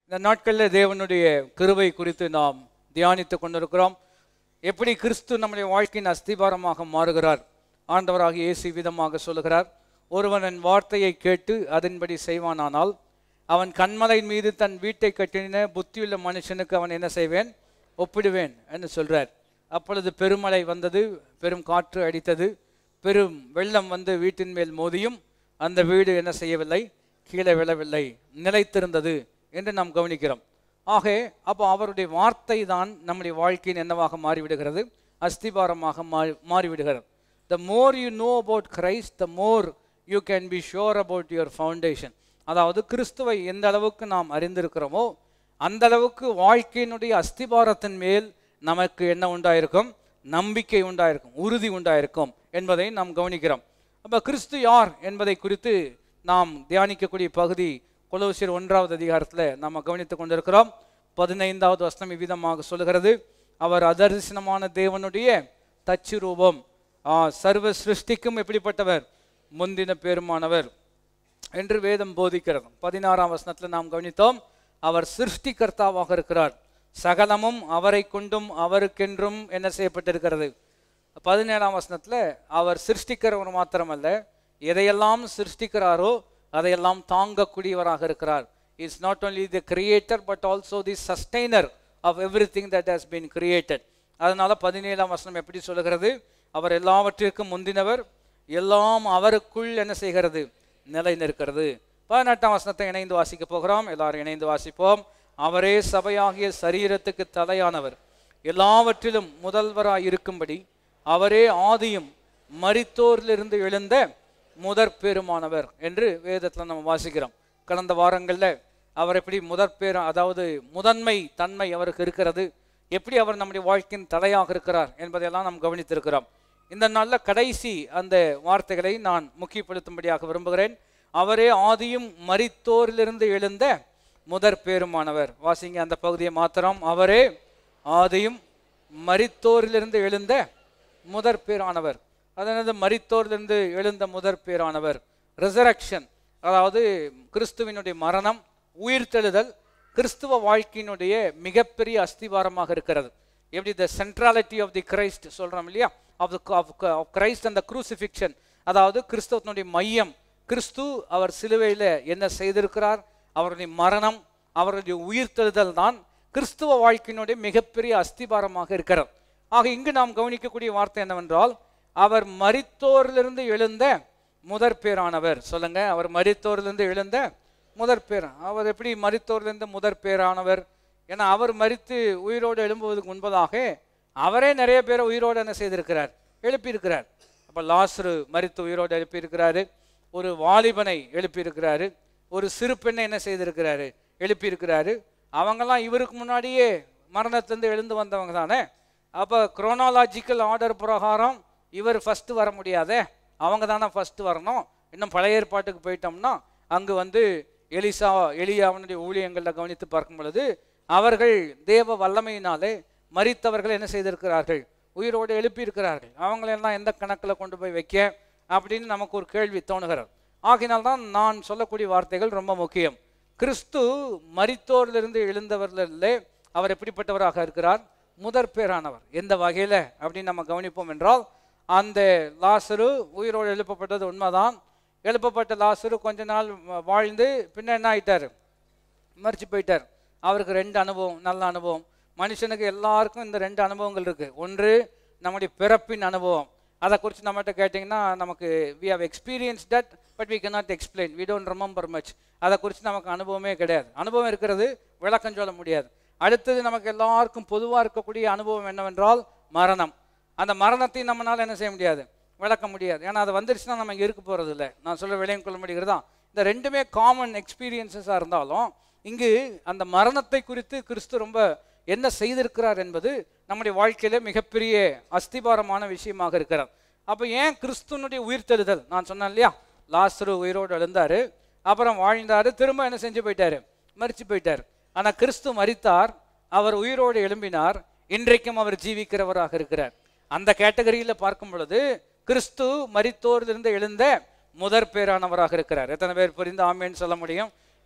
இந்த நாட்களில் தேவனுடைய கிருபை குறித்து நாம் தியானித்து கொண்டிருக்கிறோம் எப்படி கிறிஸ்து நம்முடைய வாழ்க்கையின் அஸ்திபாரமாக மாறுகிறார் ஆண்டவராக இயேசு விதமாக சொல்லுகிறார் ஒருவன் என் வார்த்தையை கேட்டு அதன்படி செய்வானானால் அவன் கண்மலையின் மீது தன் வீட்டை கட்டின புத்தியுள்ள மனுஷனுக்கு அவன் என்ன செய்வேன் ஒப்பிடுவேன் என்று சொல்றார் அப்பொழுது பெருமழை வந்தது பெரும் காற்று அடித்தது பெரும் வெள்ளம் வந்து வீட்டின் மேல் மோதியும் அந்த வீடு என்ன செய்யவில்லை கீழே விழவில்லை நிலைத்திருந்தது என்று நாம் கவனிக்கிறோம் ஆக அப்போ அவருடைய வார்த்தை தான் நம்முடைய வாழ்க்கையின் என்னவாக மாறிவிடுகிறது அஸ்திபாரமாக மாறி மாறிவிடுகிறது the more you know about Christ the more you can be sure about your foundation அதாவது கிறிஸ்துவை எந்த அளவுக்கு நாம் அறிந்திருக்கிறோமோ அந்த அளவுக்கு வாழ்க்கையினுடைய அஸ்திபாரத்தின் மேல் நமக்கு என்ன உண்டாயிருக்கும் நம்பிக்கை உண்டாயிருக்கும் உறுதி உண்டாயிருக்கும் என்பதை நாம் கவனிக்கிறோம் அப்போ கிறிஸ்து யார் என்பதை குறித்து நாம் தியானிக்கக்கூடிய பகுதி கொலோசியர் ஒன்றாவது அதிகாரத்தில் நாம் கவனித்துக் கொண்டிருக்கிறோம் பதினைந்தாவது வசனம் இவ்விதமாக சொல்லுகிறது அவர் அதர்சனமான தேவனுடைய தச்சு ரூபம் ஆ, சர்வ சிருஷ்டிக்கும் எப்படிப்பட்டவர் முந்தின பெருமானவர் என்று வேதம் போதிக்கிறது பதினாறாம் வசனத்தில் நாம் கவனித்தோம் அவர் சிருஷ்டிகர்த்தாவாக இருக்கிறார் சகலமும் அவரை கொண்டும் அவருக்கென்றும் என்ன செய்யப்பட்டிருக்கிறது பதினேழாம் வசனத்தில் அவர் சிருஷ்டிக்கிறவர் மாத்திரமல்ல எதையெல்லாம் சிருஷ்டிக்கிறாரோ அதையெல்லாம் தாங்கக்கூடியவராக இருக்கிறார் is not only the creator but also the sustainer of everything that has been created அதனால பதினேழாம் வசனம் எப்படி சொல்லுகிறது அவர் எல்லாவற்றிற்கும் முந்தினவர் எல்லாம் அவருக்குள் என்ன செய்கிறது நிலை நிற்கிறது பதினெட்டாம் வசனத்தை இணைந்து வாசிக்க போகிறோம் எல்லாரும் இணைந்து வாசிப்போம் அவரே சபையாகிய சரீரத்துக்கு தலையானவர் எல்லாவற்றிலும் முதல்வராய் இருக்கும்படி அவரே ஆதியும் மரித்தோரிலிருந்து எழுந்த முதற் பெருமானவர் என்று வேதத்தில் நம்ம வாசிக்கிறோம் கடந்த வாரங்களில் அவர் எப்படி முதற் பேர் அதாவது முதன்மை தன்மை அவருக்கு இருக்கிறது எப்படி அவர் நம்முடைய வாழ்க்கையின் தலையாக இருக்கிறார் என்பதையெல்லாம் நாம் கவனித்திருக்கிறோம் இந்த நாளில் கடைசி அந்த வார்த்தைகளை நான் முக்கியப்படுத்தும்படியாக விரும்புகிறேன் அவரே ஆதியும் மரித்தோரிலிருந்து எழுந்த முதற் பேருமானவர் வாசிங்க அந்த பகுதியை மாத்திரம் அவரே ஆதியும் மரித்தோரிலிருந்து எழுந்த முதற் பேரானவர் அதாவது மரித்தோரிலிருந்து எழுந்த முதற் பேரானவர் ரிசரக்ஷன் அதாவது கிறிஸ்துவினுடைய மரணம் உயிர்த்தெழுதல் கிறிஸ்துவ வாழ்க்கையினுடைய மிகப்பெரிய அஸ்திவாரமாக இருக்கிறது எப்படி the centrality of the Christ சொல்றோம் இல்லையா ஆஃப் ஆஃப் கிரைஸ்ட் அந்த குரூசிஃபிக்ஷன் அதாவது கிறிஸ்தவத்தினுடைய மையம் கிறிஸ்து அவர் சிலுவையில் என்ன செய்திருக்கிறார் அவருடைய மரணம் அவருடைய உயிர்த்தெழுதல் தான் கிறிஸ்துவ வாழ்க்கையினுடைய மிகப்பெரிய அஸ்திபாரமாக இருக்கிறது ஆக இங்கு நாம் கவனிக்கக்கூடிய வார்த்தை என்னவென்றால் அவர் மரித்தோரிலிருந்து எழுந்த முதற் பேரானவர் சொல்லுங்க அவர் மரித்தோரிலிருந்து எழுந்த முதற் பேர் அவர் எப்படி மரித்தோரிலிருந்து முதற் பேரானவர் ஏன்னா அவர் மரித்து உயிரோடு எழும்புவதற்கு முன்பதாக அவரே நிறைய பேரை உயிரோடு என்ன செய்திருக்கிறார் எழுப்பியிருக்கிறார் அப்போ லாஸ்ரு மரித்து உயிரோடு எழுப்பியிருக்கிறாரு ஒரு வாலிபனை எழுப்பியிருக்கிறாரு ஒரு சிறு பெண்ணை என்ன செய்திருக்கிறாரு எழுப்பியிருக்கிறாரு அவங்கெல்லாம் இவருக்கு முன்னாடியே மரணத்திலிருந்து எழுந்து வந்தவங்க தானே அப்போ குரோனாலாஜிக்கல் ஆர்டர் பிரகாரம் இவர் ஃபஸ்ட்டு வர முடியாதே அவங்க தானே ஃபஸ்ட்டு வரணும் இன்னும் பழைய ஏற்பாட்டுக்கு போயிட்டோம்னா அங்கு வந்து எலிசா எலியாவனுடைய ஊழியங்களில் கவனித்து பார்க்கும் பொழுது அவர்கள் தேவ வல்லமையினாலே மரித்தவர்கள் என்ன செய்திருக்கிறார்கள் உயிரோடு எழுப்பியிருக்கிறார்கள் அவங்களெல்லாம் எந்த கணக்கில் கொண்டு போய் வைக்க அப்படின்னு நமக்கு ஒரு கேள்வி தோணுகிறது ஆகினால்தான் நான் சொல்லக்கூடிய வார்த்தைகள் ரொம்ப முக்கியம் கிறிஸ்து மரித்தோரிலிருந்து எழுந்தவர்களிலே அவர் எப்படிப்பட்டவராக இருக்கிறார் முதற் பேரானவர் எந்த வகையில் அப்படின்னு நம்ம கவனிப்போம் என்றால் அந்த லாசரு உயிரோடு எழுப்பப்பட்டது உண்மைதான் எழுப்பப்பட்ட லாசரு கொஞ்ச நாள் வாழ்ந்து பின்ன என்ன ஆயிட்டார் மறிச்சு போயிட்டார் அவருக்கு ரெண்டு அனுபவம் நல்ல அனுபவம் மனுஷனுக்கு எல்லாருக்கும் இந்த ரெண்டு அனுபவங்கள் இருக்குது ஒன்று நம்முடைய பிறப்பின் அனுபவம் அதை குறித்து நம்மகிட்ட கேட்டிங்கன்னா நமக்கு we have experience that but we cannot explain we don't remember much அதை குறித்து நமக்கு அனுபவமே கிடையாது அனுபவம் இருக்கிறது விளக்கம் சொல்ல முடியாது அடுத்தது நமக்கு எல்லாருக்கும் பொதுவாக இருக்கக்கூடிய அனுபவம் என்னவென்றால் மரணம் அந்த மரணத்தை நம்மளால் என்ன செய்ய முடியாது விளக்க முடியாது ஏன்னா அது வந்துருச்சுன்னா நம்ம இங்கே இருக்க போகிறது இல்லை நான் சொல்ல விளையம் கொள்ள முடிகிறதா இந்த ரெண்டுமே காமன் எக்ஸ்பீரியன்சஸாக இருந்தாலும் இங்கு அந்த மரணத்தை குறித்து கிறிஸ்து ரொம்ப என்ன செய்திருக்கிறார் என்பது நம்முடைய வாழ்க்கையில மிகப்பெரிய அஸ்திபாரமான விஷயமாக இருக்கிறார் அப்போ ஏன் கிறிஸ்துவனுடைய உயிர்த்தெழுதல் நான் சொன்னேன் இல்லையா லாஸ்ரு உயிரோடு எழுந்தாரு அப்புறம் வாழ்ந்தாரு திரும்ப என்ன செஞ்சு போயிட்டாரு மறிச்சு போயிட்டார் ஆனால் கிறிஸ்து மரித்தார் அவர் உயிரோடு எழும்பினார் இன்றைக்கும் அவர் ஜீவிக்கிறவராக இருக்கிறார் அந்த கேட்டகரியில் பார்க்கும் பொழுது கிறிஸ்து மரித்தோரிலிருந்து எழுந்த முதற் பேரானவராக இருக்கிறார் எத்தனை பேர் புரிந்து ஆமேன்னு சொல்ல முடியும்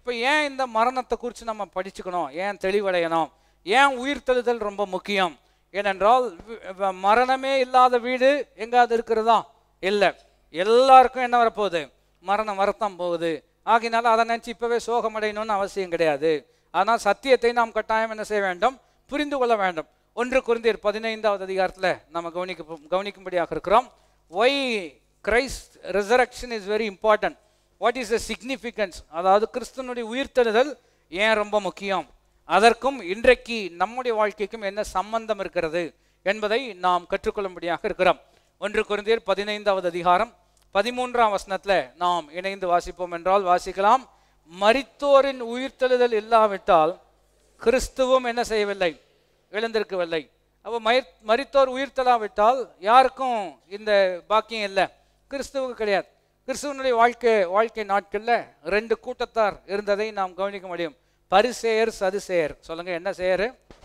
இப்போ ஏன் இந்த மரணத்தை குறித்து நம்ம படிச்சுக்கணும் ஏன் தெளிவடையணும் ஏன் உயிர்த்தெழுதல் ரொம்ப முக்கியம் ஏனென்றால் வி- வ- மரணமே இல்லாத வீடு எங்காவது இருக்கிறதா இல்லை எல்லாருக்கும் என்ன வரப்போகுது மரணம் வரத்தான் போகுது ஆகினால அதை நினச்சி இப்போவே சோகமடையணும்னு அவசியம் கிடையாது ஆனால் சத்தியத்தை நாம் கட்டாயம் என்ன செய்ய வேண்டும் புரிந்து கொள்ள வேண்டும் ஒன்று குருந்தியர் பதினைந்தாவது அதிகாரத்தில் நம்ம கவனிக்க கவனிக்கும்படியாக இருக்கிறோம் why Christ resurrection is very important what is the significance அதாவது கிறிஸ்துவனுடைய உயிர்த்தெழுதல் ஏன் ரொம்ப முக்கியம் அதற்கும் இன்றைக்கு நம்முடைய வாழ்க்கைக்கும் என்ன சம்பந்தம் இருக்கிறது என்பதை நாம் கற்றுக்கொள்ளும்படியாக இருக்கிறோம் ஒன்று குருந்தியர் பதினைந்தாவது அதிகாரம் பதிமூன்றாம் வசனத்துல நாம் இணைந்து வாசிப்போம் என்றால் வாசிக்கலாம் மரித்தோரின் உயிர்த்தெழுதல் இல்லாவிட்டால் கிறிஸ்துவும் என்ன செய்யவில்லை எழுந்திருக்கவில்லை அப்போ மயிர் மரித்தோர் உயிர்த்தெழாவிட்டால் யாருக்கும் இந்த பாக்கியம் இல்லை கிறிஸ்துவுக்கு கிடையாது கிறிஸ்துவனுடைய வாழ்க்கை வாழ்க்கை நாட்களில் ரெண்டு கூட்டத்தார் இருந்ததை நாம் கவனிக்க முடியும் பரிசேயர் சதுசேயர் சொல்லுங்க என்ன செய்யரு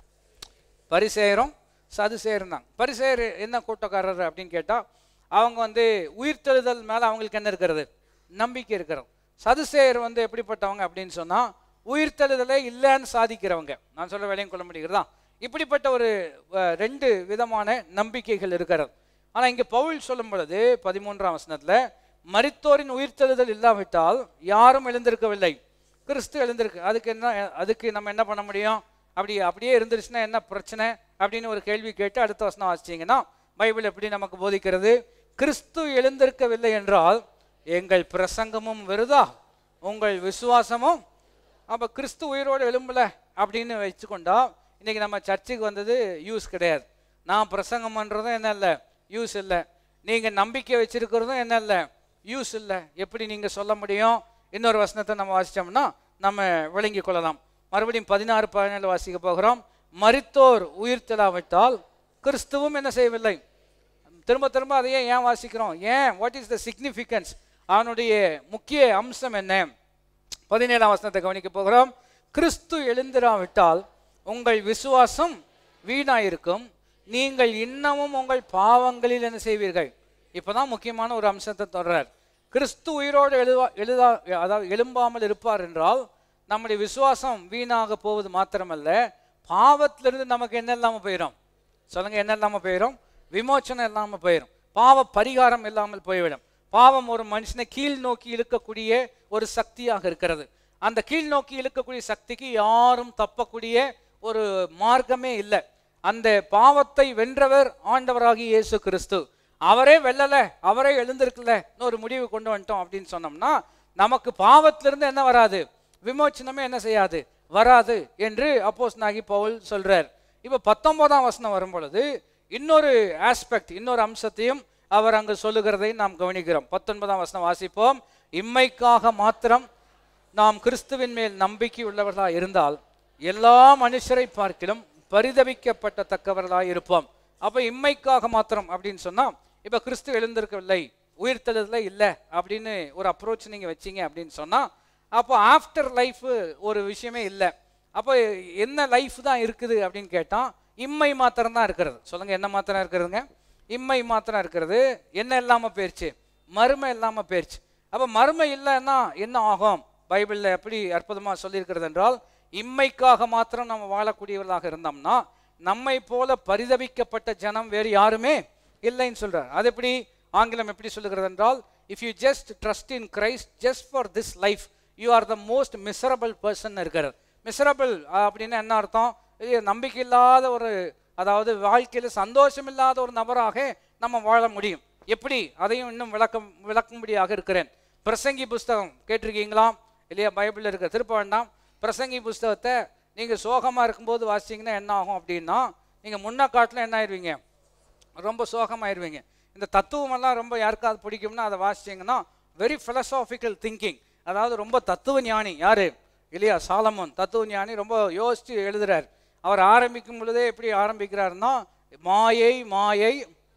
பரிசேயரும் சதுசேயரும் தான் பரிசேயர் என்ன கூட்டக்காரர் அப்படின்னு கேட்டால் அவங்க வந்து உயிர்த்தெழுதல் மேலே அவங்களுக்கு என்ன இருக்கிறது நம்பிக்கை இருக்கிறது சதுசேயர் வந்து எப்படிப்பட்டவங்க அப்படின்னு சொன்னால் உயிர்த்தெழுதலே இல்லைன்னு சாதிக்கிறவங்க நான் சொல்ல வேலையும் கொள்ள முடிகிறதா இப்படிப்பட்ட ஒரு அஹ், ரெண்டு விதமான நம்பிக்கைகள் இருக்கிறது ஆனால் இங்கே பவுல் சொல்லும் பொழுது பதிமூன்றாம் வசனத்தில் மரித்தோரின் உயிர்த்தெழுதல் இல்லாவிட்டால் யாரும் எழுந்திருக்கவில்லை கிறிஸ்து எழுந்திருக்கு அதுக்கு என்ன அதுக்கு நம்ம என்ன பண்ண முடியும் அப்படி அப்படியே இருந்துருச்சுன்னா என்ன பிரச்சனை அப்படின்னு ஒரு கேள்வி கேட்டு அடுத்த வசனம் வாசிச்சிங்கன்னா பைபிள் எப்படி நமக்கு போதிக்கிறது கிறிஸ்து எழுந்திருக்கவில்லை என்றால் எங்கள் பிரசங்கமும் வெறுதா உங்கள் விசுவாசமும் அப்போ கிறிஸ்து உயிரோடு எழும்பல அப்படின்னு வச்சுக்கொண்டா இன்னைக்கு நம்ம சர்ச்சுக்கு வந்தது யூஸ் கிடையாது நான் பிரசங்கம் பண்ணுறதும் என்ன இல்லை யூஸ் இல்லை நீங்கள் நம்பிக்கை வச்சிருக்கிறதும் என்ன இல்லை யூஸ் இல்லை எப்படி நீங்கள் சொல்ல முடியும் இன்னொரு வசனத்தை நம்ம வாசித்தோம்னா நம்ம விளங்கி கொள்ளலாம் மறுபடியும் பதினாறு பதினேழு வாசிக்க போகிறோம் மரித்தோர் உயிர்த்தெழாவிட்டால் கிறிஸ்துவும் என்ன செய்யவில்லை திரும்ப திரும்ப அதையே ஏன் வாசிக்கிறோம் ஏன் வாட் இஸ் த சிக்னிஃபிகன்ஸ் அவனுடைய முக்கிய அம்சம் என்ன பதினேழாம் வசனத்தை கவனிக்க போகிறோம் கிறிஸ்து எழுந்திராவிட்டால் உங்கள் விசுவாசம் வீணாயிருக்கும் நீங்கள் இன்னமும் உங்கள் பாவங்களில் என்ன செய்வீர்கள் இப்போதான் முக்கியமான ஒரு அம்சத்தை தொடர்றார் கிறிஸ்து உயிரோடு எழுவா எழுதா அதாவது எழும்பாமல் இருப்பார் என்றால் நம்முடைய விசுவாசம் வீணாக போவது மாத்திரமல்ல பாவத்திலிருந்து நமக்கு என்ன இல்லாமல் போயிடும் சொல்லுங்க என்ன இல்லாமல் போயிடும் விமோச்சனம் இல்லாமல் போயிடும் பாவ பரிகாரம் இல்லாமல் போய்விடும் பாவம் ஒரு மனுஷனை கீழ் நோக்கி இழுக்கக்கூடிய ஒரு சக்தியாக இருக்கிறது அந்த கீழ் நோக்கி இழுக்கக்கூடிய சக்திக்கு யாரும் தப்பக்கூடிய ஒரு மார்க்கமே இல்லை அந்த பாவத்தை வென்றவர் ஆண்டவராகிய இயேசு கிறிஸ்து அவரே வெல்லல அவரே எழுந்திருக்கல ஒரு முடிவு கொண்டு வந்துட்டோம் அப்படின்னு சொன்னோம்னா நமக்கு பாவத்திலிருந்து என்ன வராது விமோச்சனமே என்ன செய்யாது வராது என்று அப்போஸ் நாகி பவுல் சொல்றார் இப்போ பத்தொன்பதாம் வசனம் வரும் பொழுது இன்னொரு ஆஸ்பெக்ட் இன்னொரு அம்சத்தையும் அவர் அங்கு சொல்லுகிறதை நாம் கவனிக்கிறோம் பத்தொன்பதாம் வசனம் வாசிப்போம் இம்மைக்காக மாத்திரம் நாம் கிறிஸ்துவின் மேல் நம்பிக்கை உள்ளவர்களாக இருந்தால் எல்லா மனுஷரை பார்க்கிலும் பரிதபிக்கப்பட்டத்தக்கவர்களாக இருப்போம் அப்போ இம்மைக்காக மாத்திரம் அப்படின்னு சொன்னால் இப்போ கிறிஸ்து எழுந்திருக்கவில்லை உயிர்த்தெழுதல இல்லை அப்படின்னு ஒரு அப்ரோச் நீங்கள் வச்சீங்க அப்படின்னு சொன்னால் அப்போ ஆஃப்டர் லைஃப் ஒரு விஷயமே இல்லை அப்போ என்ன லைஃப் தான் இருக்குது அப்படின்னு கேட்டால் இம்மை மாத்திரம் தான் இருக்கிறது சொல்லுங்க என்ன மாத்திரம் இருக்கிறதுங்க இம்மை மாத்திரம் இருக்கிறது என்ன இல்லாமல் போயிடுச்சு மறுமை இல்லாமல் போயிடுச்சு அப்போ மறுமை இல்லைன்னா என்ன ஆகும் பைபிளில் எப்படி அற்புதமாக சொல்லியிருக்கிறது என்றால் இம்மைக்காக மாத்திரம் நம்ம வாழக்கூடியவர்களாக இருந்தோம்னா நம்மை போல பரிதபிக்கப்பட்ட ஜனம் வேறு யாருமே இல்லைன்னு சொல்றார் அது எப்படி ஆங்கிலம் எப்படி சொல்லுகிறது என்றால் if you just trust in Christ just for this life you are the most miserable person இருக்கிறது மிசரபிள் அப்படின்னு என்ன அர்த்தம் இது நம்பிக்கை இல்லாத ஒரு அதாவது வாழ்க்கையில் சந்தோஷம் இல்லாத ஒரு நபராக நம்ம வாழ முடியும் எப்படி அதையும் இன்னும் விளக்கம் விளக்கும்படியாக இருக்கிறேன் பிரசங்கி புஸ்தகம் கேட்டிருக்கீங்களா இல்லையா பைபிளில் இருக்க திருப்ப வேண்டாம் பிரசங்கி புஸ்தகத்தை நீங்கள் சோகமாக இருக்கும்போது வாசிச்சிங்கன்னா என்ன ஆகும் அப்படின்னா நீங்கள் முன்ன காட்டில் என்ன ஆயிடுவீங்க ரொம்ப சோகமாயிருவீங்க இந்த தத்துவமெல்லாம் ரொம்ப யாருக்காவது பிடிக்கும்னா அதை வாசிச்சிங்கன்னா வெரி philosophical திங்கிங் அதாவது ரொம்ப தத்துவ ஞானி யாரு இல்லையா சாலமோன் தத்துவ ஞானி ரொம்ப யோசித்து எழுதுறார் அவர் ஆரம்பிக்கும் பொழுதே எப்படி ஆரம்பிக்கிறாருன்னா மாயை மாயை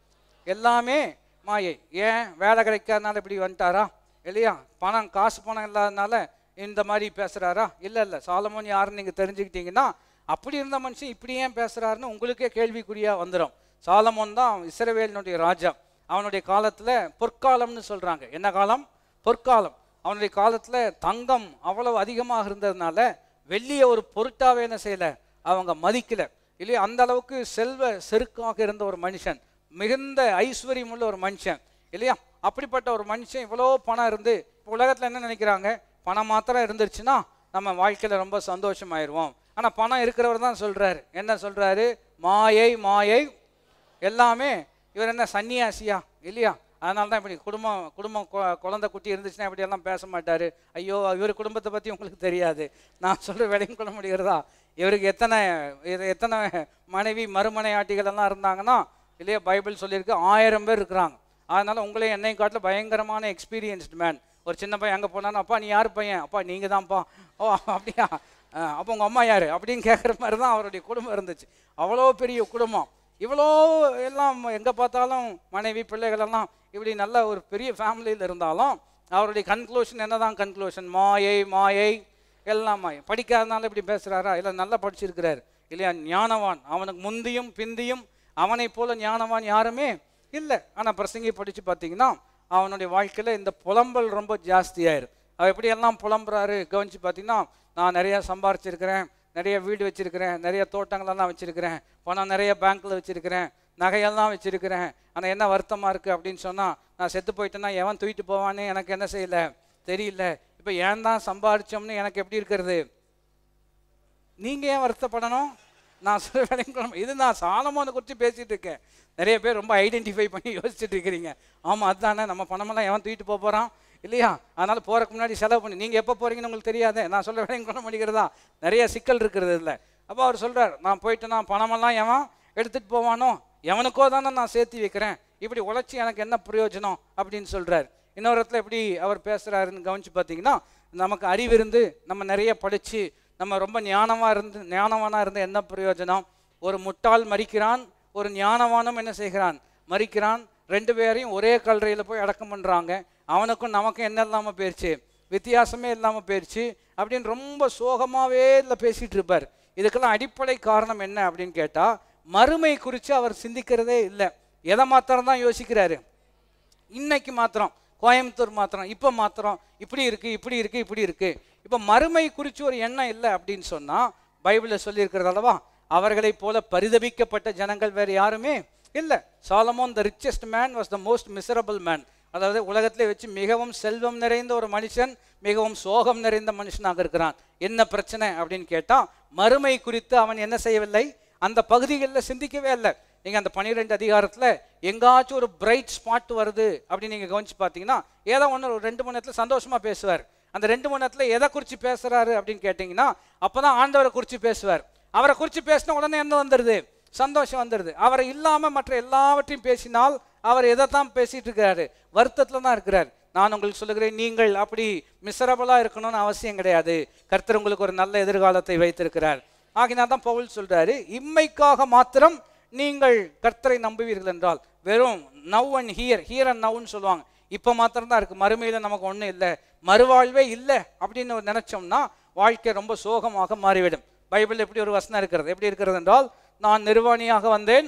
எல்லாமே மாயை ஏன் வேலை கிடைக்காதனால இப்படி வந்துட்டாரா இல்லையா பணம் காசு பணம் இல்லாதனால இந்த மாதிரி பேசுகிறாரா இல்லை இல்லை சாலமோன் யாருன்னு நீங்கள் தெரிஞ்சுக்கிட்டீங்கன்னா அப்படி இருந்த மனுஷன் இப்படி ஏன் பேசுகிறாருன்னு உங்களுக்கே கேள்விக்குறியாக வந்துடும் சாலமோன் தான் இஸ்ரவேலினுடைய ராஜா அவனுடைய காலத்தில் பொற்காலம்னு சொல்கிறாங்க என்ன காலம் பொற்காலம் அவனுடைய காலத்தில் தங்கம் அவ்வளவு அதிகமாக இருந்ததுனால வெள்ளியை ஒரு பொருட்டாவே என்ன செய்யலை அவங்க மதிக்கல இல்லையா அந்த அளவுக்கு செல்வ செருக்காக இருந்த ஒரு மனுஷன் மிகுந்த ஐஸ்வர்யம் உள்ள ஒரு மனுஷன் இல்லையா அப்படிப்பட்ட ஒரு மனுஷன் இவ்வளோ பணம் இருந்து இப்போ உலகத்தில் என்ன நினைக்கிறாங்க பணம் மாத்திரம் இருந்துருச்சுன்னா நம்ம வாழ்க்கையில் ரொம்ப சந்தோஷமாயிருவோம் ஆனால் பணம் இருக்கிறவர் தான் சொல்கிறாரு என்ன சொல்கிறாரு மாயை மாயை எல்லாமே இவர் என்ன சன்னியாசியா இல்லையா அதனால தான் இப்படி குடும்பம் குடும்பம் கொ- குழந்தை குட்டி இருந்துச்சுன்னா இப்படி எல்லாம் பேச மாட்டார் ஐயோ இவர் குடும்பத்தை பற்றி உங்களுக்கு தெரியாது நான் சொல்கிற வேலையும் கொள்ள முடிகிறதா இவருக்கு எத்தனை இது எத்தனை மனைவி மறுமனை ஆட்டிகள் எல்லாம் இருந்தாங்கன்னா இல்லையா பைபிள் சொல்லியிருக்கு ஆயிரம் பேர் இருக்கிறாங்க அதனால உங்களையும் என்னையும் காட்டில் பயங்கரமான எக்ஸ்பீரியன்ஸ்டு மேன் ஒரு சின்ன பையன் அங்கே போனாலும் அப்பா நீ யார் பையன் அப்பா நீங்கள் தான்ப்பா ஓ அப்படியா அஹ், அப்போ உங்கள் அம்மா யார் அப்படின்னு கேட்குற மாதிரி தான் அவருடைய குடும்பம் இருந்துச்சு அவ்வளோ பெரிய குடும்பம் இவ்வளோ எல்லாம் எங்கே பார்த்தாலும் மனைவி பிள்ளைகள் எல்லாம் இப்படி நல்ல ஒரு பெரிய ஃபேமிலியில் இருந்தாலும் அவருடைய கன்க்ளூஷன் என்னதான் கன்க்ளூஷன் மாயை மாயை எல்லாம் மாயை படிக்காதனால இப்படி பேசுகிறாரா இல்லை நல்லா படிச்சிருக்கிறாரு இல்லையா ஞானவான் அவனுக்கு முந்தியும் பிந்தியும் அவனைப் போல ஞானவான் யாருமே இல்லை ஆனால் பிரசங்கி படித்து பார்த்தீங்கன்னா அவனுடைய வாழ்க்கையில் இந்த புலம்பல் ரொம்ப ஜாஸ்தியாயிரு அவர் எப்படி எல்லாம் புலம்புறாரு கவனிச்சு பார்த்தீங்கன்னா நான் நிறைய சம்பாரிச்சிருக்கிறேன் நிறைய வீடு வச்சிருக்கிறேன் நிறைய தோட்டங்களெல்லாம் வச்சிருக்கிறேன் பணம் நிறைய பேங்க்ல வச்சிருக்கிறேன் நகையெல்லாம் வச்சிருக்கிறேன் ஆனால் என்ன வருத்தமாக இருக்குது அப்படின்னு சொன்னால் நான் செத்து போயிட்டேன்னா எவன் தூக்கிட்டு போவான்னு எனக்கு என்ன செய்யல தெரியல இப்போ ஏன் தான் சம்பாரிச்சோம்னு எனக்கு எப்படி இருக்கிறது நீங்க ஏன் வருத்தப்படணும் நான் சொல்ல வேலைங்க இது நான் சாலமோனை குறித்து பேசிட்டு இருக்கேன் நிறைய பேர் ரொம்ப ஐடென்டிஃபை பண்ணி யோசிச்சுட்டு இருக்கிறீங்க ஆமா அதுதானே நம்ம பணமெல்லாம் எவன் தூக்கிட்டு போக போறான் இல்லையா அதனால போறதுக்கு முன்னாடி செலவு பண்ணி நீங்க எப்போ போறீங்கன்னு உங்களுக்கு தெரியாதே நான் சொல்ல வேலைங்க கொள்ள முடிகிறதா நிறைய சிக்கல் இருக்கிறது இல்லை அப்போ அவர் சொல்றார் நான் போயிட்டேன்னா பணமெல்லாம் எவன் எடுத்துட்டு போவானோ எவனுக்கோ தானே நான் சேர்த்து வைக்கிறேன் இப்படி உழைச்சி எனக்கு என்ன பிரயோஜனம் அப்படின்னு சொல்றார் இன்னொரு இடத்துல எப்படி அவர் பேசுறாருன்னு கவனிச்சு பார்த்தீங்கன்னா நமக்கு அறிவு இருந்து நம்ம நிறைய படிச்சு நம்ம ரொம்ப ஞானமாக இருந்து ஞானவானா இருந்து என்ன பிரயோஜனம் ஒரு முட்டாள் மறிக்கிறான் ஒரு ஞானவானும் என்ன செய்கிறான் மறிக்கிறான் ரெண்டு பேரையும் ஒரே கல்லறையில் போய் அடக்கம் பண்ணுறாங்க அவனுக்கும் நமக்கும் என்ன இல்லாமல் போயிடுச்சு வித்தியாசமே இல்லாமல் போயிடுச்சு அப்படின்னு ரொம்ப சோகமாகவே இல்லை பேசிகிட்டு இருப்பார் இதுக்கெல்லாம் அடிப்படை காரணம் என்ன அப்படின்னு கேட்டால் மறுமை குறித்து அவர் சிந்திக்கிறதே இல்லை எதை மாத்திரம் தான் யோசிக்கிறாரு இன்னைக்கு மாத்திரம் கோயம்புத்தூர் மாத்திரம் இப்போ மாத்திரம் இப்படி இருக்கு இப்படி இருக்கு இப்படி இருக்கு இப்போ மறுமை குறித்து ஒரு எண்ணம் இல்லை அப்படின்னு சொன்னா பைபிளில் சொல்லியிருக்கிறது அல்லவா அவர்களைப் போல பரிதபிக்கப்பட்ட ஜனங்கள் வேறு யாருமே இல்லை Solomon the richest man was the most miserable man அதாவது உலகத்திலே வச்சு மிகவும் செல்வம் நிறைந்த ஒரு மனுஷன் மிகவும் சோகம் நிறைந்த மனுஷனாக இருக்கிறான் என்ன பிரச்சனை அப்படின்னு கேட்டால் மறுமை குறித்து அவன் என்ன செய்யவில்லை அந்த பகுதிகளில் சிந்திக்கவே இல்லை நீங்கள் அந்த பன்னிரெண்டு அதிகாரத்தில் எங்காச்சும் ஒரு பிரைட் ஸ்பாட் வருது அப்படின்னு நீங்கள் கவனிச்சு பார்த்தீங்கன்னா ஏதோ ஒன்று ஒரு ரெண்டு மணி நேரத்தில் சந்தோஷமாக பேசுவார் அந்த ரெண்டு மணி நேரத்தில் எதை குறித்து பேசுகிறாரு அப்படின்னு கேட்டிங்கன்னா அப்போ தான் ஆண்டவரை குறித்து பேசுவார் அவரை குறித்து பேசின உடனே என்ன வந்துடுது சந்தோஷம் வந்துடுது அவரை இல்லாமல் மற்ற எல்லாவற்றையும் பேசினால் அவர் எதை தான் பேசிட்டு இருக்கிறாரு வருத்தத்தில் தான் இருக்கிறார் நான் உங்களுக்கு சொல்லுகிறேன் நீங்கள் அப்படி மிசரபலாக இருக்கணும்னு அவசியம் கிடையாது கர்த்தர் உங்களுக்கு ஒரு நல்ல எதிர்காலத்தை வைத்திருக்கிறார் ஆகினால் தான் பவுல் சொல்றாரு இம்மைக்காக மாத்திரம் நீங்கள் கர்த்தரை நம்புவீர்கள் என்றால் வெறும் now and here here and நவ்னு சொல்லுவாங்க இப்போ மாத்திரம் தான் இருக்கு மறுமையில் நமக்கு ஒன்றும் இல்லை மறுவாழ்வே இல்லை அப்படின்னு ஒரு நினைச்சோம்னா வாழ்க்கை ரொம்ப சோகமாக மாறிவிடும் பைபிள் எப்படி ஒரு வசனம் இருக்கிறது எப்படி இருக்கிறது என்றால் நான் நிர்வாணியாக வந்தேன்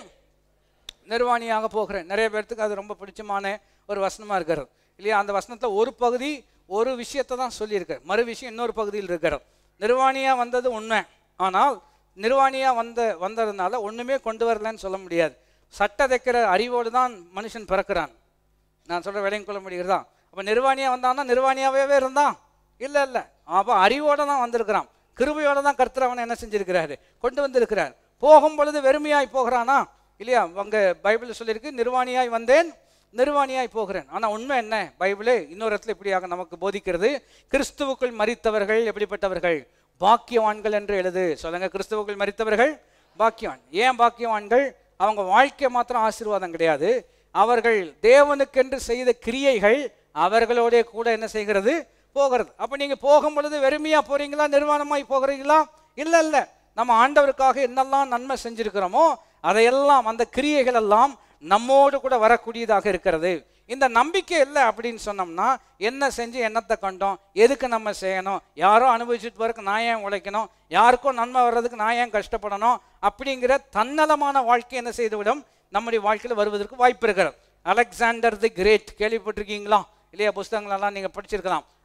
நிர்வாணியாக போகிறேன் நிறைய பேர்த்துக்கு அது ரொம்ப பிடிச்சமான ஒரு வசனமாக இருக்கிறது இல்லையா அந்த வசனத்தில் ஒரு பகுதி ஒரு விஷயத்தை தான் சொல்லியிருக்கார் மறு விஷயம் இன்னொரு பகுதியில் இருக்கிறது நிர்வாணியாக வந்தது உண்மை ஆனால் நிர்வாணியாக வந்த வந்ததுனால ஒன்றுமே கொண்டு வரலன்னு சொல்ல முடியாது சட்டை தைக்கிற அறிவோடு தான் மனுஷன் பிறக்கிறான் நான் சொல்கிற விலையும் கொள்ள முடிகிறதா அப்போ நிர்வாணியாக வந்தான்னா நிர்வாணியாகவே இருந்தான் இல்லை இல்லை அப்போ அறிவோடு தான் வந்திருக்கிறான் கிருபையோடு தான் கர்த்தர் அவனை என்ன செஞ்சிருக்கிறாரு கொண்டு வந்திருக்கிறார் போகும் பொழுது வெறுமையாய் போகிறானா இல்லையா அங்கே பைபிள் சொல்லியிருக்கு நிர்வாணியாய் வந்தேன் நிர்வாணியாய் போகிறேன் ஆனால் உண்மை என்ன பைபிளே இன்னொரு இடத்துல இப்படியாக நமக்கு போதிக்கிறது கிறிஸ்துவுக்குள் மரித்தவர்கள் எப்படிப்பட்டவர்கள் பாக்கியவான்கள் என்று எழுது சொல்லுங்க கிறிஸ்துவுக்குள் மரித்தவர்கள் பாக்கியவான் ஏன் பாக்கியவான்கள் அவங்க வாழ்க்கை மாத்திரம் ஆசீர்வாதம் கிடையாது அவர்கள் தேவனுக்கென்று செய்த கிரியைகள் அவர்களோட கூட என்ன செய்கிறது போகிறது அப்போ நீங்க போகும் பொழுது வெறுமையா போறீங்களா நிர்வாணமாய் போகிறீங்களா இல்ல இல்ல நம்ம ஆண்டவருக்காக என்னெல்லாம் நன்மை செஞ்சிருக்கிறோமோ அதையெல்லாம் அந்த கிரியைகள் எல்லாம் நம்மோடு கூட வரக்கூடியதாக இருக்கிறது இந்த நம்பிக்கை இல்லை அப்படின்னு சொன்னோம்னா என்ன செஞ்சு என்னத்தை கண்டோம் எதுக்கு நம்ம செய்யணும் யாரோ அனுபவிச்சுட்டு வரக்கு நான் ஏன் உழைக்கணும் யாருக்கும் நன்மை வர்றதுக்கு நான் ஏன் கஷ்டப்படணும் அப்படிங்கிற தன்னலமான வாழ்க்கை என்ன செய்துவிடும் நம்முடைய வாழ்க்கையில் வருவதற்கு வாய்ப்பு இருக்கிறது அலெக்சாண்டர் தி கிரேட் கேள்விப்பட்டிருக்கீங்களா இல்லையா புஸ்தகங்களெல்லாம் நீங்கள் படிச்சிருக்கலாம்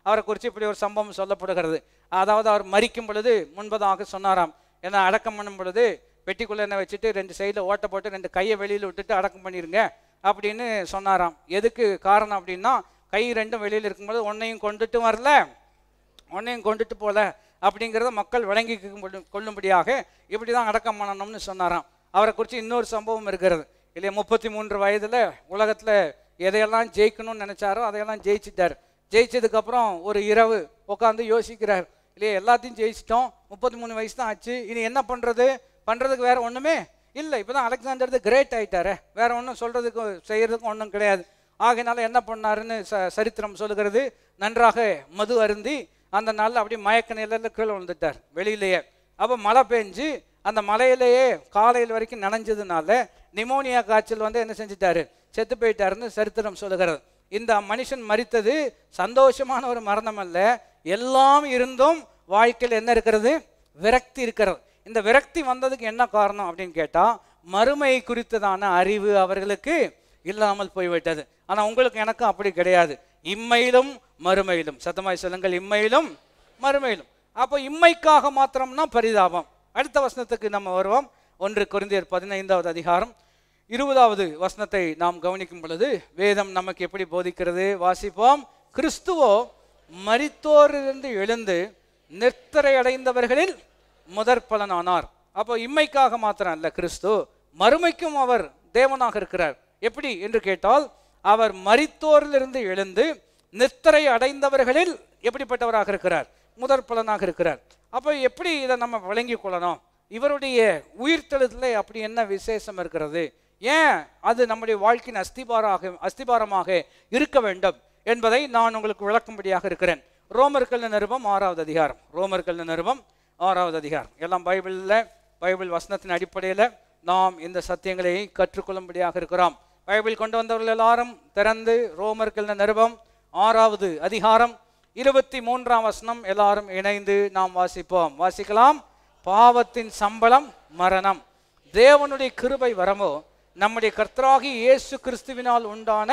அவரை குறித்து இப்படி ஒரு சம்பவம் சொல்லப்படுகிறது அதாவது அவர் மரிக்கும் பொழுது முன்பதாக சொன்னாராம் ஏன்னா அடக்கம் பண்ணும் பொழுது பெட்டிக்குள்ளே என்ன வச்சுட்டு ரெண்டு சைடில் ஓட்டை போட்டு ரெண்டு கையை வெளியில் விட்டுட்டு அடக்கம் பண்ணிருங்க அப்படின்னு சொன்னாராம் எதுக்கு காரணம் அப்படின்னா கை ரெண்டும் வெளியில் இருக்கும்போது ஒன்னையும் கொண்டுட்டு வரல உன்னையும் கொண்டுட்டு போல அப்படிங்கிறத மக்கள் விளங்கி கொள்ளும்படியாக இப்படி தான் அடக்கம் பண்ணணும்னு சொன்னாராம் அவரை குறித்து இன்னொரு சம்பவம் இருக்கிறது இல்லையா முப்பத்தி மூன்று வயதில் உலகத்தில் எதையெல்லாம் ஜெயிக்கணும்னு நினச்சாரோ அதையெல்லாம் ஜெயிச்சிட்டார் ஜெயிச்சதுக்கப்புறம் ஒரு இரவு உட்காந்து யோசிக்கிறார் இல்லையா எல்லாத்தையும் ஜெயிச்சிட்டோம் முப்பத்தி மூணு வயசு தான் ஆச்சு இனி என்ன பண்ணுறது பண்ணுறதுக்கு வேற ஒன்றுமே இல்லை இப்போ தான் அலெக்சாண்டர் தி கிரேட் ஆயிட்டாரே வேற ஒன்றும் சொல்கிறதுக்கு செய்கிறதுக்கும் ஒன்றும் கிடையாது ஆகையினால என்ன பண்ணாருன்னு ச சரித்திரம் சொல்லுகிறது நன்றாக மது அருந்தி அந்த நாளில் அப்படியே மயக்க நிலையில் கீழே விழுந்துட்டார் வெளியிலேயே அப்போ மழை பெஞ்சு அந்த மலையிலேயே காலையில் வரைக்கும் நனைஞ்சதுனால நிமோனியா காய்ச்சல் வந்து என்ன செஞ்சிட்டாரு செத்து போயிட்டாருன்னு சரித்திரம் சொல்லுகிறது இந்த மனுஷன் மரித்தது சந்தோஷமான ஒரு மரணம் அல்ல எல்லாம் இருந்தும் வாழ்க்கையில் என்ன இருக்கிறது விரக்தி இருக்கிறது இந்த விரக்தி வந்ததுக்கு என்ன காரணம் அப்படின்னு கேட்டால் மறுமை குறித்ததான அறிவு அவர்களுக்கு இல்லாமல் போய்விட்டது ஆனால் உங்களுக்கு எனக்கும் அப்படி கிடையாது இம்மையிலும் மறுமையிலும் சத்தமாய் சொல்லுங்கள் இம்மையிலும் மறுமையிலும் அப்போ இம்மைக்காக மாத்திரம்னா பரிதாபம் அடுத்த வசனத்துக்கு நம்ம வருவோம் ஒன்று குருந்தியர் பதினைந்தாவது அதிகாரம் இருபதாவது வசனத்தை நாம் கவனிக்கும் பொழுது வேதம் நமக்கு எப்படி போதிக்கிறது வாசிப்போம் கிறிஸ்துவோ மரித்தோரிலிருந்து எழுந்து நிர்த்தரை அடைந்தவர்களில் முதற் பலனானார் அப்போ இம்மைக்காக மாத்திரம் அல்ல கிறிஸ்து மறுமைக்கும் அவர் தேவனாக இருக்கிறார் எப்படி என்று கேட்டால் அவர் மரித்தோரிலிருந்து எழுந்து நித்திரை அடைந்தவர்களில் எப்படிப்பட்டவராக இருக்கிறார் முதற் பலனாக இருக்கிறார் அப்போ எப்படி இதை நம்ம விளங்கி கொள்ளணும் இவருடைய உயிர்த்தெழுதல அப்படி என்ன விசேஷம் இருக்கிறது ஏன் அது நம்முடைய வாழ்க்கையின் அஸ்திபாராக அஸ்திபாரமாக இருக்க வேண்டும் என்பதை நான் உங்களுக்கு விளக்கும்படியாக இருக்கிறேன் ரோமர்கள் நிருபம் ஆறாவது அதிகாரம் ரோமர்கள் நிருபம் ஆறாவது அதிகாரம் எல்லாம் பைபிளில் பைபிள் வசனத்தின் அடிப்படையில் நாம் இந்த சத்தியங்களை கற்றுக்கொள்ளும்படியாக இருக்கிறோம் பைபிள் கொண்டு வந்தவர்கள் எல்லாரும் திறந்து ரோமர்கள் நிருபம் ஆறாவது அதிகாரம் இருபத்தி மூன்றாம் வசனம் எல்லாரும் இணைந்து நாம் வாசிப்போம் வாசிக்கலாம் பாவத்தின் சம்பளம் மரணம் தேவனுடைய கிருபை வரமோ நம்முடைய கர்த்தராகி இயேசு கிறிஸ்துவினால் உண்டான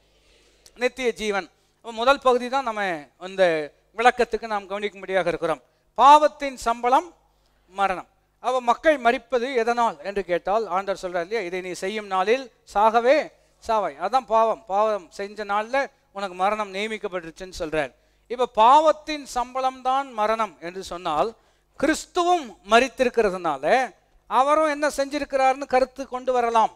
நித்திய ஜீவன் அப்ப முதல் பகுதி தான் நம்ம இந்த விளக்கத்துக்கு நாம் கவனிக்கும்படியாக இருக்கிறோம் பாவத்தின் சம்பளம் மரணம் அவ மக்கள் மறிப்பது எதனால் என்று கேட்டால் ஆண்டவர் சொல்றார் இல்லையா இதை நீ செய்யும் நாளில் சாகவே சாவாய் அதான் பாவம் பாவம் செஞ்ச நாளில் உனக்கு மரணம் நியமிக்கப்பட்டுருச்சுன்னு சொல்றார் இப்ப பாவத்தின் சம்பளம் தான் மரணம் என்று சொன்னால் கிறிஸ்துவும் மறித்திருக்கிறதுனால அவரும் என்ன செஞ்சிருக்கிறார்னு கருத்து கொண்டு வரலாம்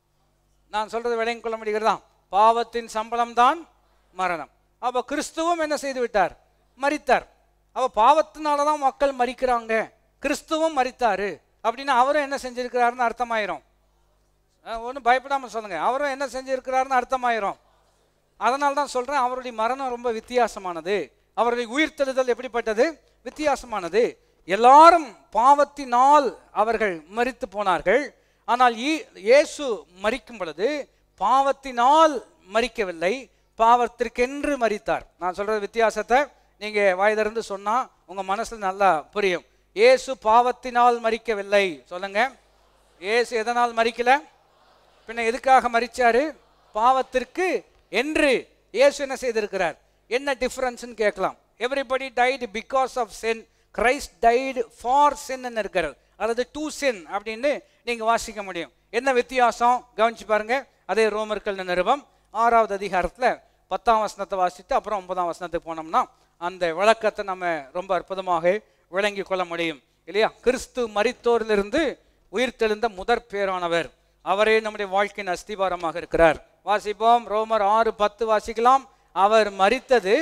நான் சொல்றது விளங்கிக் கொள்ள முடிகிறதா பாவத்தின் சம்பளம் தான் மரணம் அப்ப கிறிஸ்துவும் என்ன செய்து விட்டார் மரித்தார் அப்ப பாவத்தினால தான் மக்கள் மறிக்கிறாங்க கிறிஸ்துவும் மரித்தாரு அப்படின்னா அவரும் என்ன செஞ்சிருக்கிறாருன்னு அர்த்தமாயிரும் ஒன்றும் பயப்படாம சொல்லுங்க அவரும் என்ன செஞ்சிருக்கிறாருன்னு அர்த்தமாயிரும் அதனால தான் சொல்றேன் அவருடைய மரணம் ரொம்ப வித்தியாசமானது அவருடைய உயிர்த்தெழுதல் எப்படிப்பட்டது வித்தியாசமானது எல்லாரும் பாவத்தினால் அவர்கள் மரித்து போனார்கள் ஆனால் ஈ- இயேசு மரிக்கும் பொழுது பாவத்தினால் மரிக்கவில்லை பாவத்திற்கென்று மரித்தார் நான் சொல்றது வித்தியாசத்தை நீங்க வாய் திறந்து சொன்னா உங்க மனசுல நல்லா புரியும் இயேசு பாவத்தினால் மரிக்கவில்லை சொல்லுங்க இயேசு எதனால் மரிக்கல பின்ன எதுக்காக மரிச்சாரு பாவத்திற்கு என்று இயேசு என்ன செய்திருக்கிறார் என்ன டிஃபரன்ஸ்னு கேட்கலாம் everybody died because of sin Christ died for sin இருக்கிறது அதாவது டு sin அப்படின்னு நீங்க வாசிக்க முடியும் என்ன வித்தியாசம் கவனிச்சு பாருங்க அதே ரோமர்கள் நிருபம் ஆறாவது அதிகாரத்துல பத்தாம் வசனத்தை வாசித்து அப்புறம் ஒன்பதாம் வசனத்துக்கு போனோம்னா அந்த விளக்கத்தை நம்ம ரொம்ப அற்புதமாக விளங்கி கொள்ள முடியும் இல்லையா கிறிஸ்து மரித்தோரிலிருந்து உயிர்த்தெழுந்த முதற் பேரானவர் அவரே நம்முடைய வாழ்க்கையின் அஸ்திவாரமாக இருக்கிறார் வாசிப்போம் ரோமர் ஆறு பத்து வாசிக்கலாம் அவர் மரித்தது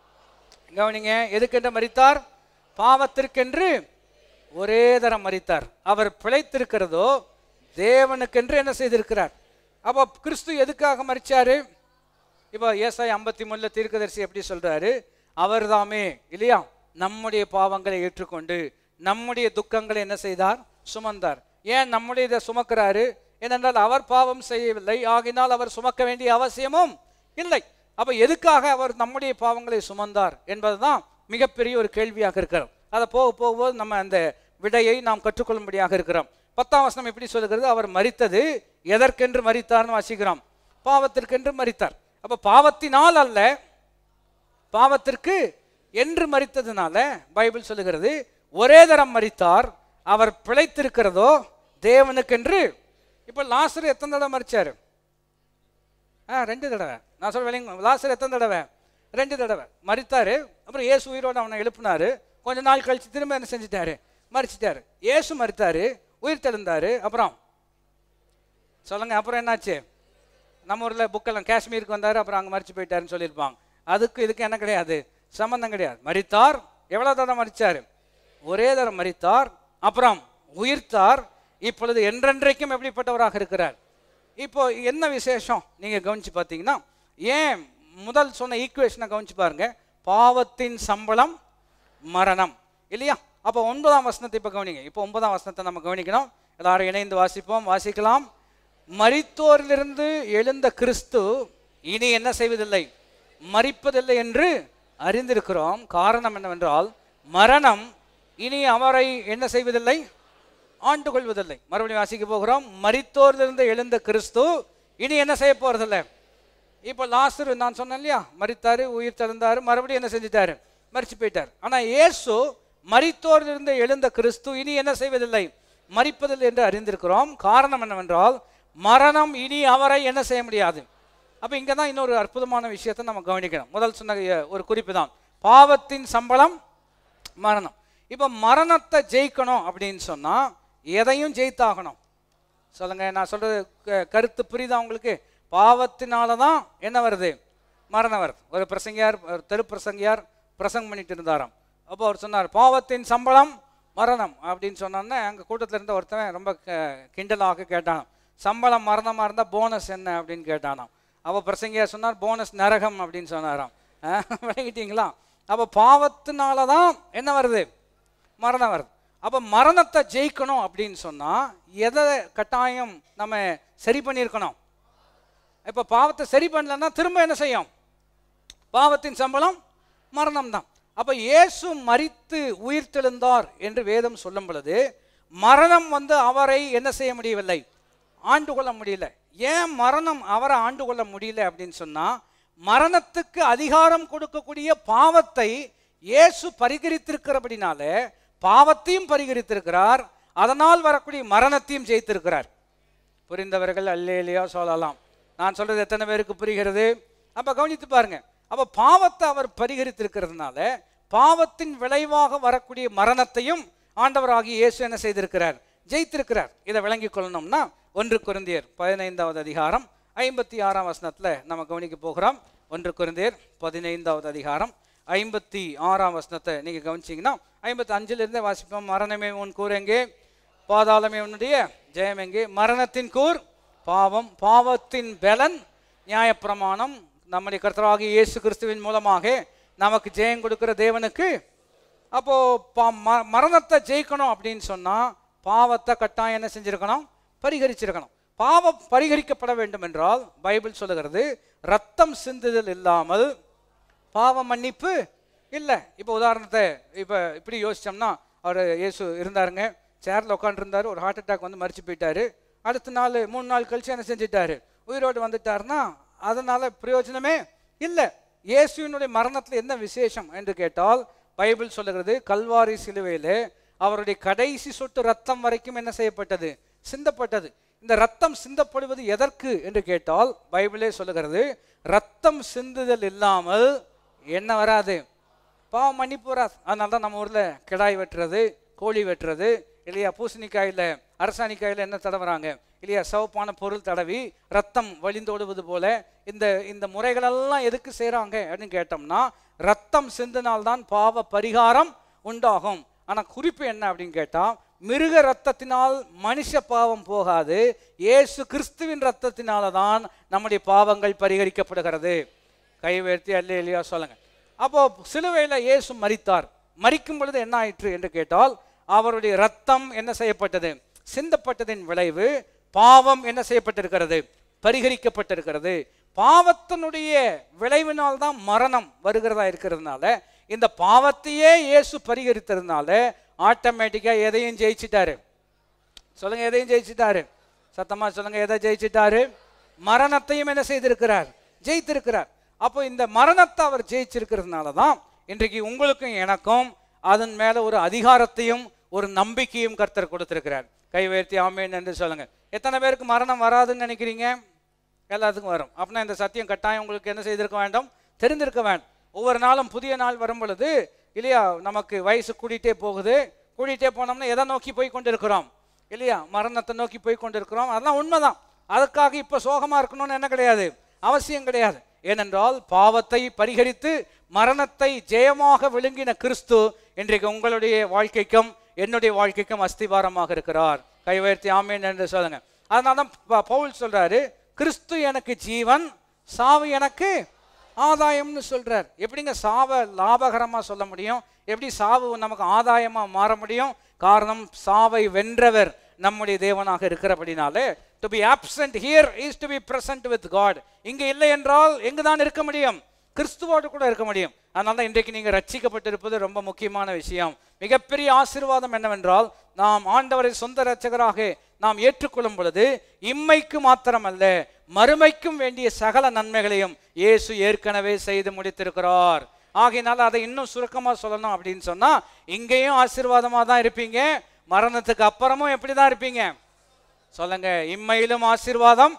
கவனிங்க எதுக்கென்று மரித்தார் பாவத்திற்கென்று ஒரே தரம் மரித்தார் அவர் பிழைத்திருக்கிறதோ தேவனுக்கென்று என்ன செய்திருக்கிறார் அப்போ கிறிஸ்து எதுக்காக மரிச்சாரு இப்போ ஏசாய் ஐம்பத்தி மூணுல தீர்க்கதரிசி எப்படி சொல்றாரு அவர்தாமே இல்லையா நம்முடைய பாவங்களை ஏற்றுக்கொண்டு நம்முடைய துக்கங்களை என்ன செய்தார் சுமந்தார் ஏன் நம்முடைய இதை சுமக்கிறாரு ஏனென்றால் அவர் பாவம் செய்யவில்லை ஆகினால் அவர் சுமக்க வேண்டிய அவசியமும் இல்லை அப்ப எதுக்காக அவர் நம்முடைய பாவங்களை சுமந்தார் என்பதுதான் மிகப்பெரிய ஒரு கேள்வியாக இருக்கிறோம் அதை போக போகும்போது நம்ம அந்த விடையை நாம் கற்றுக்கொள்ளும்படியாக இருக்கிறோம் பத்தாம் வசனம் எப்படி சொல்லுகிறது அவர் மரித்தது எதற்கென்று மரித்தார்னு வாசிக்கிறோம் பாவத்திற்கென்று மரித்தார் அப்ப பாவத்தினால் அல்ல பாவத்திற்கு என்று மறித்ததுனால பைபிள் சொல்லுகிறது ஒரே தரம் மறித்தார் அவர் பிழைத்திருக்கிறதோ தேவனுக்கென்று இப்போ லாசர் எத்தனை தடவை மறிச்சாரு ஆ ரெண்டு தடவை நான் சொல்ல வெளிங்க லாசர் எத்தனை தடவை ரெண்டு தடவை மறித்தாரு அப்புறம் இயேசு உயிரோடு அவனை எழுப்பினாரு கொஞ்ச நாள் கழிச்சு திரும்ப என்ன செஞ்சிட்டாரு மறிச்சிட்டாரு இயேசு மறித்தாரு உயிர் தெழுந்தாரு அப்புறம் சொல்லுங்க அப்புறம் என்னாச்சு நம்ம ஊரில் புக்கெல்லாம் காஷ்மீருக்கு வந்தார் அப்புறம் அங்கே மறிச்சு போயிட்டாருன்னு சொல்லியிருப்பாங்க அதுக்கு இதுக்கு என்ன கிடையாது சம்பந்தம் கிடையாது மறித்தார் எவ்வளோ தடவை மறிச்சார் ஒரே தடவை மறித்தார் அப்புறம் உயிர்த்தார் இப்பொழுது என்றென்றைக்கும் எப்படிப்பட்டவராக இருக்கிறார் இப்போ என்ன விசேஷம் நீங்கள் கவனிச்சு பார்த்தீங்கன்னா ஏன் முதல் சொன்ன ஈக்குவேஷனை கவனிச்சு பாருங்க பாவத்தின் சம்பளம் மரணம் இல்லையா அப்போ ஒன்பதாம் வசனத்தை இப்போ கவனிங்க இப்போ ஒன்பதாம் வசனத்தை நம்ம கவனிக்கணும் எல்லாரும் இணைந்து வாசிப்போம் வாசிக்கலாம் மரித்தோரிலிருந்து எழுந்த கிறிஸ்து இனி என்ன செய்வதில்லை மறிப்பதில்லை என்று அறிந்திருக்கிறோம் காரணம் என்னவென்றால் மரணம் இனி அவரை என்ன செய்வதில்லை ஆண்டு கொள்வதில்லை மறுபடியும் வாசிக்க போகிறோம் மரித்தோரிலிருந்து எழுந்த கிறிஸ்து இனி என்ன செய்ய போறதில்லை இப்போ லாஸ்டர் நான் சொன்னேன் இல்லையா மரித்தாரு உயிர் திறந்தாரு மறுபடியும் என்ன செஞ்சிட்டாரு மரிச்சு போயிட்டார் ஆனா இயேசு மரித்தோரிலிருந்து எழுந்த கிறிஸ்து இனி என்ன செய்வதில்லை மரிப்பதில்லை என்று அறிந்திருக்கிறோம் காரணம் என்னவென்றால் மரணம் இனி அவரை என்ன செய்ய முடியாது அப்போ இங்கே தான் இன்னொரு அற்புதமான விஷயத்தை நம்ம கவனிக்கணும் முதல் சொன்ன அஹ், ஒரு குறிப்பு தான் பாவத்தின் சம்பளம் மரணம் இப்போ மரணத்தை ஜெயிக்கணும் அப்படின்னு சொன்னா எதையும் ஜெயித்தாகணும் சொல்லுங்க நான் சொல்றது க- கருத்து புரியுதா உங்களுக்கு பாவத்தினால தான் என்ன வருது மரணம் வருது ஒரு பிரசங்கியார் ஒரு தெரு பிரசங்கியார் பிரசங்கம் பண்ணிட்டு இருந்தாராம் அப்போ அவர் சொன்னார் பாவத்தின் சம்பளம் மரணம் அப்படின்னு சொன்னோன்னே அங்கே கூட்டத்தில் இருந்த ஒருத்தன் ரொம்ப க- கிண்டலாக கேட்டானாம் சம்பளம் மரணமாக இருந்தால் போனஸ் என்ன அப்படின்னு கேட்டானாம் அப்போ பிரசங்கியார் சொன்னார் போனஸ் நரகம் அப்படின்னு சொன்னாராம் அஹ், விளங்கிட்டீங்களா அப்போ பாவத்தினால தான் என்ன வருது மரணம் வருது அப்போ மரணத்தை ஜெயிக்கணும் அப்படின்னு சொன்னால் எதை கட்டாயம் நம்ம சரி பண்ணியிருக்கணும் இப்போ பாவத்தை சரி பண்ணலன்னா திரும்ப என்ன செய்யும் பாவத்தின் சம்பளம் மரணம் தான் அப்போ இயேசு மரித்து உயிர்த்தெழுந்தார் என்று வேதம் சொல்லும் பொழுது மரணம் வந்து அவரை என்ன செய்ய முடியவில்லை ஆண்டு கொள்ள முடியல ஏன் மரணம் அவரை ஆண்டு கொள்ள முடியல அப்படின்னு சொன்னா மரணத்துக்கு அதிகாரம் கொடுக்கக்கூடிய பாவத்தை இயேசு பரிகரித்திருக்கிறபடினால பாவத்தையும் பரிகரித்திருக்கிறார் அதனால் வரக்கூடிய மரணத்தையும் ஜெயித்திருக்கிறார் புரிந்தவர்கள் அல்லேலியா சொல்லலாம் நான் சொல்றது எத்தனை பேருக்கு புரிகிறது அப்ப கவனித்து பாருங்க அப்ப பாவத்தை அவர் பரிகரித்திருக்கிறதுனால பாவத்தின் விளைவாக வரக்கூடிய மரணத்தையும் ஆண்டவராகிய இயேசு என்ன செய்திருக்கிறார் ஜெயித்திருக்கிறார் இதை விளங்கிக் கொள்ளணும்னா ஒன்று குருந்தியர் பதினைந்தாவது அதிகாரம் ஐம்பத்தி ஆறாம் வசனத்துல நம்ம கவனிக்க போகிறோம் ஒன்று குருந்தியர் பதினைந்தாவது அதிகாரம் ஐம்பத்தி ஆறாம் வசனத்தை நீங்க கவனிச்சீங்கன்னா ஐம்பத்தி அஞ்சுல இருந்தே வாசிப்போம் மரணமே உன் கூர் எங்கே பாதாளமே உன்னுடைய ஜெயம் எங்கே மரணத்தின் கூர் பாவம் பாவத்தின் பலன் நியாயப்பிரமாணம் நம்முடைய கர்த்தராகிய இயேசு கிறிஸ்துவின் மூலமாக நமக்கு ஜெயம் கொடுக்கிற தேவனுக்கு அப்போ பா- ம- மரணத்தை ஜெயிக்கணும் அப்படின்னு சொன்னா பாவத்தை கட்டாயம் என்ன செஞ்சிருக்கணும் பரிகரிச்சிருக்கணும் பாவம் பரிகரிக்கப்பட வேண்டும் என்றால் பைபிள் சொல்லுகிறது ரத்தம் சிந்துதல் இல்லாமல் பாவ மன்னிப்பு இல்லை இப்போ உதாரணத்தை இப்போ இப்படி யோசிச்சோம்னா அவர் இயேசு இருந்தாருங்க சேரில் உட்காந்துருந்தாரு ஒரு ஹார்ட் அட்டாக் வந்து மறிச்சு போயிட்டாரு அடுத்த நாள் மூணு நாள் கழிச்சு என்ன செஞ்சிட்டாரு உயிரோடு வந்துட்டாருன்னா அதனால பிரயோஜனமே இல்லை இயேசுவினுடைய மரணத்தில் என்ன விசேஷம் என்று கேட்டால் பைபிள் சொல்லுகிறது கல்வாரி சிலுவையிலே அவருடைய கடைசி சொட்டு ரத்தம் வரைக்கும் என்ன செய்யப்பட்டது சிந்தப்பட்டது இந்த ரத்தம் சிந்தப்படுவது எதற்கு என்று கேட்டால் பைபிளே சொல்லுகிறது ரத்தம் சிந்துதல் இல்லாமல் என்ன வராது பாவம் மன்னிப்பு வராது அதனால தான் நம்ம ஊரில் கிடாய் வெட்டுறது கோழி வெட்டுறது இல்லையா பூசணிக்காயில் அரசாணிக்காயில் என்ன தடவுறாங்க இல்லையா சிவப்பான பொருள் தடவி ரத்தம் வழிந்தோடுவது போல இந்த இந்த முறைகளெல்லாம் எதுக்கு செய்கிறாங்க அப்படின்னு கேட்டோம்னா ரத்தம் சிந்தினால்தான் பாவ பரிகாரம் உண்டாகும் ஆனால் குறிப்பு என்ன அப்படின்னு கேட்டால் மிருக ரத்தத்தினால் மனுஷ பாவம் போகாது இயேசு கிறிஸ்துவின் ரத்தத்தினால தான் நம்முடைய பாவங்கள் பரிகரிக்கப்படுகிறது கை உயர்த்தி அல்ல இல்லையா சொல்லுங்க அப்போ சிலுவையில் இயேசு மரித்தார் மரிக்கும் பொழுது என்ன ஆயிற்று என்று கேட்டால் அவருடைய ரத்தம் என்ன செய்யப்பட்டது சிந்தப்பட்டதின் விளைவு பாவம் என்ன செய்யப்பட்டிருக்கிறது பரிகரிக்கப்பட்டிருக்கிறது பாவத்தினுடைய விளைவினால் தான் மரணம் வருகிறதா இருக்கிறதுனால இந்த பாவத்தையே இயேசு பரிகரித்ததுனால ஆட்டோமேட்டிக்கா எதையும் ஜெயிச்சிட்டாரு சொல்லுங்க எதையும் ஜெயிச்சிட்டாரு சத்தமா சொல்லுங்க எதை ஜெயிச்சிட்டாரு மரணத்தையும் என்ன செய்திருக்கிறார் ஜெயித்திருக்கிறார் அப்போ இந்த மரணத்தை அவர் ஜெயிச்சிருக்கிறதுனால தான் இன்றைக்கு உங்களுக்கும் எனக்கும் அதன் மேல ஒரு அதிகாரத்தையும் ஒரு நம்பிக்கையும் கர்த்தர் கொடுத்திருக்கிறார் கை உயர்த்தி ஆமேன் என்று சொல்லுங்க எத்தனை பேருக்கு மரணம் வராதுன்னு நினைக்கிறீங்க எல்லாத்துக்கும் வரும் அப்படின்னா இந்த சத்தியம் கட்டாயம் உங்களுக்கு என்ன செய்திருக்க வேண்டும் தெரிந்திருக்க வேண்டும் ஒவ்வொரு நாளும் புதிய நாள் வரும் பொழுது இல்லையா நமக்கு வயசு கூடிட்டே போகுது கூடிட்டே போனோம்னா எதை நோக்கி போய் கொண்டிருக்கிறோம் இல்லையா மரணத்தை நோக்கி போய் கொண்டிருக்கிறோம் அதெல்லாம் உண்மைதான் அதுக்காக இப்போ சோகமா இருக்கணும்னு என்ன கிடையாது அவசியம் கிடையாது ஏனென்றால் பாவத்தை பரிகரித்து மரணத்தை ஜெயமாக விழுங்கின கிறிஸ்து இன்றைக்கு உங்களுடைய வாழ்க்கைக்கும் என்னுடைய வாழ்க்கைக்கும் அஸ்திவாரமாக இருக்கிறார் கை உயர்த்தி ஆமேன் என்று சொல்லுங்க அதனால தான் ப- பவுல் சொல்றாரு கிறிஸ்து எனக்கு ஜீவன் சாவு எனக்கு ஆதாயம்னு சொல்றார் எப்படிங்க சாவை லாபகரமா சொல்ல முடியும் எப்படி சாவு நமக்கு ஆதாயமா மாற முடியும் காரணம் சாவை வென்றவர் நம்முடைய தேவனாக இருக்கிறபடினாலே to be absent here is to be present with God இங்க இல்லை என்றால் எங்கு தான் இருக்க முடியும் கிறிஸ்துவோடு கூட இருக்க முடியும் அதனால தான் இன்றைக்கு நீங்க ரட்சிக்கப்பட்டிருப்பது ரொம்ப முக்கியமான விஷயம் மிகப்பெரிய ஆசீர்வாதம் என்னவென்றால் நாம் ஆண்டவரை சொந்த இரட்சகராக நாம் ஏற்றுக்கொள்ளும் பொழுது இம்மைக்கு மாத்திரமல்ல மறுமைக்கும் வேண்டிய சகல நன்மைகளையும் இயேசு ஏற்கனவே செய்து முடித்திருக்கிறார் ஆகையினால அதை இன்னும் சுருக்கமா சொல்லணும் அப்படின்னு சொன்னா இங்கேயும் ஆசீர்வாதமா தான் இருப்பீங்க மரணத்துக்கு அப்புறமும் எப்படி தான் இருப்பீங்க சொல்லுங்க இம்மையிலும் ஆசீர்வாதம்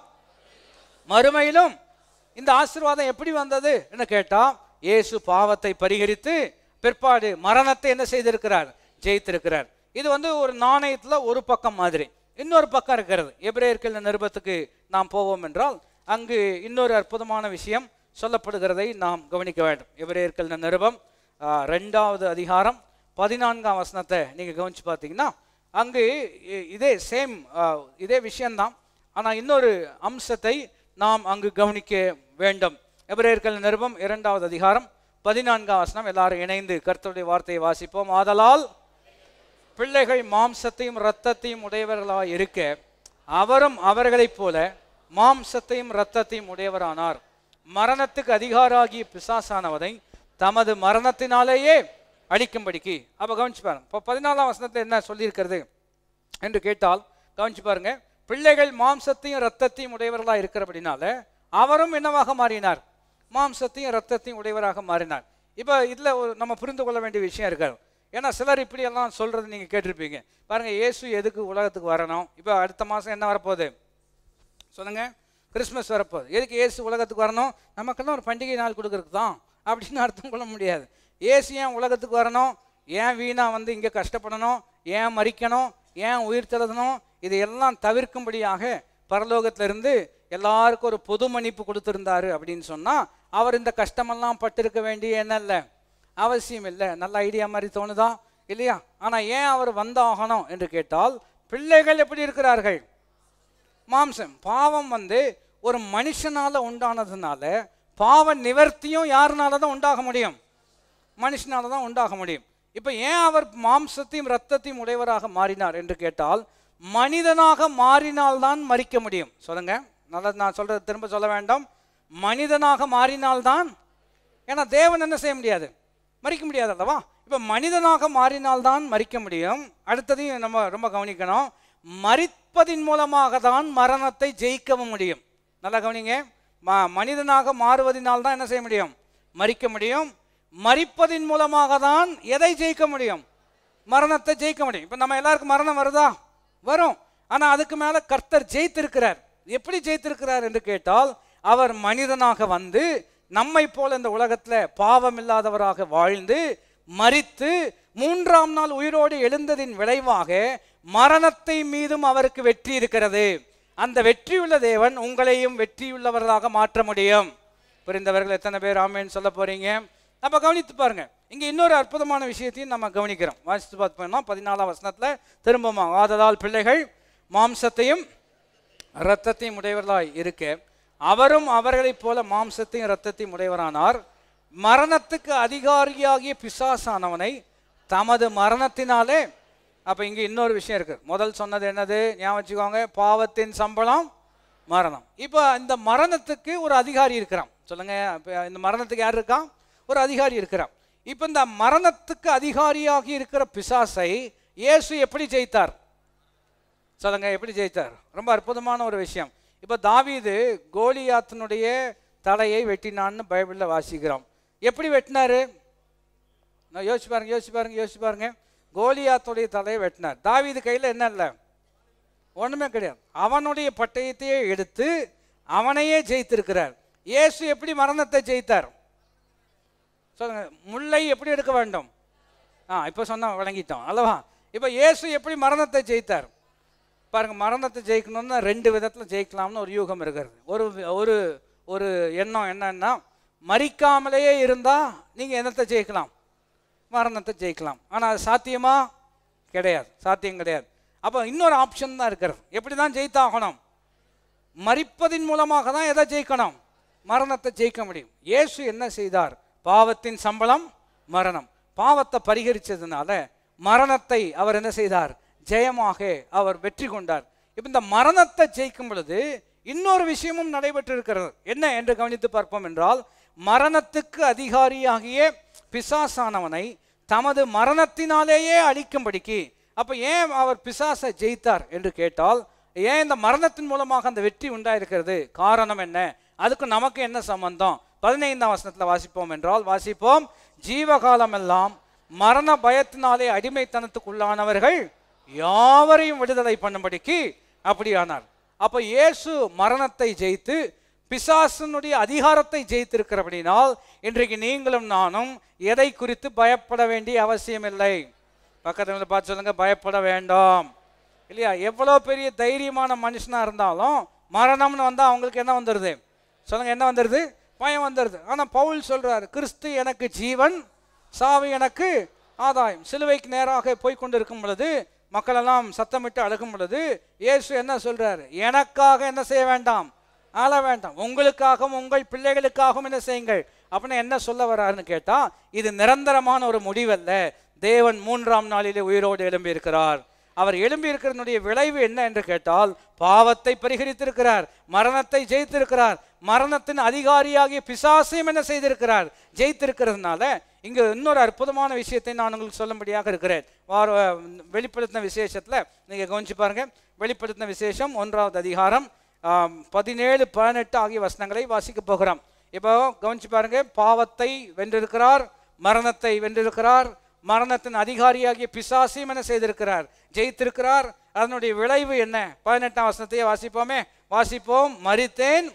மறுமையிலும் இந்த ஆசீர்வாதம் எப்படி வந்தது என்று கேட்டா இயேசு பாவத்தை பரிகரித்து பிற்பாடு மரணத்தை என்ன செய்திருக்கிறார் ஜெயித்திருக்கிறார் இது வந்து ஒரு நாணயத்துல ஒரு பக்கம் மாதிரி இன்னொரு பக்கம் இருக்கிறது எபிரேயர்கள் நிருபத்துக்கு நாம் போவோம் என்றால் அங்கு இன்னொரு அற்புதமான விஷயம் சொல்லப்படுகிறதை நாம் கவனிக்க வேண்டும் எபிரேயர்கள் நிருபம் ஆ, ரெண்டாவது அதிகாரம் பதினான்காம் வசனத்தை நீங்க கவனிச்சு பார்த்தீங்கன்னா அங்கு இ- இதே சேம் இதே விஷயம்தான் ஆனால் இன்னொரு அம்சத்தை நாம் அங்கு கவனிக்க வேண்டும் எபிரேயர்கள் நிருபம் இரண்டாவது அதிகாரம் பதினான்காம் வசனம் எல்லாரும் இணைந்து கர்த்தருடைய வார்த்தையை வாசிப்போம் ஆதலால் பிள்ளைகள் மாம்சத்தையும் இரத்தத்தையும் உடையவர்களாய் இருக்க அவரும் அவர்களைப் போல மாம்சத்தையும் இரத்தத்தையும் உடையவரானார் மரணத்துக்கு அதிகாராகிய பிசாசானவதை தமது மரணத்தினாலேயே அழிக்கும்படிக்கு அப்ப கவனிச்சு பாருங்க இப்போ பதினாலாம் வசனத்தில் என்ன சொல்லியிருக்கிறது என்று கேட்டால் கவனிச்சு பாருங்க பிள்ளைகள் மாம்சத்தையும் இரத்தத்தையும் உடையவர்களாக இருக்கிறபடினால அவரும் என்னவாக மாறினார் மாம்சத்தையும் இரத்தத்தையும் உடையவராக மாறினார் இப்போ இதில் ஒரு நம்ம புரிந்து கொள்ள வேண்டிய விஷயம் இருக்காது ஏன்னா சிலர் இப்படி எல்லாம் சொல்றது நீங்க கேட்டிருப்பீங்க பாருங்க இயேசு எதுக்கு உலகத்துக்கு வரணும் இப்போ அடுத்த மாசம் என்ன வரப்போகுது சொல்லுங்க கிறிஸ்மஸ் வரப்போகுது எதுக்கு இயேசு உலகத்துக்கு வரணும் நமக்கெல்லாம் ஒரு பண்டிகை நாள் கொடுக்கறதுக்கு தான் அப்படின்னு அர்த்தம் கொள்ள முடியாது இயேசு ஏன் உலகத்துக்கு வரணும் ஏன் வீணா வந்து இங்கே கஷ்டப்படணும் ஏன் மறிக்கணும் ஏன் உயிர் தெழுதணும் இதையெல்லாம் தவிர்க்கும்படியாக பரலோகத்திலிருந்து எல்லாருக்கும் ஒரு பொது மன்னிப்பு கொடுத்திருந்தாரு அப்படின்னு சொன்னா அவர் இந்த கஷ்டமெல்லாம் பட்டிருக்க வேண்டிய என்ன இல்லை அவசியம் இல்லை நல்ல ஐடியா மாதிரி தோணுதா இல்லையா ஆனா ஏன் அவர் வந்தாகணும் என்று கேட்டால் பிள்ளைகள் எப்படி இருக்கிறார்கள் மாம்சம் பாவம் வந்து ஒரு மனுஷனால உண்டானதுனால பாவ நிவர்த்தியும் யாருனால தான் உண்டாக முடியும் மனுஷனால தான் உண்டாக முடியும் இப்போ ஏன் அவர் மாம்சத்தையும் இரத்தத்தையும் உடையவராக மாறினார் என்று கேட்டால் மனிதனாக மாறினால்தான் மறிக்க முடியும் சொல்லுங்க நல்லா நான் சொல்றது திரும்ப சொல்ல வேண்டாம் மனிதனாக மாறினால்தான் ஏன்னா தேவன் என்ன செய்ய முடியாது மறிக்க முடியாது அல்லவா இப்போ மனிதனாக மாறினால்தான் மறிக்க முடியும் அடுத்ததையும் நம்ம ரொம்ப கவனிக்கணும் மறிப்பதின் மூலமாக தான் மரணத்தை ஜெயிக்கவும் முடியும் நல்லா கவனிங்க ம மனிதனாக மாறுவதனால் தான் என்ன செய்ய முடியும் மறிக்க முடியும் மறிப்பதின் மூலமாக தான் எதை ஜெயிக்க முடியும் மரணத்தை ஜெயிக்க முடியும் இப்போ நம்ம எல்லாருக்கும் மரணம் வருதா வரும் ஆனா அதுக்கு மேல கர்த்தர் ஜெயித்திருக்கிறார் எப்படி ஜெயித்திருக்கிறார் என்று கேட்டால் அவர் மனிதனாக வந்து நம்மை போல இந்த உலகத்துல பாவம் இல்லாதவராக வாழ்ந்து மரித்து மூன்றாம் நாள் உயிரோடு எழுந்ததின் விளைவாக மரணத்தை மீதும் அவருக்கு வெற்றி இருக்கிறது அந்த வெற்றியுள்ள தேவன் உங்களையும் வெற்றியுள்ளவர்களாக மாற்ற முடியும் புரிந்தவர்கள் எத்தனை பேர் ஆமேன்னு சொல்ல போறீங்க நம்ம கவனித்து பாருங்க இங்க இன்னொரு அற்புதமான விஷயத்தையும் நம்ம கவனிக்கிறோம் வாசித்து பார்த்தோம்னா பதினாலாம் வசனத்துல திரும்பமா ஆதலால் பிள்ளைகள் மாம்சத்தையும் இரத்தத்தையும் உடையவர்களாய் இருக்க அவரும் அவர்களைப் போல மாம்சத்தையும் இரத்தத்தையும் உடையவரானார் மரணத்துக்கு அதிகாரியாகிய பிசாசானவனை தமது மரணத்தினாலே அப்ப இங்க இன்னொரு விஷயம் இருக்கு முதல் சொன்னது என்னது ஞாபகம் வச்சுக்கோங்க பாவத்தின் சம்பளம் மரணம் இப்போ இந்த மரணத்துக்கு ஒரு அதிகாரி இருக்கிறான் சொல்லுங்க இப்ப இந்த மரணத்துக்கு யார் இருக்கான் ஒரு அதிகாரி இருக்கிறான் இப்போ இந்த மரணத்துக்கு அதிகாரியாகி இருக்கிற பிசாசை இயேசு எப்படி ஜெயித்தார் சொல்லுங்க எப்படி ஜெயித்தார் ரொம்ப அற்புதமான ஒரு விஷயம் இப்போ தாவீது கோலியாத்தினுடைய தலையை வெட்டினான்னு பைபிளில் வாசிக்கிறோம் எப்படி வெட்டினாரு நான் யோசிச்சு பாருங்க யோசிச்சு பாருங்க யோசிச்சு பாருங்க கோலியாத்துடைய தலையை வெட்டினார் தாவீது கையில் என்ன இல்லை ஒண்ணுமே கிடையாது அவனுடைய பட்டயத்தையே எடுத்து அவனையே ஜெயித்திருக்கிறார் இயேசு எப்படி மரணத்தை ஜெயித்தார் சொல்லுங்க முல்லை எப்படி எடுக்க வேண்டும் ஆ இப்போ சொன்னா விளங்கிட்டோம் அல்லவா இப்போ இயேசு எப்படி மரணத்தை ஜெயித்தார் பாருங்க மரணத்தை ஜெயிக்கணும்னா ரெண்டு விதத்தில் ஜெயிக்கலாம்னு ஒரு யூகம் இருக்கிறது ஒரு ஒரு ஒரு எண்ணம் என்னன்னா மறிக்காமலேயே இருந்தால் நீங்கள் என்னத்தை ஜெயிக்கலாம் மரணத்தை ஜெயிக்கலாம் ஆனால் அது சாத்தியமா கிடையாது சாத்தியம் கிடையாது அப்போ இன்னொரு ஆப்ஷன் தான் இருக்கிறது எப்படி தான் ஜெயித்தாகணும் மறிப்பதின் மூலமாக தான் எதை ஜெயிக்கணும் மரணத்தை ஜெயிக்க முடியும் இயேசு என்ன செய்தார் பாவத்தின் சம்பளம் மரணம் பாவத்தை பரிகரிச்சதுனால மரணத்தை அவர் என்ன செய்தார் ஜெயமாக அவர் வெற்றி கொண்டார் இப்போ இந்த மரணத்தை ஜெயிக்கும் பொழுது இன்னொரு விஷயமும் நடைபெற்று இருக்கிறது என்ன என்று கவனித்து பார்ப்போம் என்றால் மரணத்துக்கு அதிகாரியாகிய பிசாசானவனை தமது மரணத்தினாலேயே அழிக்கும்படிக்கு அப்ப ஏன் அவர் பிசாசை ஜெயித்தார் என்று கேட்டால் ஏன் இந்த மரணத்தின் மூலமாக அந்த வெற்றி உண்டாயிருக்கிறது காரணம் என்ன அதுக்கு நமக்கு என்ன சம்பந்தம் பதினைந்தாம் வசனத்துல வாசிப்போம் என்றால் வாசிப்போம் ஜீவகாலம் எல்லாம் மரண பயத்தினாலே அடிமைத்தனத்துக்குள்ளானவர்கள் யாவரையும் விடுதலை பண்ணும்படிக்கு அப்படியானார் அப்ப இயேசு மரணத்தை ஜெயித்து பிசாசனுடைய அதிகாரத்தை ஜெயித்திருக்கிறபடினால் இன்றைக்கு நீங்களும் நானும் எதை குறித்து பயப்பட வேண்டிய அவசியம் இல்லை பக்கத்துல பார்த்து சொல்லுங்க பயப்பட வேண்டாம் இல்லையா எவ்வளோ பெரிய தைரியமான மனுஷனா இருந்தாலும் மரணம்னு வந்தால் அவங்களுக்கு என்ன வந்துடுது சொல்லுங்க என்ன வந்துடுது பயம் வந்துடுது ஆனால் பவுல் சொல்றாரு கிறிஸ்து எனக்கு ஜீவன் சாவு எனக்கு ஆதாயம் சிலுவைக்கு நேராக போய் கொண்டிருக்கும் பொழுது மக்களெல்லாம் சத்தமிட்டு அழுகும் பொழுது இயேசு என்ன சொல்றாரு எனக்காக என்ன செய்ய வேண்டாம் ஆள வேண்டாம் உங்களுக்காகவும் உங்கள் பிள்ளைகளுக்காகவும் என்ன செய்யுங்கள் அப்படின்னு என்ன சொல்ல வர்றாருன்னு கேட்டா இது நிரந்தரமான ஒரு முடிவல்ல தேவன் மூன்றாம் நாளிலே உயிரோடு எழும்பி இருக்கிறார் அவர் எழும்பி இருக்கிறதனுடைய விளைவு என்ன என்று கேட்டால் பாவத்தை பரிகரித்திருக்கிறார் மரணத்தை ஜெயித்திருக்கிறார் மரணத்தின் அதிகாரியாகிய பிசாசையும் என்ன செய்திருக்கிறார் ஜெயித்திருக்கிறதுனால இங்க இன்னொரு அற்புதமான விஷயத்தை நான் உங்களுக்கு சொல்லும்படியாக இருக்கிறேன் வார வெளிப்படுத்தின விசேஷத்துல நீங்க கவனிச்சு பாருங்க வெளிப்படுத்தின விசேஷம் ஒன்றாவது அதிகாரம் ஆம், பதினேழு பதினெட்டு ஆகிய வசனங்களை வாசிக்க போகிறோம் இப்போ கவனிச்சு பாருங்க பாவத்தை வென்றிருக்கிறார் மரணத்தை வென்றிருக்கிறார் மரணத்தின் அதிகாரியாகிய பிசாசையும் என்ன செய்திருக்கிறார் ஜெயித்திருக்கிறார் அதனுடைய விளைவு என்ன பதினெட்டாம் வசனத்தையே வாசிப்போமே வாசிப்போம் மரித்தேன்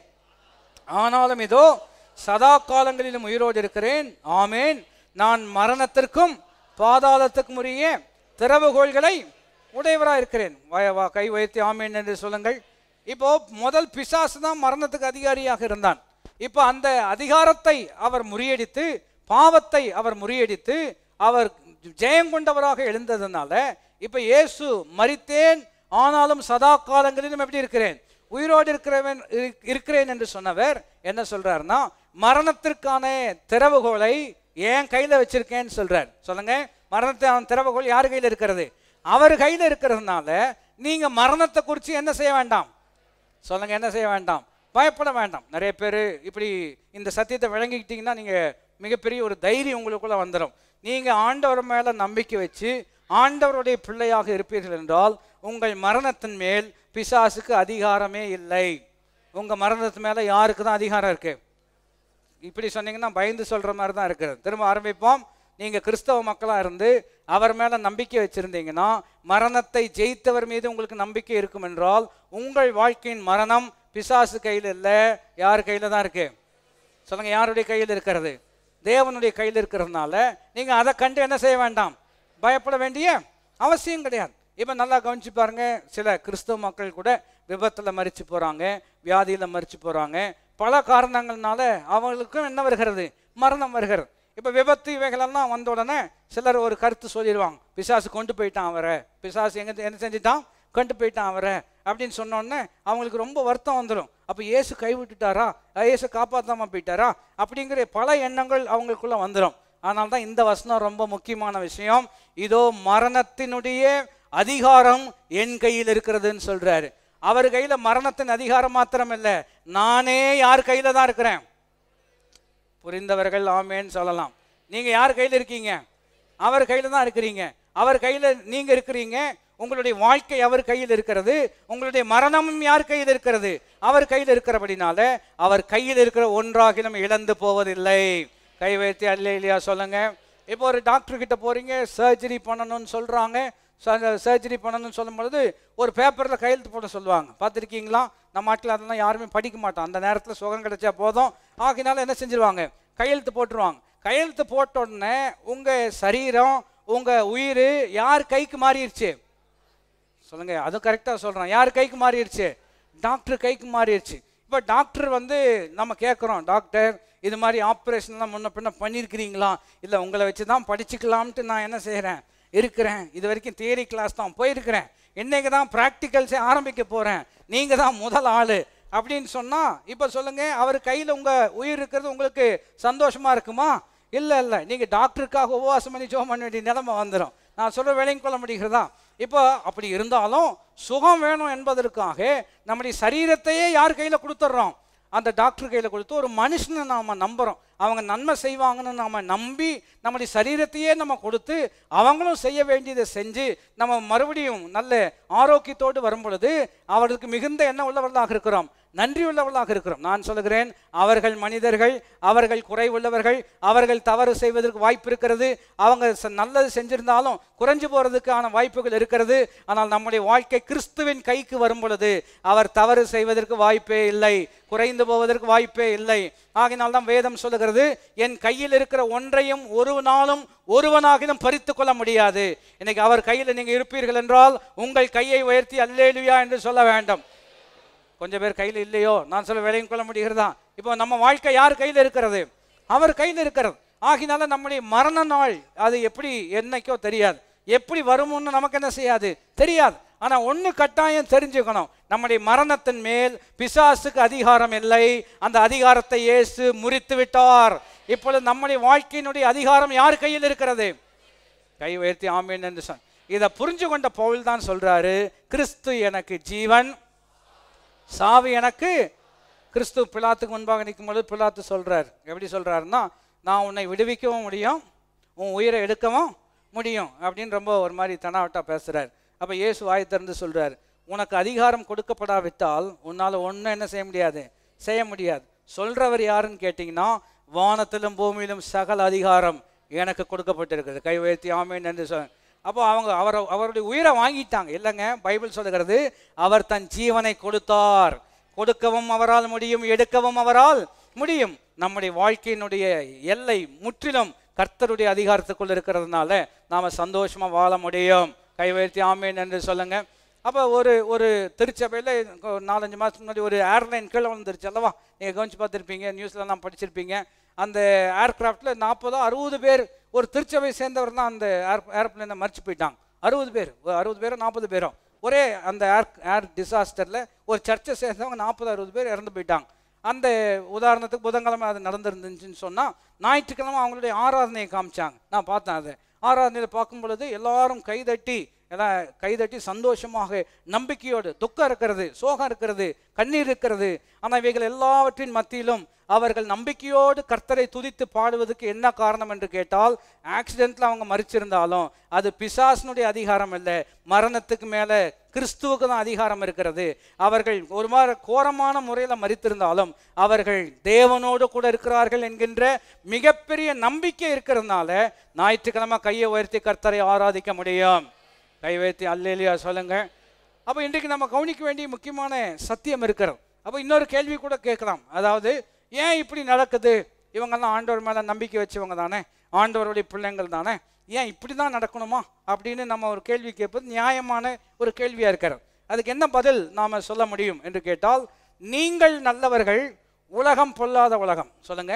ஆனாலும் இதோ சதா காலங்களிலும் உயிரோடு இருக்கிறேன் ஆமேன் நான் மரணத்திற்கும் பாதாளத்துக்கும் உரிய திறவுகோள்களை உடையவராக இருக்கிறேன் வய- வா- கை உயர்த்தி ஆமேன் என்று சொல்லுங்கள் இப்போ முதல் பிசாசு தான் மரணத்துக்கு அதிகாரியாக இருந்தான் இப்போ அந்த அதிகாரத்தை அவர் முறியடித்து பாவத்தை அவர் முறியடித்து அவர் ஜெயம் கொண்டவராக எழுந்ததுனால இப்போ இயேசு மரித்தேன் ஆனாலும் சதா காலங்களிலும் எப்படி இருக்கிறேன் உயிரோடு இருக்கிறவன் இரு- இருக்கிறேன் என்று சொன்னவர் என்ன சொல்றாருன்னா மரணத்திற்கான திறவுகோலை என் கையில வச்சிருக்கேன்னு சொல்றார் சொல்லுங்க மரணத்திற்கான திறவுகோல் யார் கையில இருக்கிறது அவர் கையில இருக்கிறதுனால நீங்க மரணத்தை குறித்து என்ன செய்ய வேண்டாம் சொல்லுங்க என்ன செய்ய வேண்டாம் பயப்பட வேண்டாம் நிறைய பேர் இப்படி இந்த சத்தியத்தை விளங்கிக்கிட்டீங்கன்னா நீங்க மிகப்பெரிய ஒரு தைரியம் உங்களுக்குள்ள வந்துடும் நீங்க ஆண்டவர் மேல நம்பிக்கை வச்சு ஆண்டவருடைய பிள்ளையாக இருப்பீர்கள் என்றால் உங்கள் மரணத்தின் மேல் பிசாசுக்கு அதிகாரமே இல்லை உங்க மரணத்து மேல யாருக்கு தான் அதிகாரம் இருக்கு இப்படி சொன்னீங்கன்னா பயந்து சொல்ற மாதிரி தான் இருக்கிறது திரும்ப ஆரம்பிப்போம் நீங்க கிறிஸ்தவ மக்களா இருந்து அவர் மேல நம்பிக்கை வச்சிருந்தீங்கன்னா மரணத்தை ஜெயித்தவர் மீது உங்களுக்கு நம்பிக்கை இருக்கும் என்றால் உங்கள் வாழ்க்கையின் மரணம் பிசாசு கையில் இல்லை யார் கையில தான் இருக்கு சொல்லுங்க யாருடைய கையில் இருக்கிறது தேவனுடைய கையில் இருக்கிறதுனால நீங்க அதை கண்டு என்ன செய்ய வேண்டாம் பயப்பட வேண்டிய அவசியம் கிடையாது இப்போ நல்லா கவனிச்சு பாருங்க சில கிறிஸ்தவ மக்கள் கூட விபத்துல மறிச்சு போறாங்க வியாதியில மறிச்சு போறாங்க பல காரணங்கள்னால அவங்களுக்கும் என்ன வருகிறது மரணம் வருகிறது இப்போ விபத்து இவைகளெல்லாம் வந்த உடனே சிலர் ஒரு கருத்து சொல்லிடுவாங்க பிசாசு கொண்டு போயிட்டான் அவரை பிசாசு எங்க என்ன செஞ்சிட்டான் கொண்டு போயிட்டான் அவரை அப்படின்னு சொன்ன உடனே அவங்களுக்கு ரொம்ப வருத்தம் வந்துடும் அப்போ இயேசு கைவிட்டுட்டாரா அஹ் இயேசு காப்பாத்தாம போயிட்டாரா அப்படிங்கிற பல எண்ணங்கள் அவங்களுக்குள்ள வந்துடும் ஆனால் தான் இந்த வசனம் ரொம்ப முக்கியமான விஷயம் இதோ மரணத்தினுடைய அதிகாரம் என் கையில் இருக்கிறதுன்னு சொல்றாரு அவர் கையில மரணத்தின் அதிகாரம் மாத்திரம் இல்லை நானே யார் கையில தான் இருக்கிறேன் புரிந்தவர்கள் ஆமேன்னு சொல்லலாம் நீங்க யார் கையில் இருக்கீங்க அவர் கையில தான் இருக்கிறீங்க அவர் கையில நீங்க இருக்கிறீங்க உங்களுடைய வாழ்க்கை அவர் கையில் இருக்கிறது உங்களுடைய மரணமும் யார் கையில் இருக்கிறது அவர் கையில் இருக்கிறபடினால அவர் கையில் இருக்கிற ஒன்றாகிலும் இழந்து போவதில்லை கை வைத்து அல்ல இல்லையா சொல்லுங்க இப்போ ஒரு டாக்டர் கிட்ட போறீங்க சர்ஜரி பண்ணணும்னு சொல்றாங்க சர்ஜரி பண்ணணும்னு சொல்லும் பொழுது ஒரு பேப்பரில் கையெழுத்து போட சொல்லுவாங்க பார்த்துருக்கீங்களா நம்ம நாட்டில் அதெல்லாம் யாருமே படிக்க மாட்டோம் அந்த நேரத்தில் சுகம் கிடைச்சா போதும் ஆகினால என்ன செஞ்சிருவாங்க கையெழுத்து போட்டுருவாங்க கையெழுத்து போட்ட உடனே உங்கள் சரீரம் உங்கள் உயிர் யார் கைக்கு மாறிடுச்சு சொல்லுங்க அதுவும் கரெக்டாக சொல்கிறேன் யார் கைக்கு மாறிடுச்சு டாக்டர் கைக்கு மாறிடுச்சு இப்போ டாக்டர் வந்து நம்ம கேட்குறோம் டாக்டர் இது மாதிரி ஆப்ரேஷன்லாம் முன்ன பின்ன பண்ணியிருக்கிறீங்களா இல்லை உங்களை வச்சு தான் படிச்சுக்கலாம்ட்டு நான் என்ன செய்கிறேன் இருக்கிறேன் இது வரைக்கும் தியரி கிளாஸ் தான் போயிருக்கிறேன் இன்னைக்கு தான் ப்ராக்டிக்கல்ஸே ஆரம்பிக்க போகிறேன் நீங்கள் தான் முதல் ஆள் அப்படின்னு சொன்னால் இப்போ சொல்லுங்கள் அவர் கையில் உங்கள் உயிர் இருக்கிறது உங்களுக்கு சந்தோஷமாக இருக்குமா இல்லை இல்லை நீங்கள் டாக்டருக்காக உபவாசம் பண்ணி ஜோம் பண்ண வேண்டிய நிலைமை வந்துடும் நான் சொல்ற வேலையும் கொள்ள முடிகிறதா இப்போ அப்படி இருந்தாலும் சுகம் வேணும் என்பதற்காக நம்முடைய சரீரத்தையே யார் கையில் கொடுத்துட்றோம் அந்த டாக்டர் கையில் கொடுத்து ஒரு மனுஷனை நாம் நம்புகிறோம் அவங்க நன்மை செய்வாங்கன்னு நாம் நம்பி நம்முடைய சரீரத்தையே நம்ம கொடுத்து அவங்களும் செய்ய வேண்டியதை செஞ்சு நம்ம மறுபடியும் நல்ல ஆரோக்கியத்தோடு வரும் பொழுது அவர்களுக்கு மிகுந்த என்ன உள்ளவர்களாக இருக்கிறோம் நன்றி உள்ளவர்களாக இருக்கிறோம் நான் சொல்லுகிறேன் அவர்கள் மனிதர்கள் அவர்கள் குறைவுள்ளவர்கள் அவர்கள் தவறு செய்வதற்கு வாய்ப்பு இருக்கிறது அவங்க ச- நல்லது செஞ்சிருந்தாலும் குறைஞ்சு போறதுக்கான வாய்ப்புகள் இருக்கிறது ஆனால் நம்முடைய வாழ்க்கை கிறிஸ்துவின் கைக்கு வரும் பொழுது அவர் தவறு செய்வதற்கு வாய்ப்பே இல்லை குறைந்து போவதற்கு வாய்ப்பே இல்லை ஆகினால் தான் வேதம் சொல்லுகிறது என் கையில் இருக்கிற ஒன்றையும் ஒரு நாளும் ஒருவனாகிலும் பறித்து கொள்ள முடியாது இன்னைக்கு அவர் கையில் நீங்க இருப்பீர்கள் என்றால் உங்கள் கையை உயர்த்தி அல்லேலுயா என்று சொல்ல வேண்டும் கொஞ்சம் பேர் கையில் இல்லையோ நான் சொல்ல விலையும் கொள்ள முடிகிறதா இப்போ நம்ம வாழ்க்கை யார் கையில் இருக்கிறது அவர் கையில் இருக்கிறது ஆகினால நம்முடைய மரண நாள் அது எப்படி என்னைக்கோ தெரியாது எப்படி வரும்னு நமக்கு என்ன செய்யாது தெரியாது ஆனால் ஒன்று கட்டாயம் தெரிஞ்சுக்கணும் நம்முடைய மரணத்தின் மேல் பிசாசுக்கு அதிகாரம் இல்லை அந்த அதிகாரத்தை இயேசு முறித்து விட்டார் இப்பொழுது நம்முடைய வாழ்க்கையினுடைய அதிகாரம் யார் கையில் இருக்கிறது கை உயர்த்தி ஆமேன் என்று சொன்ன இதை புரிஞ்சு கொண்ட பவுல் தான் சொல்றாரு கிறிஸ்து எனக்கு ஜீவன் சாவி எனக்கு கிறிஸ்து பிலாத்துக்கு முன்பாக நிற்கும் பொழுது பிலாத்து சொல்றார் எப்படி சொல்றாருன்னா நான் உன்னை விடுவிக்கவும் முடியும் உன் உயிரை எடுக்கவும் முடியும் அப்படின்னு ரொம்ப ஒரு மாதிரி தனாவட்டா பேசுறார் அப்ப இயேசு வாய் திறந்து சொல்றார் உனக்கு அதிகாரம் கொடுக்கப்படாவிட்டால் உன்னால ஒன்றும் என்ன செய்ய முடியாது செய்ய முடியாது சொல்றவர் யாருன்னு கேட்டிங்கன்னா வானத்திலும் பூமியிலும் சகல அதிகாரம் எனக்கு கொடுக்கப்பட்டிருக்கிறது கை உயர்த்தி ஆமேன் என்று சொல் அப்போ அவங்க அவரை அவருடைய உயிரை வாங்கிட்டாங்க இல்லைங்க பைபிள் சொல்லுகிறது அவர் தன் ஜீவனை கொடுத்தார் கொடுக்கவும் அவரால் முடியும் எடுக்கவும் அவரால் முடியும் நம்முடைய வாழ்க்கையினுடைய எல்லை முற்றிலும் கர்த்தருடைய அதிகாரத்துக்குள் இருக்கிறதுனால நாம சந்தோஷமா வாழ முடியும் கை உயர்த்தி ஆமேன் என்று சொல்லுங்க அப்போ ஒரு ஒரு திருச்சபையில் ஒரு நாலஞ்சு மாதத்துக்கு முன்னாடி ஒரு ஏர்லைன் கீழே வந்துருச்சு அல்லவா நீங்கள் கவனிச்சு பார்த்துருப்பீங்க நியூஸ்லலாம் படிச்சிருப்பீங்க அந்த ஏர்கிராஃப்டில் நாற்பதோ அறுபது பேர் ஒரு திருச்சபை சேர்ந்தவர் தான் அந்த ஏர் ஏர்ப்ளைனை மறிச்சு போயிட்டாங்க அறுபது பேர் ஒரு அறுபது பேரோ நாற்பது பேரோ ஒரே அந்த ஏர் ஏர் டிசாஸ்டரில் ஒரு சர்ச்சை சேர்ந்தவங்க நாற்பது அறுபது பேர் இறந்து போயிட்டாங்க அந்த உதாரணத்துக்கு புதன்கிழமை அது நடந்திருந்துச்சுன்னு சொன்னால் ஞாயிற்றுக்கிழமை அவங்களுடைய ஆராதனையை காமிச்சாங்க நான் பார்த்தேன் அதை ஆராதனையில் பார்க்கும் பொழுது எல்லாரும் கைதட்டி எல்லாம் கைதட்டி சந்தோஷமாக நம்பிக்கையோடு துக்கம் இருக்கிறது சோகம் இருக்கிறது கண்ணீர் இருக்கிறது ஆனால் இவைகள் எல்லாவற்றின் மத்தியிலும் அவர்கள் நம்பிக்கையோடு கர்த்தரை துதித்து பாடுவதற்கு என்ன காரணம் என்று கேட்டால் ஆக்சிடென்ட்ல அவங்க மறிச்சிருந்தாலும் அது பிசாசனுடைய அதிகாரம் இல்லை மரணத்துக்கு மேலே கிறிஸ்துவுக்கு தான் அதிகாரம் இருக்கிறது அவர்கள் ஒரு மாதிரி கோரமான முறையில் மறித்திருந்தாலும் அவர்கள் தேவனோடு கூட இருக்கிறார்கள் என்கின்ற மிகப்பெரிய நம்பிக்கை இருக்கிறதுனால ஞாயிற்றுக்கிழமை கையை உயர்த்தி கர்த்தரை ஆராதிக்க முடியும் கை உயர்த்தி அல்லேலியா சொல்லுங்க அப்போ இன்றைக்கு நம்ம கவனிக்க வேண்டிய முக்கியமான சத்தியம் இருக்கிறது அப்போ இன்னொரு கேள்வி கூட கேட்கலாம் அதாவது ஏன் இப்படி நடக்குது இவங்கெல்லாம் ஆண்டவர் மேலே நம்பிக்கை வச்சவங்க தானே ஆண்டவருடைய பிள்ளைங்கள் தானே ஏன் இப்படி தான் நடக்கணுமா அப்படின்னு நம்ம ஒரு கேள்வி கேட்பது நியாயமான ஒரு கேள்வியாக இருக்கிறது அதுக்கு என்ன பதில் நாம் சொல்ல முடியும் என்று கேட்டால் நீங்கள் நல்லவர்கள் உலகம் பொல்லாத உலகம் சொல்லுங்க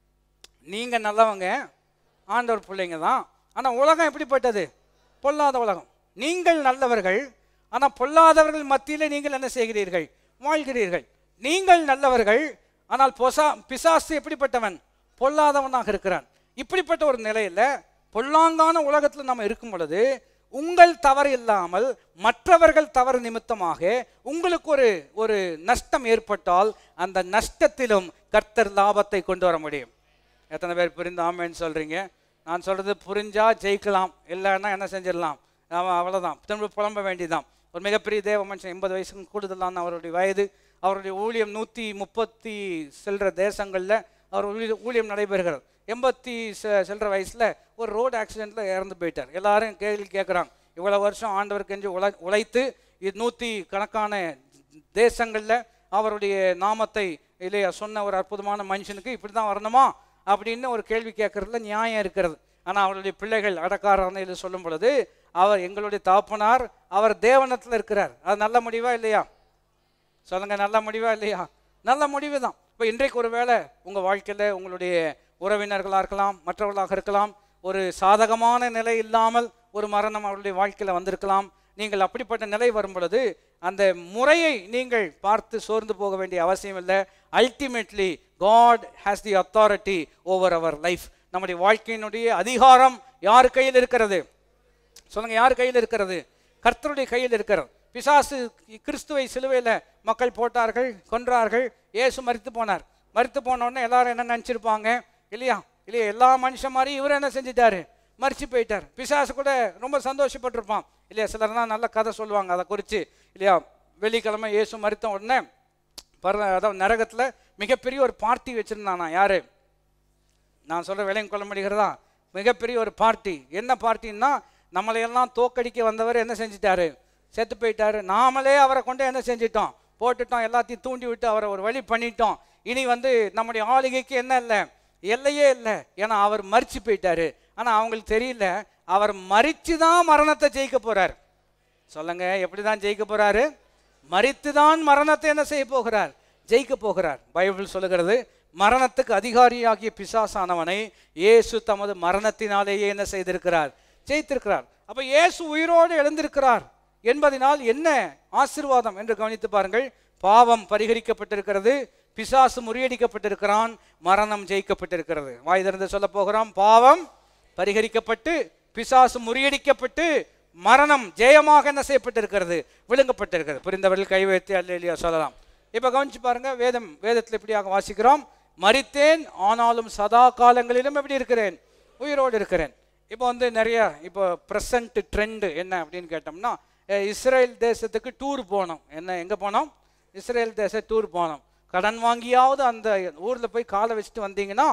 நீங்கள் நல்லவங்க ஆண்டவர் பிள்ளைங்க தான் ஆனால் உலகம் எப்படிப்பட்டது பொல்லாத உலகம் நீங்கள் நல்லவர்கள் ஆனால் பொல்லாதவர்கள் மத்தியிலே நீங்கள் என்ன செய்கிறீர்கள் வாழ்கிறீர்கள் நீங்கள் நல்லவர்கள் ஆனால் பொசா பிசாசு எப்படிப்பட்டவன் பொல்லாதவனாக இருக்கிறான் இப்படிப்பட்ட ஒரு நிலையில பொல்லாங்கான உலகத்தில் நம்ம இருக்கும் பொழுது உங்கள் தவறு இல்லாமல் மற்றவர்கள் தவறு நிமித்தமாக உங்களுக்கு ஒரு ஒரு நஷ்டம் ஏற்பட்டால் அந்த நஷ்டத்திலும் கர்த்தர் லாபத்தை கொண்டு வர முடியும் எத்தனை பேர் புரிந்து ஆமேன்னு சொல்றீங்க நான் சொல்றது புரிஞ்சா ஜெயிக்கலாம் இல்லைன்னா என்ன செஞ்சிடலாம் அவன் அவ்வளோதான் திரும்ப புலம்ப வேண்டியதான் ஒரு மிகப்பெரிய தேவ மனுஷன் எண்பது வயசுக்கு கூடுதலான அவருடைய வயது அவருடைய ஊழியம் நூற்றி முப்பத்தி சில்லற தேசங்களில் அவர் ஊழிய- ஊழியம் நடைபெறுகிறது எண்பத்தி செ- சில்லற வயசில் ஒரு ரோடு ஆக்சிடெண்ட்டில் இறந்து போயிட்டார் எல்லாரும் கேள்வி கேட்குறாங்க இவ்வளோ வருஷம் ஆண்டவர் கெஞ்சு உழை உழைத்து இது நூற்றி கணக்கான தேசங்களில் அவருடைய நாமத்தை இல்லையா சொன்ன ஒரு அற்புதமான மனுஷனுக்கு இப்படி தான் வரணுமா அப்படின்னு ஒரு கேள்வி கேட்கறதுல நியாயம் இருக்கிறது ஆனால் அவருடைய பிள்ளைகள் அடக்காரணையில் சொல்லும் பொழுது அவர் எங்களுடைய தாப்பனார் அவர் தேவனத்தில் இருக்கிறார் அது நல்ல முடிவா இல்லையா சொல்லுங்க நல்ல முடிவா இல்லையா நல்ல முடிவு தான் இப்போ இன்றைக்கு ஒரு வேளை உங்கள் வாழ்க்கையில் உங்களுடைய உறவினர்களாக இருக்கலாம் மற்றவர்களாக இருக்கலாம் ஒரு சாதகமான நிலை இல்லாமல் ஒரு மரணம் அவருடைய வாழ்க்கையில் வந்திருக்கலாம் நீங்கள் அப்படிப்பட்ட நிலை வரும் பொழுது அந்த முறையை நீங்கள் பார்த்து சோர்ந்து போக வேண்டிய அவசியம் இல்லை ultimately God has the authority over our life நம்முடைய வாழ்க்கையினுடைய அதிகாரம் யார் கையில் இருக்கிறது சொல்லுங்க யார் கையில் இருக்கிறது கர்த்தருடைய கையில் இருக்கிறது பிசாசு கிறிஸ்துவை சிலுவையில் மக்கள் போட்டார்கள் கொன்றார்கள் இயேசு மரித்து போனார் மரித்து போன உடனே எல்லாரும் என்ன நினச்சிருப்பாங்க இல்லையா இல்லையா எல்லா மனுஷன் மாதிரி இவர் என்ன செஞ்சிட்டாரு மரிச்சு போயிட்டார் பிசாசு கூட ரொம்ப சந்தோஷப்பட்டிருப்பான் இல்லையா சிலர்லாம் நல்ல கதை சொல்லுவாங்க அதை குறித்து இல்லையா வெள்ளிக்கிழமை இயேசு மரித்த உடனே பர அதாவது நரகத்தில் மிகப்பெரிய ஒரு பார்ட்டி வச்சுருந்தானா யாரு நான் சொல்ற விலையும் கொள்ள முடிகிறதா மிகப்பெரிய ஒரு பார்ட்டி என்ன பார்ட்டின்னா நம்மளையெல்லாம் தோக்கடிக்க வந்தவர் என்ன செஞ்சிட்டாரு செத்து போயிட்டாரு நாமளே அவரை கொண்டு என்ன செஞ்சிட்டோம் போட்டுட்டோம் எல்லாத்தையும் தூண்டி விட்டு அவரை ஒரு வழி பண்ணிட்டோம் இனி வந்து நம்முடைய ஆளுகைக்கு என்ன இல்லை எல்லையே இல்லை ஏன்னா அவர் மறிச்சு போயிட்டாரு ஆனால் அவங்களுக்கு தெரியல அவர் மறிச்சு தான் மரணத்தை ஜெயிக்க போறார் சொல்லுங்க எப்படி தான் ஜெயிக்க போறாரு மறித்து தான் மரணத்தை என்ன செய்ய போகிறார் ஜெயிக்க போகிறார் பைபிள் சொல்லுகிறது மரணத்துக்கு அதிகாரியாகிய பிசாசானவனை இயேசு தமது மரணத்தினாலேயே என்ன செய்திருக்கிறார் ஜெயித்திருக்கிறார் அப்ப இயேசு உயிரோடு எழுந்திருக்கிறார் என்பதனால் என்ன ஆசீர்வாதம் என்று கவனித்து பாருங்கள் பாவம் பரிகரிக்கப்பட்டிருக்கிறது பிசாசு முறியடிக்கப்பட்டிருக்கிறான் மரணம் ஜெயிக்கப்பட்டிருக்கிறது வாய் திறந்து சொல்ல போகிறோம் பாவம் பரிகரிக்கப்பட்டு பிசாசு முறியடிக்கப்பட்டு மரணம் ஜெயமாக என்ன செய்யப்பட்டிருக்கிறது விழுங்கப்பட்டிருக்கிறது புரிந்தவர்கள் கை வைத்து அல்லையா சொல்லலாம் இப்போ கவனிச்சு பாருங்க வேதம் வேதத்தில் இப்படியாக வாசிக்கிறோம் மரித்தேன் ஆனாலும் சதா காலங்களிலும் எப்படி இருக்கிறேன் உயிரோடு இருக்கிறேன் இப்போ வந்து நிறைய இப்போ ப்ரெசன்ட் ட்ரெண்டு என்ன அப்படின்னு கேட்டோம்னா அஹ், இஸ்ரேல் தேசத்துக்கு டூர் போனோம் என்ன எங்கே போனோம் இஸ்ரேல் தேச டூர் போனோம் கடன் வாங்கியாவது அந்த ஊரில் போய் காலை வச்சுட்டு வந்தீங்கன்னா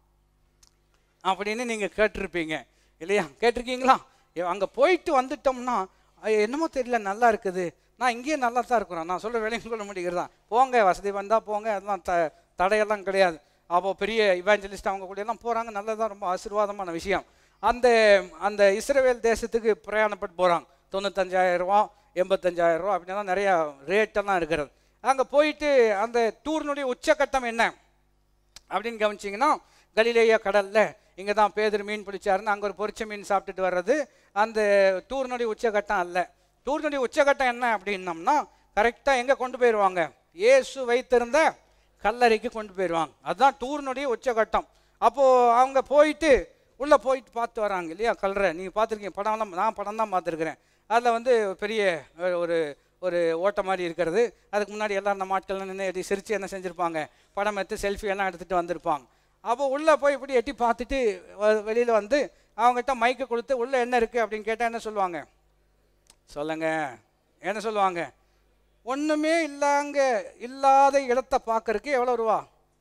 அப்படின்னு நீங்கள் கேட்டிருப்பீங்க இல்லையா கேட்டிருக்கீங்களா அங்கே போயிட்டு வந்துட்டோம்னா ஐயோ, என்னமோ தெரியல நல்லா இருக்குது நான் இங்கேயே நல்லா தான் இருக்கிறோம் நான் சொல்ல வேலையும் சொல்ல முடிகிறதா போங்க வசதி வந்தால் போங்க அதெல்லாம் த தடையெல்லாம் கிடையாது அப்போ பெரிய இவாஞ்சலிஸ்ட் அவங்க கூட எல்லாம் போகிறாங்க நல்லதான் ரொம்ப ஆசீர்வாதமான விஷயம் அந்த அந்த இஸ்ரேல் தேசத்துக்கு பிரயாணப்பட்டு போகிறாங்க தொண்ணூத்தஞ்சாயிரம் ரூபா எண்பத்தஞ்சாயிரம் ரூபா அப்படின்னா நிறையா ரேட்டெல்லாம் இருக்கிறது அங்கே போயிட்டு அந்த டூர்னுடைய உச்சக்கட்டம் என்ன அப்படின்னு கவனிச்சிங்கன்னா கலிலேயா கடலில் இங்கே தான் பேதர் மீன் பிடிச்சாருன்னு அங்கே ஒரு பொரிச்ச மீன் சாப்பிட்டுட்டு வர்றது அந்த டூர்னுடைய உச்சகட்டம் அல்ல டூர்னுடைய உச்சகட்டம் என்ன அப்படின்னம்னா கரெக்டாக எங்கே கொண்டு போயிடுவாங்க இயேசு வைத்திருந்த கல்லறைக்கு கொண்டு போயிடுவாங்க அதுதான் டூர்னுடைய உச்சகட்டம் அப்போது அவங்க போயிட்டு உள்ளே போயிட்டு பார்த்து வராங்க இல்லையா கல்லறை நீங்கள் பார்த்துருக்கீங்க படம்லாம் நான் படம் தான் பார்த்துருக்குறேன் அதில் வந்து பெரிய அஹ், ஒரு ஒரு ஓட்டை மாதிரி இருக்கிறது அதுக்கு முன்னாடி எல்லாரும் நம்ம ஆட்கள் நின்று எட்டி சிரித்து என்ன செஞ்சுருப்பாங்க படம் எடுத்து செல்ஃபி எல்லாம் எடுத்துகிட்டு வந்திருப்பாங்க அப்போ உள்ளே போய் இப்படி எட்டி பார்த்துட்டு வெளியில் வந்து அவங்ககிட்ட மைக்கை கொடுத்து உள்ளே என்ன இருக்குது அப்படின்னு கேட்டால் என்ன சொல்லுவாங்க சொல்லுங்க என்ன சொல்லுவாங்க ஒன்றுமே இல்லாங்க இல்லாத இடத்த பார்க்கறதுக்கு எவ்வளோ ரூபா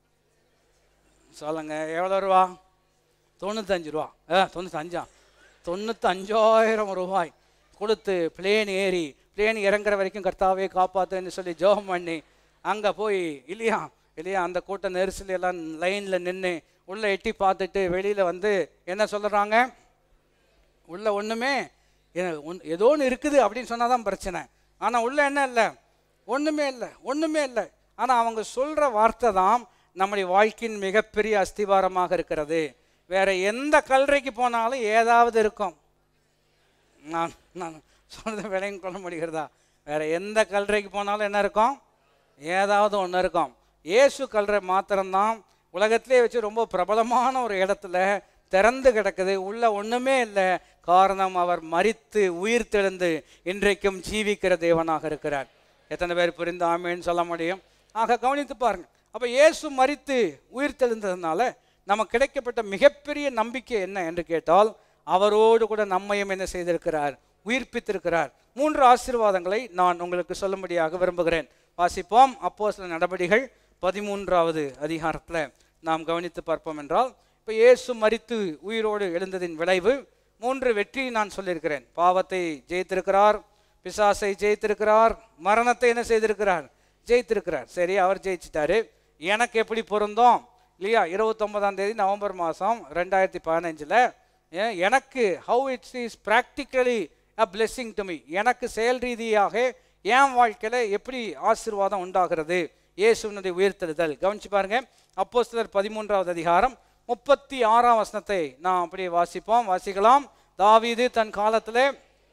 சொல்லுங்க எவ்வளோ ரூபா தொண்ணூத்தஞ்சு ரூபா ஆ தொண்ணூத்தஞ்சா தொண்ணூத்தஞ்சாயிரம் ரூபாய் கொடுத்து பிளேன் ஏறி பிளேன் இறங்குற வரைக்கும் கர்த்தாவே காப்பாத்துன்னு சொல்லி ஜெபம் பண்ணி அங்கே போய் இல்லையா இல்லையா அந்த கூட்ட நெரிசல் எல்லாம் லைனில் நின்று உள்ளே எட்டி பார்த்துட்டு வெளியில் வந்து என்ன சொல்லுறாங்க உள்ள ஒன்றுமே ஏதோ ஒன்று இருக்குது அப்படின்னு சொன்னால் தான் பிரச்சனை ஆனால் உள்ள என்ன இல்லை ஒன்றுமே இல்லை ஒன்றுமே இல்லை ஆனால் அவங்க சொல்கிற வார்த்தை தான் நம்முடைய வாழ்க்கையின் மிகப்பெரிய அஸ்திவாரமாக இருக்கிறது வேற எந்த கல்லறைக்கு போனாலும் ஏதாவது இருக்கும் நான் நான் சொன்னது விலையும் கொள்ள முடிகிறதா வேற எந்த கல்லறைக்கு போனாலும் என்ன இருக்கும் ஏதாவது ஒன்று இருக்கும் இயேசு கல்லறை மாத்திரம்தான் உலகத்திலே வச்சு ரொம்ப பிரபலமான ஒரு இடத்துல திறந்து கிடக்குது உள்ள ஒண்ணுமே இல்லை காரணம் அவர் மரித்து உயிர் தெழுந்து இன்றைக்கும் ஜீவிக்கிற தேவனாக இருக்கிறார் எத்தனை பேர் புரிந்து ஆமேன்னு சொல்ல முடியும் ஆக கவனித்து பாருங்க அப்ப இயேசு மரித்து உயிர் தெழுந்ததுனால நமக்கு கிடைக்கப்பட்ட மிகப்பெரிய நம்பிக்கை என்ன என்று கேட்டால் அவரோடு கூட நம்மையும் என்ன செய்திருக்கிறார் உயிர்ப்பித்திருக்கிறார் மூன்று ஆசீர்வாதங்களை நான் உங்களுக்கு சொல்லும்படியாக விரும்புகிறேன் வாசிப்போம் அப்போ சில நடபடிகள் பதிமூன்றாவது அதிகாரத்தில் நாம் கவனித்து பார்ப்போம் என்றால் இப்போ இயேசு மரித்து உயிரோடு எழுந்ததின் விளைவு மூன்று வெற்றி நான் சொல்லியிருக்கிறேன் பாவத்தை ஜெயித்திருக்கிறார் பிசாசை ஜெயித்திருக்கிறார் மரணத்தை என்ன செய்திருக்கிறார் ஜெயித்திருக்கிறார் சரி அவர் ஜெயிச்சிட்டாரு எனக்கு எப்படி பொருந்தோம் இல்லையா இருபத்தொன்பதாம் தேதி நவம்பர் மாதம் ரெண்டாயிரத்தி பதினஞ்சில் எனக்கு how it's is practically a blessing to me எனக்கு செயல் ரீதியாக என் வாழ்க்கையில் எப்படி ஆசீர்வாதம் உண்டாகிறது இயேசுவினுடைய உயிர்த்தெழுதல் கவனிச்சு பாருங்க அப்போஸ்தலர் பதிமூன்றாவது அதிகாரம் முப்பத்தி ஆறாம் வசனத்தை நாம் அப்படியே வாசிப்போம் வாசிக்கலாம் தாவீது தன் காலத்தில்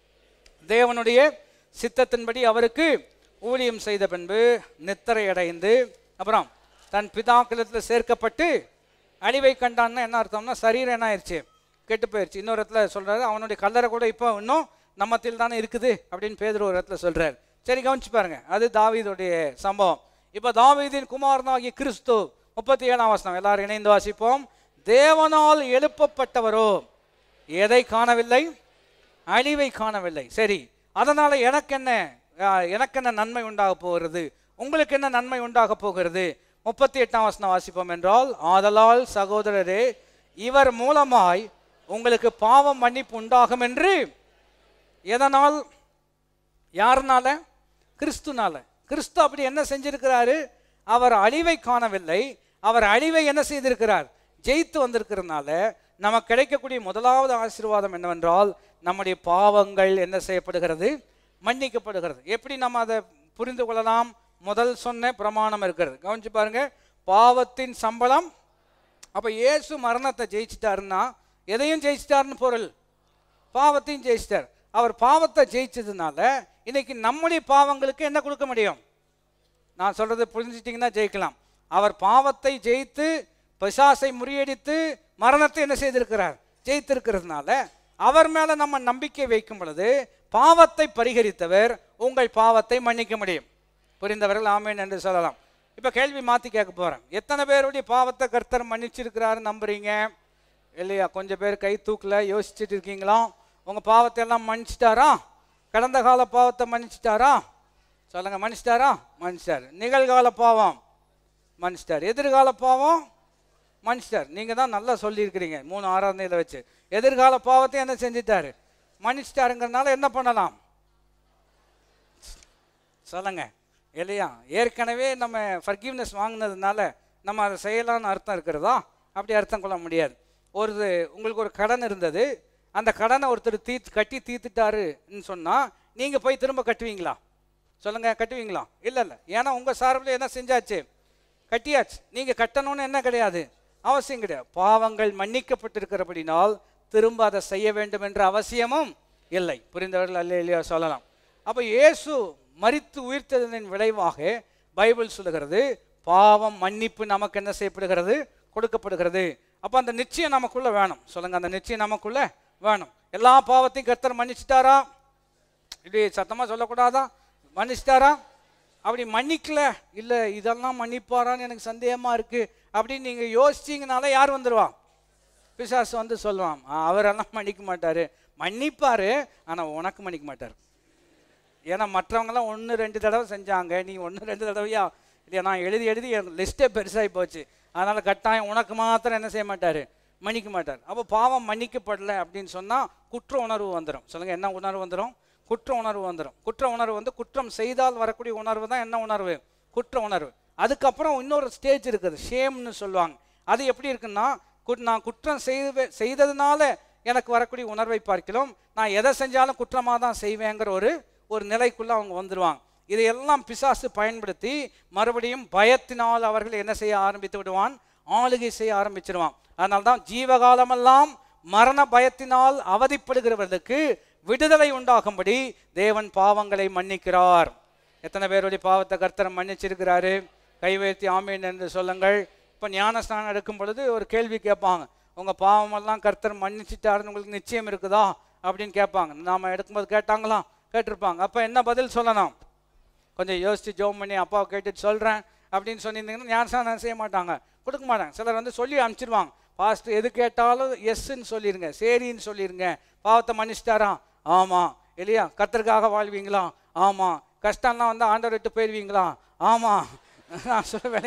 தேவனுடைய சித்தத்தின்படி அவருக்கு ஊழியம் செய்த பின்பு நித்திரை அடைந்து அப்புறம் தன் பிதாக்களத்தில் சேர்க்கப்பட்டு அழிவை கண்டான்னு என்ன அர்த்தம்னா சரீரம் என்ன ஆயிடுச்சு கெட்டு போயிடுச்சு இன்னொரு இடத்துல சொல்றாரு அவனுடைய கல்லறை கூட இப்போ இன்னும் நம்மத்தில் தானே இருக்குது அப்படின்னு பேதுரு ஒரு இடத்துல சொல்றாரு சரி கவனிச்சு பாருங்க அது தாவீதுடைய சம்பவம் இப்போ தாவீதின் குமாரனாகிய கிறிஸ்து முப்பத்தி ஏழாம் வசனம் எல்லாரும் இணைந்து வாசிப்போம் தேவனால் எழுப்பப்பட்டவரோ எதை காணவில்லை அழிவை காணவில்லை சரி அதனால எனக்கு என்ன அஹ், எனக்கு என்ன நன்மை உண்டாக போகிறது உங்களுக்கு என்ன நன்மை உண்டாக போகிறது முப்பத்தி எட்டாம் வசனம் வாசிப்போம் என்றால் ஆதலால் சகோதரரே இவர் மூலமாய் உங்களுக்கு பாவம் மன்னிப்பு உண்டாகும் என்று எதனால் யாருனால கிறிஸ்துனால கிறிஸ்து அப்படி என்ன செஞ்சிருக்கிறாரு அவர் அழிவை காணவில்லை அவர் அழிவை என்ன செய்திருக்கிறார் ஜெயித்து வந்திருக்கிறதுனால நமக்கு கிடைக்கக்கூடிய முதலாவது ஆசீர்வாதம் என்னவென்றால் நம்முடைய பாவங்கள் என்ன செய்யப்படுகிறது மன்னிக்கப்படுகிறது எப்படி நம்ம அதை புரிந்து கொள்ளலாம் முதல் சொன்ன பிரமாணம் இருக்கிறது கவனிச்சு பாருங்க பாவத்தின் சம்பளம் அப்ப இயேசு மரணத்தை ஜெயிச்சிட்டாருன்னா எதையும் ஜெயிச்சிட்டாருன்னு பொருள் பாவத்தையும் ஜெயிச்சிட்டார் அவர் பாவத்தை ஜெயிச்சதுனால இன்னைக்கு நம்முடைய பாவங்களுக்கு என்ன கொடுக்க முடியும் நான் சொல்றது புரிஞ்சிட்டிங்கன்னா ஜெயிக்கலாம் அவர் பாவத்தை ஜெயித்து பிசாசை முறியடித்து மரணத்தை என்ன செய்திருக்கிறார் ஜெயித்திருக்கிறதுனால அவர் மேல நம்ம நம்பிக்கை வைக்கும் பொழுது பாவத்தை பரிகரித்தவர் உங்கள் பாவத்தை மன்னிக்க முடியும் புரிந்தவர்கள் ஆமேன் என்று சொல்லலாம் இப்போ கேள்வி மாற்றி கேட்க போகிறேன் எத்தனை பேருடைய பாவத்தை கர்த்தர் மன்னிச்சிருக்கிறாரு நம்புறீங்க இல்லையா கொஞ்சம் பேர் கை தூக்கல யோசிச்சுட்டு இருக்கீங்களா உங்கள் பாவத்தை எல்லாம் மன்னிச்சிட்டாரா கடந்த கால பாவத்தை மன்னிச்சிட்டாரா சொல்லுங்க மன்னிச்சிட்டாரா மன்னிச்சிட்டார் நிகழ்கால பாவம் மன்னிச்சிட்டார் எதிர்கால பாவம் மன்னிச்சிட்டார் நீங்கள் தான் நல்லா சொல்லியிருக்கிறீங்க மூணு ஆராதனையில் வச்சு எதிர்கால பாவத்தை என்ன செஞ்சிட்டாரு மன்னிச்சிட்டாருங்கிறதுனால என்ன பண்ணலாம் சொல்லுங்க இல்லையா ஏற்கனவே நம்ம ஃபர்கிவ்னஸ் வாங்கினதுனால நம்ம அதை செய்யலாம்னு அர்த்தம் இருக்கிறதா அப்படி அர்த்தம் கொள்ள முடியாது ஒரு உங்களுக்கு ஒரு கடன் இருந்தது அந்த கடனை ஒருத்தர் தீத்து கட்டி தீர்த்துட்டாருன்னு சொன்னால் நீங்கள் போய் திரும்ப கட்டுவீங்களா சொல்லுங்க கட்டுவீங்களா இல்லை இல்லை ஏன்னா உங்கள் சார்பில் என்ன செஞ்சாச்சு கட்டியாச்சு நீங்கள் கட்டணும்னு என்ன கிடையாது அவசியம் கிடையாது பாவங்கள் மன்னிக்கப்பட்டிருக்கிறபடினால் திரும்ப அதை செய்ய வேண்டும் என்ற அவசியமும் இல்லை புரிந்தவர்கள் அல்ல இல்லையா சொல்லலாம் அப்போ இயேசு மரித்து உயிர்த்ததனின் விளைவாக பைபிள் சொல்லுகிறது பாவம் மன்னிப்பு நமக்கு என்ன செய்யப்படுகிறது கொடுக்கப்படுகிறது அப்போ அந்த நிச்சயம் நமக்குள்ள வேணும் சொல்லுங்க அந்த நிச்சயம் நமக்குள்ள வேணும் எல்லா பாவத்தையும் கர்த்தர் மன்னிச்சிட்டாரா இப்படி சத்தமாக சொல்லக்கூடாதா மன்னிச்சிட்டாரா அப்படி மன்னிக்கல இல்லை இதெல்லாம் மன்னிப்பாரான்னு எனக்கு சந்தேகமாக இருக்குது அப்படின்னு நீங்கள் யோசிச்சீங்கனால யார் வந்துடுவா பிசாசு வந்து சொல்லுவான் "ஆ, அவரெல்லாம் மன்னிக்க மாட்டார் மன்னிப்பார் ஆனால் உனக்கு மன்னிக்க மாட்டார் ஏன்னா மற்றவங்கெல்லாம் ஒன்று ரெண்டு தடவை செஞ்சாங்க நீ ஒன்று ரெண்டு தடவையா இல்லையா நான் எழுதி எழுதி என் லிஸ்ட்டே பெருசாகி போச்சு அதனால் கட்டாயம் உனக்கு மாத்திரம் என்ன செய்ய மாட்டார் மன்னிக்க மாட்டார் அப்போ பாவம் மன்னிக்கப்படலை அப்படின்னு சொன்னால் குற்ற உணர்வு வந்துடும் சொல்லுங்கள் என்ன உணர்வு வந்துடும் குற்ற உணர்வு வந்துடும் குற்ற உணர்வு வந்து குற்றம் செய்தால் வரக்கூடிய உணர்வு தான் என்ன உணர்வு குற்ற உணர்வு அதுக்கப்புறம் இன்னொரு ஸ்டேஜ் இருக்குது ஷேம்னு சொல்லுவாங்க அது எப்படி இருக்குன்னா கு- நான் குற்றம் செய்த செய்ததுனால எனக்கு வரக்கூடிய உணர்வை பார்க்கலாம் நான் எதை செஞ்சாலும் குற்றமாக தான் செய்வேங்கிற ஒரு ஒரு நிலைக்குள்ள அவங்க வந்துருவாங்க இதையெல்லாம் பிசாசு பயன்படுத்தி மறுபடியும் பயத்தினால் அவர்கள் என்ன செய்ய ஆரம்பித்து விடுவான் ஆளுகை செய்ய ஆரம்பிச்சிருவான் அதனால தான் ஜீவகாலமெல்லாம் மரண பயத்தினால் அவதிப்படுகிறவர்களுக்கு விடுதலை உண்டாகும்படி தேவன் பாவங்களை மன்னிக்கிறார் எத்தனை பேருடைய பாவத்தை கர்த்தர் மன்னிச்சிருக்கிறாரு கை வைத்து ஆமீன் என்று சொல்லுங்கள் இப்போ ஞானஸ்நானம் எடுக்கும் பொழுது ஒரு கேள்வி கேட்பாங்க உங்கள் பாவமெல்லாம் கர்த்தர் மன்னிச்சிட்டாருன்னு உங்களுக்கு நிச்சயம் இருக்குதா அப்படின்னு கேட்பாங்க நாம் எடுக்கும்போது கேட்டாங்களா கேட்டிருப்பாங்க அப்போ என்ன பதில் சொல்லணும் கொஞ்சம் யோசித்து ஜோம் பண்ணி அப்பாவை கேட்டுட்டு சொல்கிறேன் அப்படின்னு சொன்னிருந்தீங்கன்னா ஞானஸ்நானம் செய்ய மாட்டாங்க கொடுக்க மாட்டாங்க சிலர் வந்து சொல்லி அனுப்பிச்சிருவாங்க பாஸ்ட் எது கேட்டாலும் எஸ்ன்னு சொல்லிடுங்க சரின்னு சொல்லிடுங்க பாவத்தை மன்னிச்சிட்டாரா ஆமாம் இல்லையா கர்த்தருக்காக வாழ்வீங்களா ஆமாம் கஷ்டம்லாம் வந்து ஆண்டவர் விட்டு போயிடுவீங்களா ஆமாம் நான் சொல்ல வேலைங்க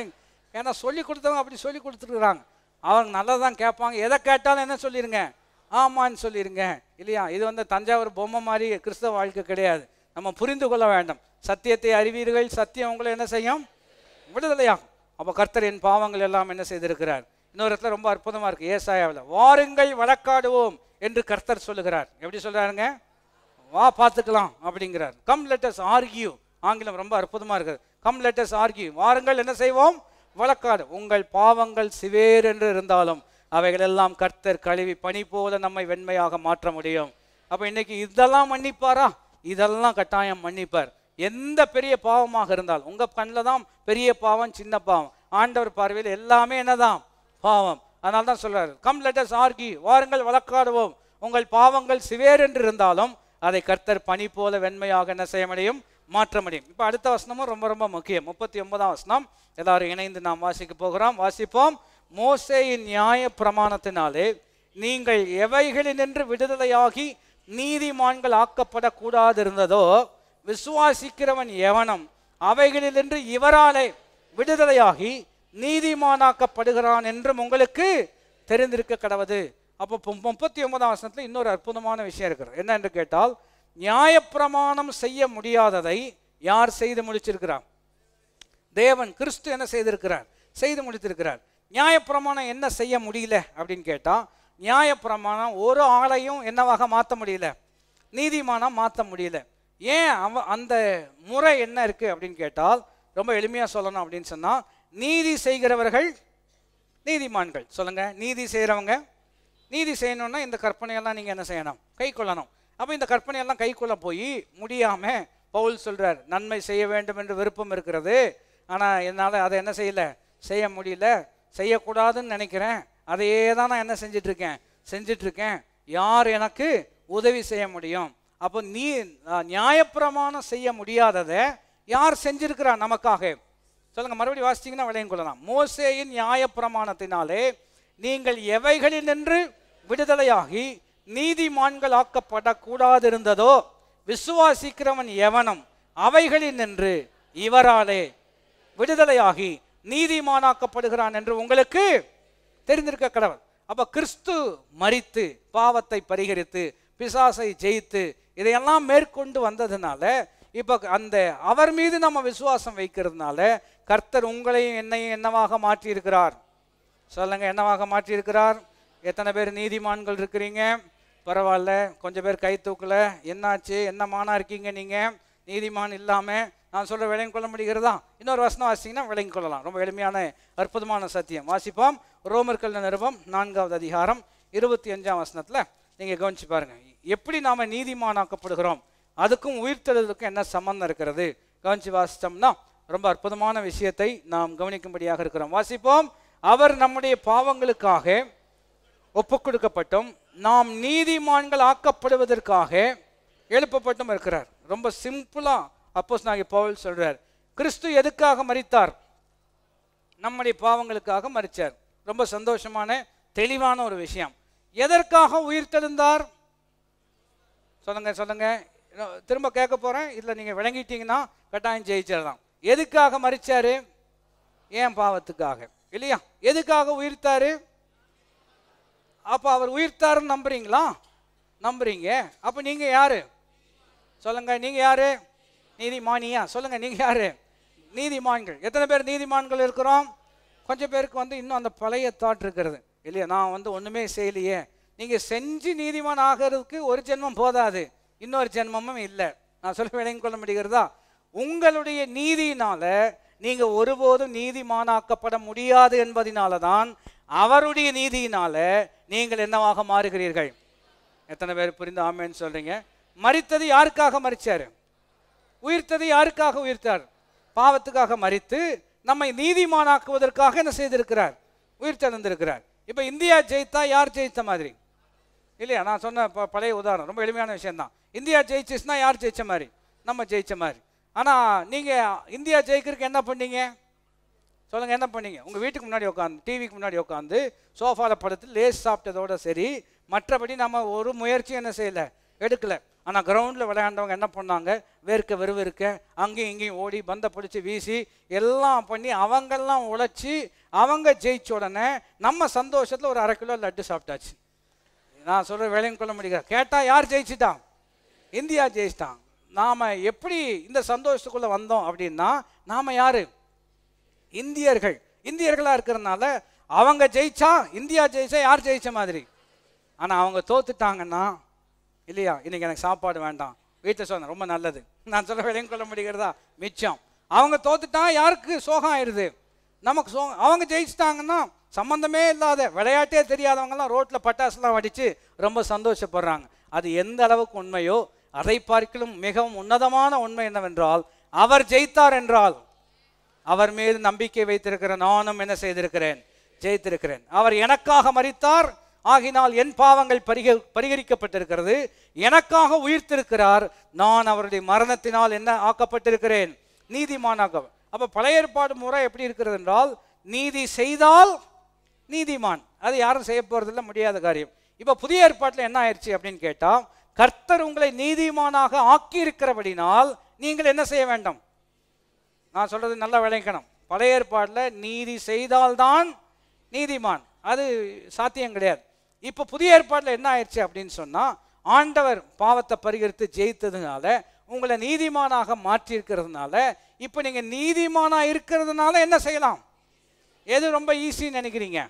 ஏன்னா சொல்லி கொடுத்தவங்க அப்படி சொல்லி கொடுத்துருக்குறாங்க அவங்க நல்லா தான் கேட்பாங்க எதை கேட்டாலும் என்ன சொல்லிடுங்க ஆமான்னு சொல்லிடுங்க இல்லையா இது வந்து தஞ்சாவூர் பொம்மை மாதிரி கிறிஸ்தவ வாழ்க்கை கிடையாது நம்ம புரிந்து கொள்ள வேண்டும் சத்தியத்தை அறிவீர்கள் சத்தியம் உங்களை என்ன செய்யும் விடுதலையாகும் அப்போ கர்த்தர் என் பாவங்கள் எல்லாம் என்ன செய்திருக்கிறார் இன்னொரு இடத்துல ரொம்ப அற்புதமாக இருக்குது ஏசாயாவில் வாருங்கள் வழக்காடுவோம் என்று கர்த்தர் சொல்லுகிறார் எப்படி சொல்கிறாருங்க வா பார்த்துக்கலாம் அப்படிங்கிறார் கம் லெட்டஸ் ஆர்கியூ ஆங்கிலம் ரொம்ப அற்புதமாக இருக்குது கம் லெட்டஸ் ஆர்கியூ வாருங்கள் என்ன செய்வோம் வழக்காடு உங்கள் பாவங்கள் சிவேர் என்று இருந்தாலும் அவைகளெல்லாம் கர்த்தர் கழுவி பனி போல நம்மை வெண்மையாக மாற்ற முடியும் அப்போ இன்னைக்கு இதெல்லாம் மன்னிப்பாரா இதெல்லாம் கட்டாயம் மன்னிப்பார் எந்த பெரிய பாவமாக இருந்தால் உங்க கண்ணில் தான் பெரிய பாவம் சின்ன பாவம் ஆண்டவர் பார்வையில் எல்லாமே என்னதான் பாவம் அதனால தான் சொல்றாரு கம் லெட்டஸ் ஆர்கி வாருங்கள் வழக்காடுவோம் உங்கள் பாவங்கள் சிவேர் என்று இருந்தாலும் அதை கர்த்தர் பனி போல வெண்மையாக என்ன செய்ய முடியும் மாற்ற முடியும் இப்போ அடுத்த வசனமும் ரொம்ப ரொம்ப முக்கியம் முப்பத்தி ஒன்பதாம் வசனம் எல்லாரும் இணைந்து நாம் வாசிக்க போகிறோம் வாசிப்போம் மோசேயின் நியாய பிரமாணத்தினாலே நீங்கள் எவைகளினின்று விடுதலையாகி நீதிமான்கள் ஆக்கப்படக்கூடாது இருந்ததோ விசுவாசிக்கிறவன் எவனும் அவைகளினின்று இவராலே விடுதலையாகி நீதிமானாக்கப்படுகிறான் என்றும் உங்களுக்கு தெரிந்திருக்க கடவுது அப்போ பொ- முப்பத்தி ஒன்பதாம் வசனத்தில் இன்னொரு அற்புதமான விஷயம் இருக்கிறது என்ன என்று கேட்டால் நியாயப்பிரமாணம் செய்ய முடியாததை யார் செய்து முடிச்சிருக்கிறார் தேவன் கிறிஸ்து என்ன செய்திருக்கிறார் செய்து முடித்திருக்கிறார் நியாயப்பிரமாணம் என்ன செய்ய முடியல அப்படின்னு கேட்டால் நியாயப்பிரமாணம் ஒரு ஆளையும் என்னவாக மாற்ற முடியல நீதிமானம் மாற்ற முடியல ஏன் அவ அந்த முறை என்ன இருக்கு அப்படின்னு கேட்டால் ரொம்ப எளிமையாக சொல்லணும் அப்படின்னு சொன்னால் நீதி செய்கிறவர்கள் நீதிமான்கள் சொல்லுங்க நீதி செய்கிறவங்க நீதி செய்யணும்னா இந்த கற்பனையெல்லாம் நீங்கள் என்ன செய்யணும் கை கொள்ளணும் அப்போ இந்த கற்பனையெல்லாம் கை கொள்ள போய் முடியாமல் பவுல் சொல்றார் நன்மை செய்ய வேண்டும் என்று விருப்பம் இருக்கிறது ஆனால் என்னால் அதை என்ன செய்யல செய்ய முடியல செய்யக்கூடாதுன்னு நினைக்கிறேன் அதையே தான் நான் என்ன செஞ்சிட்டு இருக்கேன் செஞ்சிட்டு இருக்கேன் யார் எனக்கு உதவி செய்ய முடியும் அப்போ நீ அஹ், நியாயப்பிரமாணம் செய்ய முடியாததை யார் செஞ்சிருக்கிறா நமக்காக சொல்லுங்க மறுபடியும் வாசிச்சீங்கன்னா விளையும் கொள்ளலாம் மோசேயின் நியாயப்பிரமாணத்தினாலே நீங்கள் எவைகளில் நின்று விடுதலையாகி நீதிமான்கள் ஆக்கப்படக்கூடாது இருந்ததோ விசுவாசிக்கிறவன் எவனும் அவைகளில் நின்று இவராலே விடுதலையாகி நீதிமானாக்கப்படுகிறான் என்று உங்களுக்கு தெரிந்திருக்க கடவுள் அப்ப கிறிஸ்து மரித்து பாவத்தை பரிகரித்து பிசாசை ஜெயித்து இதையெல்லாம் மேற்கொண்டு வந்ததுனால இப்ப அந்த அவர் மீது நம்ம விசுவாசம் வைக்கிறதுனால கர்த்தர் உங்களையும் என்னையும் என்னவாக மாற்றி இருக்கிறார் சொல்லுங்க என்னவாக மாற்றி இருக்கிறார் எத்தனை பேர் நீதிமான்கள் இருக்கிறீங்க பரவாயில்ல கொஞ்சம் பேர் கை தூக்கல என்னாச்சு என்ன மானா இருக்கீங்க நீங்க நீதிமான் இல்லாம நான் சொல்ற விளங்கி கொள்ள முடிகிறதா இன்னொரு வசனம் வாசிங்கன்னா விளங்கி கொள்ளலாம் ரொம்ப எளிமையான அற்புதமான சத்தியம் வாசிப்போம் ரோமர்கள் நிருபம் நான்காவது அதிகாரம் இருபத்தி அஞ்சாம் வசனத்துல நீங்க கவனிச்சு பாருங்க எப்படி நாம நீதிமானாக்கப்படுகிறோம் அதுக்கும் உயிர்த்தெழுதலுக்கும் என்ன சம்பந்தம் இருக்கிறது கவனிச்சு வாசித்தோம்னா ரொம்ப அற்புதமான விஷயத்தை நாம் கவனிக்கும்படியாக இருக்கிறோம் வாசிப்போம் அவர் நம்முடைய பாவங்களுக்காக ஒப்புக் கொடுக்கப்பட்டும் நாம் நீதிமான்கள் ஆக்கப்படுவதற்காக எழுப்பப்பட்டும் இருக்கிறார் ரொம்ப சிம்பிளா அப்போஸ் நாங்கள் பவுல் சொல்றார் கிறிஸ்து எதுக்காக மரித்தார் நம்முடைய பாவங்களுக்காக மரிச்சார் ரொம்ப சந்தோஷமான தெளிவான ஒரு விஷயம் எதற்காக உயிர்த்தெழுந்தார் சொல்லுங்க சொல்லுங்க இன்னும் திரும்ப கேட்க போறேன் இதுல நீங்க விளங்கிட்டீங்கன்னா கட்டாயம் ஜெயிச்சிடலாம் எதுக்காக மரிச்சாரு ஏன் பாவத்துக்காக இல்லையா எதுக்காக உயிர்த்தாரு அப்ப அவர் உயிர்த்தாருன்னு நம்புறீங்களா நம்புறீங்க அப்ப நீங்க யாரு சொல்லுங்க நீங்க யாரு நீதிமானியா சொல்லுங்க நீங்க யாரு நீதிமான்கள் எத்தனை பேர் நீதிமான்கள் இருக்கிறோம் கொஞ்சம் பேருக்கு வந்து இன்னும் அந்த பழைய தாட் இருக்கிறது இல்லையா நான் வந்து ஒண்ணுமே செய்யலையே நீங்க செஞ்சு நீதிமான் ஆகிறதுக்கு ஒரு ஜென்மம் போதாது இன்னொரு ஜென்மமும் இல்லை நான் சொல்ல விளங்கிக் கொள்ள முடிகிறதா உங்களுடைய நீதியினால நீங்க ஒருபோதும் நீதிமானாக்கப்பட முடியாது என்பதினால தான் அவருடைய நீதியினால நீங்கள் என்னவாக மாறுகிறீர்கள் எத்தனை பேர் புரிந்து ஆமேன்னு சொல்றீங்க மரித்தது யாருக்காக மரிச்சாரு உயிர்த்தது யாருக்காக உயிர்த்தார் பாவத்துக்காக மரித்து நம்மை நீதிமானாக்குவதற்காக என்ன செய்திருக்கிறார் உயிர்த்தெழுந்திருக்கிறார் இப்போ இந்தியா ஜெயித்தா யார் ஜெயித்த மாதிரி இல்லையா நான் சொன்ன ப- பழைய உதாரணம் ரொம்ப எளிமையான விஷயம்தான் இந்தியா ஜெயிச்சிச்சுன்னா யார் ஜெயிச்ச மாதிரி நம்ம ஜெயிச்ச மாதிரி ஆனால் நீங்கள் இந்தியா ஜெயிக்கிறதுக்கு என்ன பண்ணீங்க சொல்லுங்க என்ன பண்ணீங்க உங்க வீட்டுக்கு முன்னாடி உட்காந்து டிவிக்கு முன்னாடி உட்காந்து சோஃபால படுத்து லேஸ் சாப்பிட்டதோட சரி மற்றபடி நம்ம ஒரு முயற்சியும் என்ன செய்யல எடுக்கல ஆனால் கிரவுண்டில் விளையாண்டவங்க என்ன பண்ணாங்க வேர்க்க வெறுவெருக்க அங்கேயும் இங்கேயும் ஓடி பந்தை பிடிச்சி வீசி எல்லாம் பண்ணி அவங்கெல்லாம் உழைச்சி அவங்க ஜெயிச்ச உடனே நம்ம சந்தோஷத்தில் ஒரு அரை கிலோ லட்டு சாப்பிட்டாச்சு நான் சொல்கிற வேலையும் கொள்ள முடியாது கேட்டால் யார் ஜெயிச்சிட்டான் இந்தியா ஜெயிச்சிட்டான் நாம் எப்படி இந்த சந்தோஷத்துக்குள்ளே வந்தோம் அப்படின்னா நாம் யார் இந்தியர்கள் இந்தியர்களாக இருக்கிறதுனால அவங்க ஜெயிச்சா இந்தியா ஜெயிச்சா யார் ஜெயிச்ச மாதிரி ஆனால் அவங்க தோத்துட்டாங்கன்னா இல்லையா இன்னைக்கு எனக்கு சாப்பாடு வேண்டாம் வீட்டில் சொன்னேன் ரொம்ப நல்லது நான் சொல்ல வேலையும் கொள்ள முடிகிறதா மிச்சம் அவங்க தோத்துட்டா யாருக்கு சோகம் ஆயிடுது நமக்கு சோகம் அவங்க ஜெயிச்சிட்டாங்கன்னா சம்மந்தமே இல்லாத விளையாட்டே தெரியாதவங்கலாம் ரோட்டில் பட்டாசுலாம் வடித்து ரொம்ப சந்தோஷப்படுறாங்க அது எந்த அளவுக்கு உண்மையோ அதை பார்க்கலும் மிகவும் உன்னதமான உண்மை என்னவென்றால் அவர் ஜெயித்தார் என்றால் அவர் மீது நம்பிக்கை வைத்திருக்கிற நானும் என்ன செய்திருக்கிறேன் ஜெயித்திருக்கிறேன் அவர் எனக்காக மரித்தார் ஆகினால் என் பாவங்கள் பரிக பரிகரிக்கப்பட்டிருக்கிறது எனக்காக உயிர்த்திருக்கிறார் நான் அவருடைய மரணத்தினால் என்ன ஆக்கப்பட்டிருக்கிறேன் நீதிமானாக அப்ப பழைய ஏற்பாடு முறை எப்படி இருக்கிறது என்றால் நீதி செய்தால் நீதிமான் அது யாரும் செய்ய போறதில்ல முடியாத காரியம் இப்ப புதிய ஏற்பாட்டில் என்ன ஆயிடுச்சு அப்படின்னு கேட்டா கர்த்தர் உங்களை நீதிமானாக ஆக்கி இருக்கிறபடினால் நீங்கள் என்ன செய்ய வேண்டும் நான் சொல்றது நல்லா விளைக்கணும் பழைய ஏற்பாட்டில் நீதி செய்தால்தான் நீதிமான் அது சாத்தியம் கிடையாது இப்போ புதிய ஏற்பாட்டில் என்ன ஆயிடுச்சு அப்படின்னு சொன்னா ஆண்டவர் பாவத்தை பரிகரித்து ஜெயித்ததுனால உங்களை நீதிமானாக மாற்றி இருக்கிறதுனால இப்போ நீங்க நீதிமானா இருக்கிறதுனால என்ன செய்யலாம் எது ரொம்ப ஈஸின்னு நினைக்கிறீங்க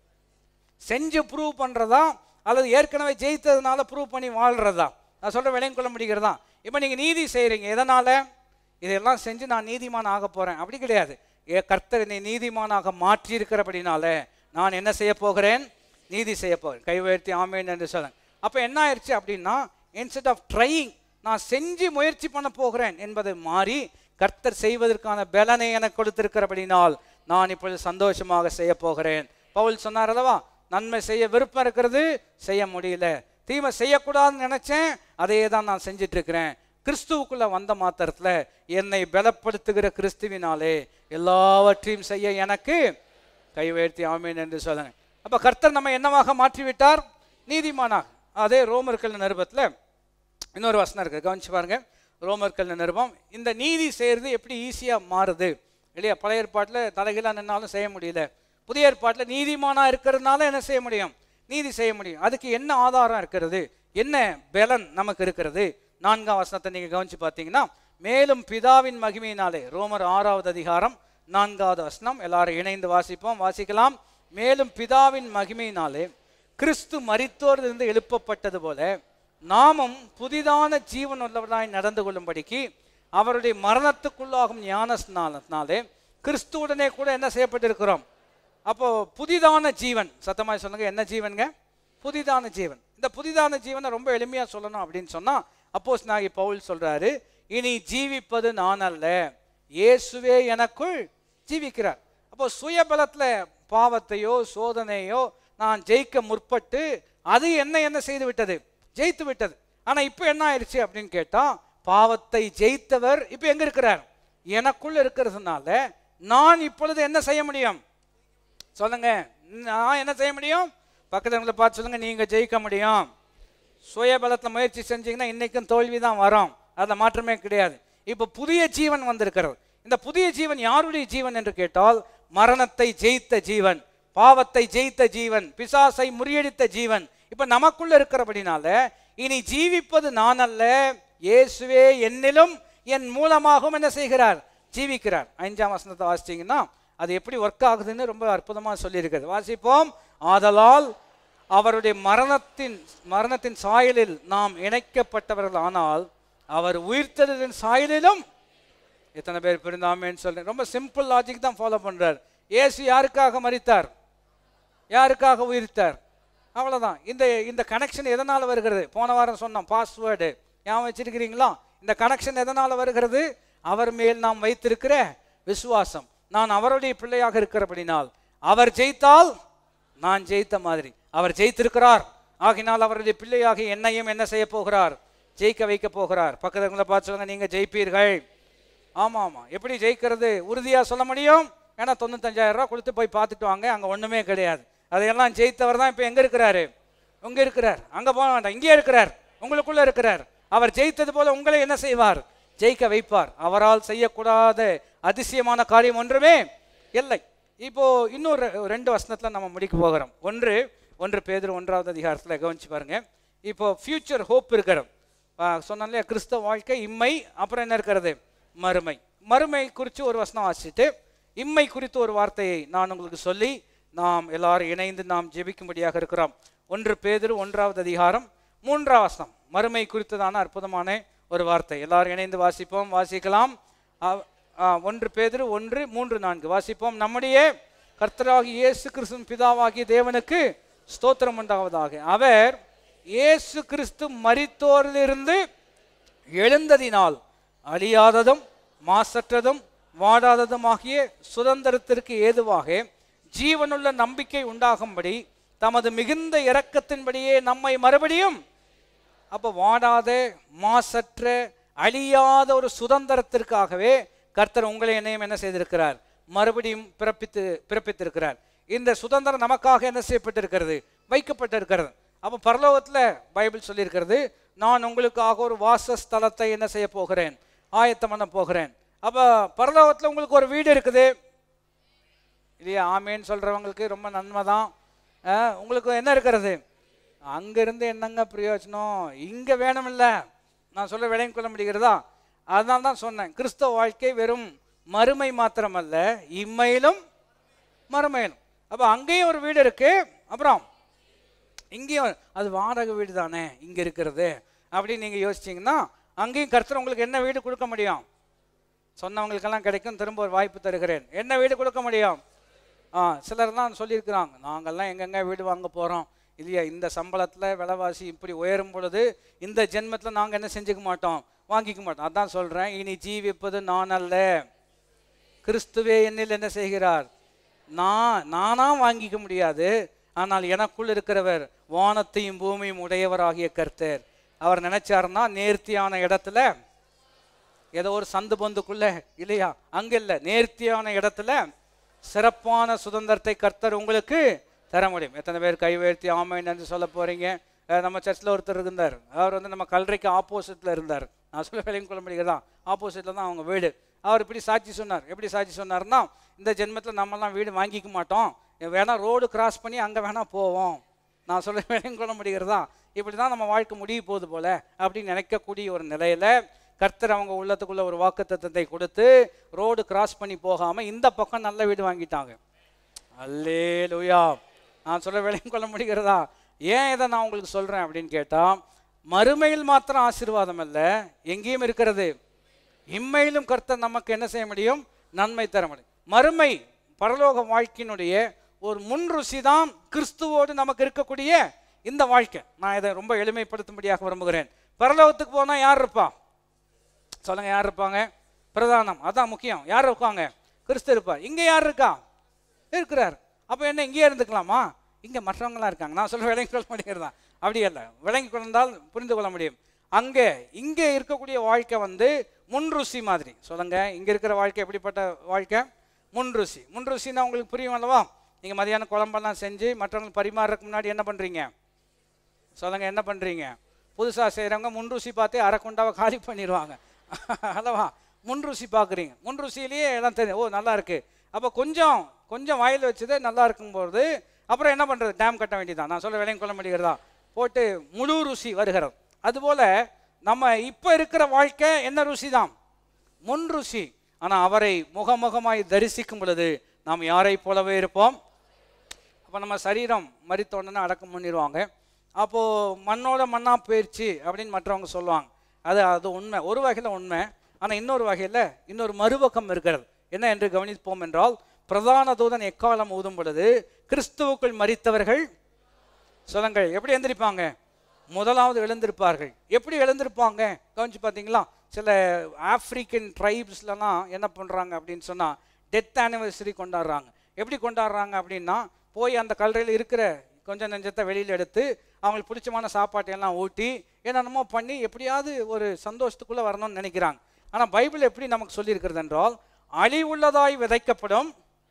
செஞ்சு ப்ரூவ் பண்ணுறதா அல்லது ஏற்கனவே ஜெயித்ததுனால ப்ரூவ் பண்ணி வாழ்கிறதா நான் சொல்கிற விளையும் கொள்ள முடிகிறதா இப்போ நீங்கள் நீதி செய்கிறீங்க எதனால் இதெல்லாம் செஞ்சு நான் நீதிமான் ஆக போகிறேன் அப்படி கிடையாது ஏ கர்த்தர் என்னை நீதிமானாக மாற்றி இருக்கிறபடினால நான் என்ன செய்ய போகிறேன் நீதி செய்ய போகிறேன் கை உயர்த்தி ஆமேன் என்று சொல்லுங்க அப்போ என்ன ஆயிடுச்சு அப்படின்னா இன்ஸ்டெட் ஆஃப் ட்ரையிங் நான் செஞ்சு முயற்சி பண்ண போகிறேன் என்பதை மாறி கர்த்தர் செய்வதற்கான பலனை எனக்கு கொடுத்திருக்கிறபடினால் நான் இப்பொழுது சந்தோஷமாக செய்ய போகிறேன் பவுல் சொன்னார் அல்லவா நன்மை செய்ய விருப்பம் இருக்கிறது செய்ய முடியல தீமை செய்யக்கூடாதுன்னு நினைச்சேன் அதையே தான் நான் செஞ்சிட்டு இருக்கிறேன் கிறிஸ்துவுக்குள்ள வந்த மாத்திரத்துல என்னை பலப்படுத்துகிற கிறிஸ்துவினாலே எல்லாவற்றையும் செய்ய எனக்கு கை உயர்த்தி ஆமேன் என்று சொல்லுங்க அப்ப கர்த்தர் நம்ம என்னவாக மாற்றிவிட்டார் நீதிமானாக அதே ரோமர்கள் நிருபத்தில் இன்னொரு வசனம் இருக்கு கவனிச்சு பாருங்க ரோமர்கள் நிருபம் இந்த நீதி செய்யறது எப்படி ஈஸியா மாறுது இல்லையா பழைய ஏற்பாட்டில் தலைகீழாக நின்னாலும் செய்ய முடியல புதிய ஏற்பாட்டில் நீதிமானா இருக்கிறதுனால என்ன செய்ய முடியும் நீதி செய்ய முடியும் அதுக்கு என்ன ஆதாரம் இருக்கிறது என்ன பலன் நமக்கு இருக்கிறது நான்காம் வசனத்தை நீங்க கவனிச்சு பார்த்தீங்கன்னா மேலும் பிதாவின் மகிமையினாலே ரோமர் ஆறாவது அதிகாரம் நான்காவது வசனம் எல்லாரும் இணைந்து வாசிப்போம் வாசிக்கலாம் மேலும் பிதாவின் மகிமையினாலே கிறிஸ்து மரித்தோரிலிருந்து எழுப்பப்பட்டது போல நாமும் புதிதான ஜீவன் உள்ளவராய் நடந்து கொள்ளும்படிக்கு அவருடைய மரணத்துக்குள்ளாகும் ஞான ஸ்நானத்தினாலே கிறிஸ்துவுடனே கூட என்ன செய்யப்பட்டிருக்கிறோம் அப்போ புதிதான ஜீவன் சத்தமாய் சொல்லுங்க என்ன ஜீவன்ங்க புதிதான ஜீவன் இந்த புதிதான ஜீவனை ரொம்ப எளிமையா சொல்லணும் அப்படின்னு சொன்னா அப்போஸ் நாகி பவுல் சொல்றாரு இனி ஜீவிப்பது நான் அல்ல இயேசுவே எனக்குள் ஜீவிக்கிறார் அப்போ சுயபலத்துல பாவத்தையோ சோதனையோ நான் ஜெயிக்க முற்பட்டு அது என்ன என்ன செய்து விட்டது ஜெயித்து விட்டது ஆனா இப்போ என்ன ஆயிடுச்சு அப்படின்னு கேட்டா பாவத்தை ஜெயித்தவர் இப்போ எங்க இருக்கிறார் எனக்குள்ள இருக்கிறதுனால நான் இப்பொழுது என்ன செய்ய முடியும் சொல்லுங்க நான் என்ன செய்ய முடியும் பக்கத்துல பார்த்து சொல்லுங்க நீங்க ஜெயிக்க முடியும் சுயபலத்தில் முயற்சி செஞ்சீங்கன்னா இன்னைக்கும் தோல்வி தான் வரும் அதில் மாற்றமே கிடையாது இப்போ புதிய ஜீவன் வந்திருக்கிறது இந்த புதிய ஜீவன் யாருடைய ஜீவன் என்று கேட்டால் மரணத்தை ஜெயித்த ஜீவன் பாவத்தை ஜெயித்த ஜீவன் பிசாசை முறியடித்த ஜீவன் இப்போ நமக்குள்ள இருக்கிறபடினால இனி ஜீவிப்பது நான் அல்ல இயேசுவே என்னிலும் என் மூலமாகவும் என்ன செய்கிறார் ஜீவிக்கிறார் ஐந்தாம் வசனத்தை வாசிச்சீங்கன்னா அது எப்படி ஒர்க் ஆகுதுன்னு ரொம்ப அற்புதமாக சொல்லியிருக்கிறது வாசிப்போம் ஆதலால் அவருடைய மரணத்தின் மரணத்தின் சாயலில் நாம் இணைக்கப்பட்டவர்கள் ஆனால் அவர் உயிர்த்தலின் சாயலிலும் எத்தனை பேர் பிறந்தாமேன்னு சொல்லி ரொம்ப சிம்பிள் லாஜிக் தான் ஃபாலோ பண்றார் இயேசு யாருக்காக மரித்தார் யாருக்காக உயிர்த்தார் அவ்வளவுதான் இந்த இந்த கனெக்ஷன் எதனால வருகிறது போன வாரம் சொன்னோம் பாஸ்வேர்டு ஞாபகம் வச்சிருக்கிறீங்களா இந்த கனெக்ஷன் எதனால வருகிறது அவர் மேல் நாம் வைத்திருக்கிற விசுவாசம் நான் அவருடைய பிள்ளையாக இருக்கிறபடினால் அவர் ஜெயித்தால் நான் ஜெயித்த மாதிரி அவர் ஜெயித்திருக்கிறார் ஆகினால் அவருடைய பிள்ளையாக என்னையும் என்ன செய்ய போகிறார் ஜெயிக்க வைக்க போகிறார் பக்கத்துல பார்த்து சொல்லுங்க நீங்க ஜெயிப்பீர்கள் ஆமா ஆமா எப்படி ஜெயிக்கிறது உறுதியா சொல்ல முடியும் ஏன்னா தொண்ணூத்தஞ்சாயிரம் ரூபாய் கொடுத்து போய் பார்த்துட்டு வாங்க அங்க ஒண்ணுமே கிடையாது அதையெல்லாம் ஜெயித்தவர் தான் இப்போ எங்க இருக்கிறாரு உங்க இருக்கிறார் அங்க போக வேண்டாம் இங்கே இருக்கிறார் உங்களுக்குள்ள இருக்கிறார் அவர் ஜெயித்தது போல உங்களை என்ன செய்வார் ஜெயிக்க வைப்பார் அவரால் செய்யக்கூடாத அதிசயமான காரியம் ஒன்றுமே இல்லை இப்போ இன்னொரு ரெண்டு வசனத்துல நம்ம முடிக்க போகிறோம் ஒன்று ஒன்று பேதர் ஒன்றாவது அதிகாரத்துல கவனிச்சு பாருங்க இப்போ ஃபியூச்சர் ஹோப் இருக்கிறோம் சொன்னால இல்லையா கிறிஸ்தவ வாழ்க்கை இம்மை அப்புறம் என்ன இருக்கிறது மறுமை மறுமை குறித்து ஒரு வசனம் வாசிச்சுட்டு இம்மை குறித்து ஒரு வார்த்தையை நான் உங்களுக்கு சொல்லி நாம் எல்லாரும் இணைந்து நாம் ஜெபிக்கும்படியாக இருக்கிறோம் ஒன்று பேதர் ஒன்றாவது அதிகாரம் மூன்றாம் வசனம் மறுமை குறித்ததான அற்புதமான ஒரு வார்த்தை எல்லாரும் இணைந்து வாசிப்போம் வாசிக்கலாம் ஆ- ஆ, ஒன்று பேதர் ஒன்று மூன்று நான்கு வாசிப்போம் நம்முடைய கர்த்தராகி இயேசு கிறிஸ்துவின் பிதாவாகிய தேவனுக்கு ஸ்தோத்திரம் உண்டாவதாக அவர் இயேசு கிறிஸ்து மரித்தோரிலிருந்து எழுந்ததினால் அழியாததும் மாசற்றதும் வாடாததுமாகிய சுதந்திரத்திற்கு ஏதுவாக ஜீவனுள்ள நம்பிக்கை உண்டாகும்படி தமது மிகுந்த இரக்கத்தின்படியே நம்மை மறுபடியும் அப்போ வாடாத மாசற்ற அழியாத ஒரு சுதந்திரத்திற்காகவே கர்த்தர் உங்களை என்னையும் என்ன செய்திருக்கிறார் மறுபடியும் பிறப்பித்து பிறப்பித்திருக்கிறார் இந்த சுதந்திரம் நமக்காக என்ன செய்யப்பட்டிருக்கிறது வைக்கப்பட்டிருக்கிறது அப்போ பரலோகத்தில் பைபிள் சொல்லியிருக்கிறது நான் உங்களுக்காக ஒரு வாசஸ்தலத்தை என்ன செய்ய போகிறேன் ஆயத்தம் பண்ண போகிறேன் அப்போ பரலோகத்தில் உங்களுக்கு ஒரு வீடு இருக்குது இல்லையா ஆமேன்னு சொல்கிறவங்களுக்கு ரொம்ப நன்மை தான் அஹ், உங்களுக்கு என்ன இருக்கிறது அங்கேருந்து என்னங்க பிரயோஜனம் இங்கே வேணுமில்ல நான் சொல்ல விளங்கிக் கொள்ள முடிகிறதா அதனால தான் சொன்னேன் கிறிஸ்தவ வாழ்க்கை வெறும் மறுமை மாத்திரமல்ல இம்மையிலும் மறுமையிலும் அப்போ அங்கேயும் ஒரு வீடு இருக்கு அப்புறம் இங்கேயும் அது வாடகை வீடு தானே இங்கே இருக்கிறது அப்படின்னு நீங்கள் யோசிச்சீங்கன்னா அங்கேயும் கர்த்தர் உங்களுக்கு என்ன வீடு கொடுக்க முடியும் சொன்னவங்களுக்கெல்லாம் கிடைக்கும் திரும்ப ஒரு வாய்ப்பு தருகிறேன் என்ன வீடு கொடுக்க முடியும் ஆ சிலர்லாம் சொல்லியிருக்கிறாங்க நாங்கள்லாம் எங்கெங்க வீடு வாங்க போகிறோம் இல்லையா இந்த சம்பளத்தில் விலைவாசி இப்படி உயரும் பொழுது இந்த ஜென்மத்தில் நாங்கள் என்ன செஞ்சுக்க மாட்டோம் வாங்கிக்க மாட்டோம் அதான் சொல்கிறேன் இனி ஜீவிப்பது நான் அல்ல கிறிஸ்துவே என்னில் என்ன செய்கிறார் நான் நானா வாங்கிக்க முடியாது ஆனால் எனக்குள் இருக்கிறவர் வானத்தையும் பூமியும் உடையவராகிய கர்த்தர் அவர் நினைச்சாருன்னா நேர்த்தியான இடத்துல ஏதோ ஒரு சந்து பொந்துக்குள்ள இல்லையா அங்க இல்ல நேர்த்தியான இடத்துல சிறப்பான சுதந்திரத்தை கர்த்தர் உங்களுக்கு தர முடியும் எத்தனை பேர் கை உயர்த்தி ஆமைன்னு என்று சொல்ல போறீங்க அஹ் நம்ம சர்ச்சில் ஒருத்தர் இருந்தார் அவர் வந்து நம்ம கல்லறைக்கு ஆப்போசிட்ல இருந்தார் நான் சொல்ல விலையும் கொள்ள முடியாதா ஆப்போசிட்ல தான் அவங்க வீடு அவர் இப்படி சாட்சி சொன்னார் எப்படி சாட்சி சொன்னார்னா இந்த ஜென்மத்தில் நம்மலாம் வீடு வாங்கிக்க மாட்டோம் வேணா ரோடு கிராஸ் பண்ணி அங்கே வேணா போவோம் நான் சொல்ல விலையும் கொள்ள முடிகிறதா இப்படி தான் நம்ம வாழ்க்கை முடிய போகுது போல அப்படின்னு நினைக்கக்கூடிய ஒரு நிலையில கர்த்தர் அவங்க உள்ளத்துக்குள்ள ஒரு வாக்குத்தத்தத்தை கொடுத்து ரோடு கிராஸ் பண்ணி போகாம இந்த பக்கம் நல்ல வீடு வாங்கிட்டாங்க அல்லே லூயா நான் சொல்ல விலையும் கொள்ள முடிகிறதா ஏன் இதை நான் உங்களுக்கு சொல்றேன் அப்படின்னு கேட்டா மறுமையில் மாத்திரம் ஆசீர்வாதம் அல்ல எங்கேயும் இருக்கிறது இம்மையிலும் கர்த்தர் நமக்கு என்ன செய்ய முடியும் நன்மை தர முடியும் மறுமை பரலோக வாழ்க்கையினுடைய ஒரு முன் ருசி தான் கிறிஸ்துவோடு நமக்கு இருக்கக்கூடிய இந்த வாழ்க்கை நான் இதை ரொம்ப எளிமைப்படுத்தும்படியாக விரும்புகிறேன் பரலோகத்துக்கு போனா யார் இருப்பா சொல்லுங்க யார் இருப்பாங்க பிரதானம் அதான் முக்கியம் யார் இருக்காங்க கிறிஸ்து இருப்பார் இங்க யார் இருக்கா இருக்கிறார் அப்போ என்ன இங்கேயே இருந்துக்கலாமா இங்க மற்றவங்களாம் இருக்காங்க நான் சொல்ல விளங்கி கொள்ள முடிகிறதா அப்படி அல்ல விளங்கி கொண்டால் புரிந்து கொள்ள முடியும் அங்கே இங்கே இருக்கக்கூடிய வாழ்க்கை வந்து முன் ருசி மாதிரி சொல்லுங்க இங்க இருக்கிற வாழ்க்கை எப்படிப்பட்ட வாழ்க்கை முன் ருசி முன் ருசின்னா உங்களுக்கு புரியும் அல்லவா நீங்க மதியானம் குழம்பெல்லாம் செஞ்சு மற்றவங்களுக்கு பரிமாறதுக்கு முன்னாடி என்ன பண்றீங்க சொல்லுங்க என்ன பண்றீங்க புதுசா செய்றவங்க முன் ருசி பார்த்தே அரை குண்டாவை காலி பண்ணிடுவாங்க அல்லவா முன் ருசி பார்க்குறீங்க முன் ருசியிலேயே எல்லாம் தெரியும் ஓ நல்லா இருக்கு அப்போ கொஞ்சம் கொஞ்சம் வாயில் வச்சதே நல்லா இருக்கும்போது அப்புறம் என்ன பண்றது டேம் கட்ட வேண்டியதான் நான் சொல்ல விலையும் கொள்ள முடிகிறதா போட்டு முழு ருசி வருகிறது அதுபோல நம்ம இப்போ இருக்கிற வாழ்க்கை என்ன ருசி தான் முன் ருசி ஆனா அவரை முகமுகமாய் தரிசிக்கும் பொழுது நாம் யாரை போலவே இருப்போம் அப்போ நம்ம சரீரம் மரித்த உடனே அடக்கம் பண்ணிடுவாங்க அப்போது மண்ணோட மண்ணா போயிடுச்சு அப்படின்னு மற்றவங்க சொல்லுவாங்க அது அது உண்மை ஒரு வகையில் உண்மை ஆனால் இன்னொரு வகையில் இன்னொரு மறுபக்கம் இருக்கிறது என்ன என்று கவனிப்போம் என்றால் பிரதான தூதன் எக்காலம் ஊதும் பொழுது கிறிஸ்துவுக்குள் மரித்தவர்கள் சொல்லுங்கள் எப்படி எழுந்திருப்பாங்க முதலாவது எழுந்திருப்பார்கள் எப்படி எழுந்திருப்பாங்க கவனிச்சு பார்த்தீங்களா சில ஆப்பிரிக்கன் ட்ரைப்ஸ்லலாம் என்ன பண்ணுறாங்க அப்படின்னு சொன்னால் டெத் ஆனிவர்சரி கொண்டாடுறாங்க எப்படி கொண்டாடுறாங்க அப்படின்னா போய் அந்த கல்லறையில் இருக்கிற கொஞ்சம் நெஞ்சத்தை வெளியில் எடுத்து அவங்களுக்கு பிடிச்சமான சாப்பாட்டை எல்லாம் ஊட்டி என்னென்னமோ பண்ணி எப்படியாவது ஒரு சந்தோஷத்துக்குள்ளே வரணும்னு நினைக்கிறாங்க ஆனால் பைபிள் எப்படி நமக்கு சொல்லியிருக்கிறது என்றால் அழிவுள்ளதாய் விதைக்கப்படும்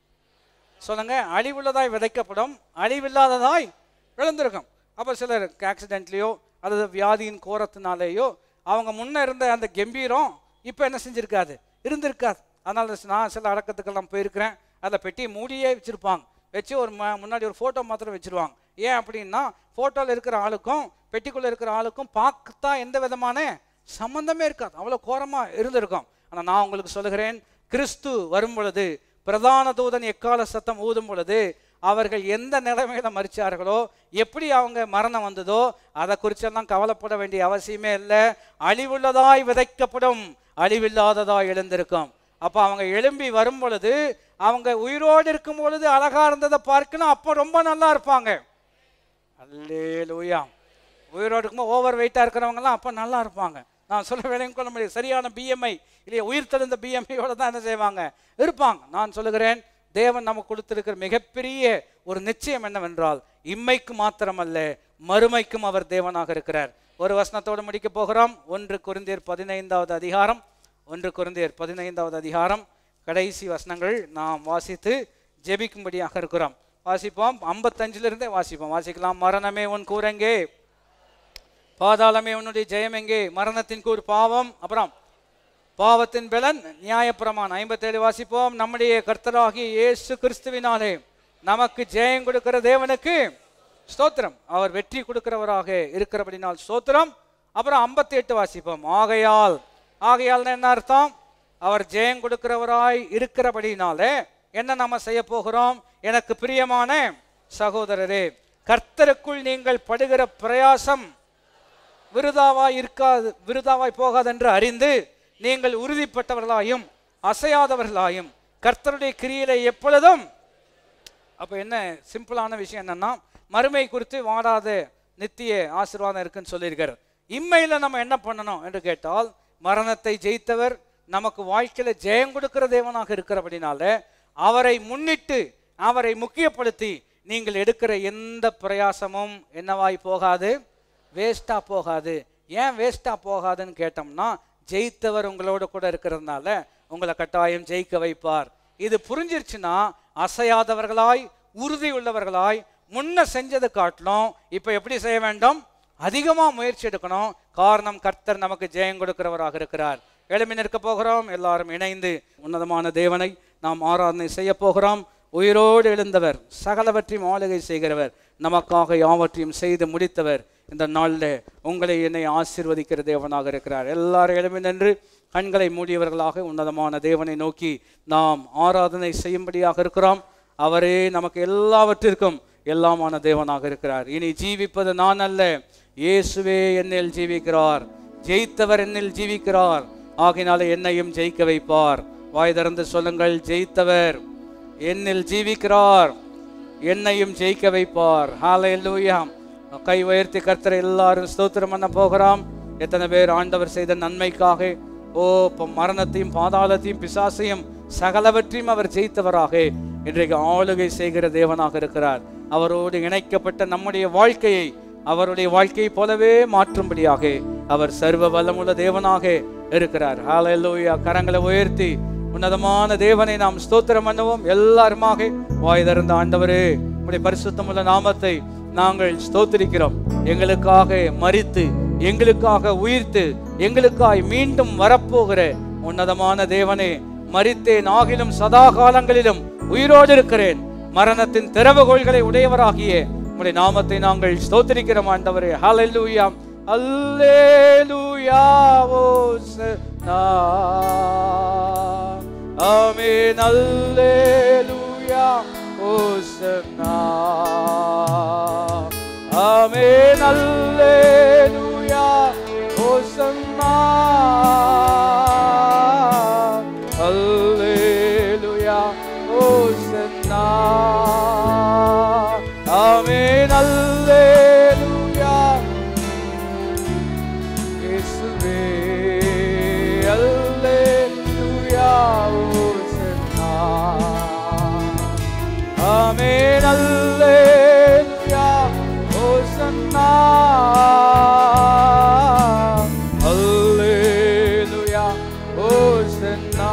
சொல்லுங்க அழிவுள்ளதாய் விதைக்கப்படும் அழிவில்லாததாய் விழுந்திருக்கும் அப்போ சிலர் ஆக்சிடென்ட்லேயோ அல்லது வியாதியின் கோரத்தினாலேயோ அவங்க முன்ன இருந்த அந்த கம்பீரம் இப்போ என்ன செஞ்சிருக்காது இருந்திருக்காது அதனால நான் சில அடக்கத்துக்கெல்லாம் போயிருக்கிறேன் அதில் பெட்டி மூடியே வச்சுருப்பாங்க வச்சு ஒரு ம முன்னாடி ஒரு ஃபோட்டோ மாத்திரம் வச்சுருவாங்க ஏன் அப்படின்னா ஃபோட்டோவில் இருக்கிற ஆளுக்கும் பெட்டிக்குள்ளே இருக்கிற ஆளுக்கும் பார்த்தா எந்த விதமான சம்பந்தமே இருக்காது அவ்வளோ கோரமாக இருந்திருக்கும் ஆனால் நான் உங்களுக்கு சொல்லுகிறேன் கிறிஸ்து வரும் பொழுது பிரதான தூதன் எக்கால சத்தம் ஊதும் பொழுது அவர்கள் எந்த நிலைமையில மறிச்சார்களோ எப்படி அவங்க மரணம் வந்ததோ அதை குறிச்செல்லாம் கவலைப்பட வேண்டிய அவசியமே இல்லை அழிவுள்ளதாய் விதைக்கப்படும் அழிவில்லாததாய் எழுந்திருக்கும் அப்போ அவங்க எழும்பி வரும் பொழுது அவங்க உயிரோடு இருக்கும் பொழுது அழகா இருந்ததை பார்க்கணும் அப்போ ரொம்ப நல்லா இருப்பாங்க அல்லேலூயா உயிரோடு இருக்கும்போது ஓவர் வெயிட்டாக இருக்கிறவங்கலாம் அப்போ நல்லா இருப்பாங்க நான் சொல்ல வேலையும் கொள்ள முடியாது சரியான பிஎம்ஐ இல்லையா உயிர் தெளிந்த பிஎம்ஐயோட தான் என்ன செய்வாங்க இருப்பாங்க நான் சொல்லுகிறேன் தேவன் நமக்கு கொடுத்திருக்கிற மிகப்பெரிய ஒரு நிச்சயம் என்னவென்றால் இம்மைக்கு மாத்திரமல்ல மறுமைக்கும் அவர் தேவனாக இருக்கிறார் ஒரு வசனத்தோடு முடிக்க போகிறோம் ஒன்று குருந்தியர் பதினைந்தாவது அதிகாரம் ஒன்று குருந்தியர் பதினைந்தாவது அதிகாரம் கடைசி வசனங்கள் நாம் வாசித்து ஜெபிக்கும்படியாக இருக்கிறோம் வாசிப்போம் ஐம்பத்தஞ்சிலிருந்தே வாசிப்போம் வாசிக்கலாம் மரணமே உன் கூரங்கே பாதாளமே உன்னுடைய ஜெயம் எங்கே மரணத்தின் கூர் பாவம் அப்புறம் பாவத்தின் பலன் நியாயப்பிரமான் ஐம்பத்தேழு வாசிப்போம் நம்முடைய கர்த்தராகிய இயேசு கிறிஸ்துவினாலே நமக்கு ஜெயம் கொடுக்கிற தேவனுக்கு ஸ்தோத்திரம் அவர் வெற்றி கொடுக்கிறவராக இருக்கிறபடினால் ஸ்தோத்திரம் அப்புறம் ஐம்பத்தி எட்டு வாசிப்போம் ஆகையால் ஆகையால் என்ன அர்த்தம் அவர் ஜெயம் கொடுக்கிறவராய் இருக்கிறபடினாலே என்ன நாம செய்ய போகிறோம் எனக்கு பிரியமான சகோதரரே கர்த்தருக்குள் நீங்கள் படுகிற பிரயாசம் விருதாவாய் இருக்காது விருதாவாய் போகாதென்று அறிந்து நீங்கள் உறுதிப்பட்டவர்களாயும் அசையாதவர்களாயும் கர்த்தருடைய கிரியில எப்பொழுதும் அப்போ என்ன சிம்பிளான விஷயம் என்னன்னா மறுமை குறித்து வாடாத நித்திய ஆசீர்வாதம் இருக்குன்னு சொல்லியிருக்காரு இம்மையில நம்ம என்ன பண்ணணும் என்று கேட்டால் மரணத்தை ஜெயித்தவர் நமக்கு வாழ்க்கையில ஜெயம் கொடுக்கிற தேவனாக இருக்கிறபடினால அவரை முன்னிட்டு அவரை முக்கியப்படுத்தி நீங்கள் எடுக்கிற எந்த பிரயாசமும் என்னவாய் போகாது வேஸ்டா போகாது ஏன் வேஸ்டா போகாதுன்னு கேட்டோம்னா ஜெயித்தவர் உங்களோட கூட இருக்கிறதுனால உங்களை கட்டாயம் ஜெயிக்க வைப்பார் இது புரிஞ்சிருச்சுன்னா அசையாதவர்களாய் உறுதி உள்ளவர்களாய் முன்ன செஞ்சதை காட்டிலும் இப்போ எப்படி செய்ய வேண்டும் அதிகமா முயற்சி எடுக்கணும் காரணம் கர்த்தர் நமக்கு ஜெயம் கொடுக்கிறவராக இருக்கிறார் எழுமி நிற்க போகிறோம் எல்லாரும் இணைந்து உன்னதமான தேவனை நாம் ஆராதனை செய்ய போகிறோம் உயிரோடு எழுந்தவர் சகலவற்றையும் ஆளுகை செய்கிறவர் நமக்காக யாவற்றையும் செய்து முடித்தவர் இந்த நாளில் உங்களை என்னை ஆசீர்வதிக்கிற தேவனாக இருக்கிறார் எல்லாரும் எழுமி நின்று கண்களை மூடியவர்களாக உன்னதமான தேவனை நோக்கி நாம் ஆராதனை செய்யும்படியாக இருக்கிறோம் அவரே நமக்கு எல்லாவற்றிற்கும் எல்லாமான தேவனாக இருக்கிறார் இனி ஜீவிப்பது நான் அல்ல இயேசுவே என்னில் ஜீவிக்கிறார் ஜெயித்தவர் என்னில் ஜீவிக்கிறார் ஆகினாலே என்னையும் ஜெயிக்க வைப்பார் வாய் திறந்து சொல்லுங்கள் ஜெயித்தவர் என்னில் ஜீவிக்கிறார் என்னையும் ஜெயிக்க வைப்பார் ஹalleluya கை உயர்த்தி கர்த்தரை எல்லாரும் ஸ்தோத்திரம் பண்ண போகிறோம் எத்தனை பேர் ஆண்டவர் செய்த நன்மைக்காக ஓ இப்போ மரணத்தையும் பாதாளத்தையும் பிசாசையும் சகலவற்றையும் அவர் ஜெயித்தவராக இன்றைக்கு ஆளுகை செய்கிற தேவனாக இருக்கிறார் அவரோடு இணைக்கப்பட்ட நம்முடைய வாழ்க்கையை அவருடைய வாழ்க்கையை போலவே மாற்றும்படியாக அவர் சர்வ வல்லமுள்ள தேவனாக இருக்கிறார் ஹalleluya கரங்களை உயர்த்தி உன்னதமான தேவனை நாம் ஸ்தோத்திரம் பண்ணுவோம் எல்லாருமாக வாய் திறந்த ஆண்டவரே உடைய பரிசுத்தமுள்ள நாமத்தை நாங்கள் ஸ்தோத்திரிக்கிறோம் எங்களுக்காக மரித்து எங்களுக்காக உயிர்த்து எங்களுக்காய் மீண்டும் வரப்போகிற உன்னதமான தேவனே மரித்தேன் ஆகிலும் சதா காலங்களிலும் உயிரோடு இருக்கிறேன் மரணத்தின் திறவுகோள்களை உடையவராகிய உடைய நாமத்தை நாங்கள் ஸ்தோத்திரிக்கிறோம் ஆண்டவரே ஹalleluya அல்லேலூயா ஓசனா ஆமென் அல்லேலூயா ஓசனா ஆமென் அல்லேலூயா ஓசனா அல்லேலூயா ஓசனா ஆமென் அல்லேலூயா இயேசுவே அல்லேலூயா ஓசன்னா ஆமென் அல்லேலூயா ஓசன்னா அல்லேலூயா ஓசன்னா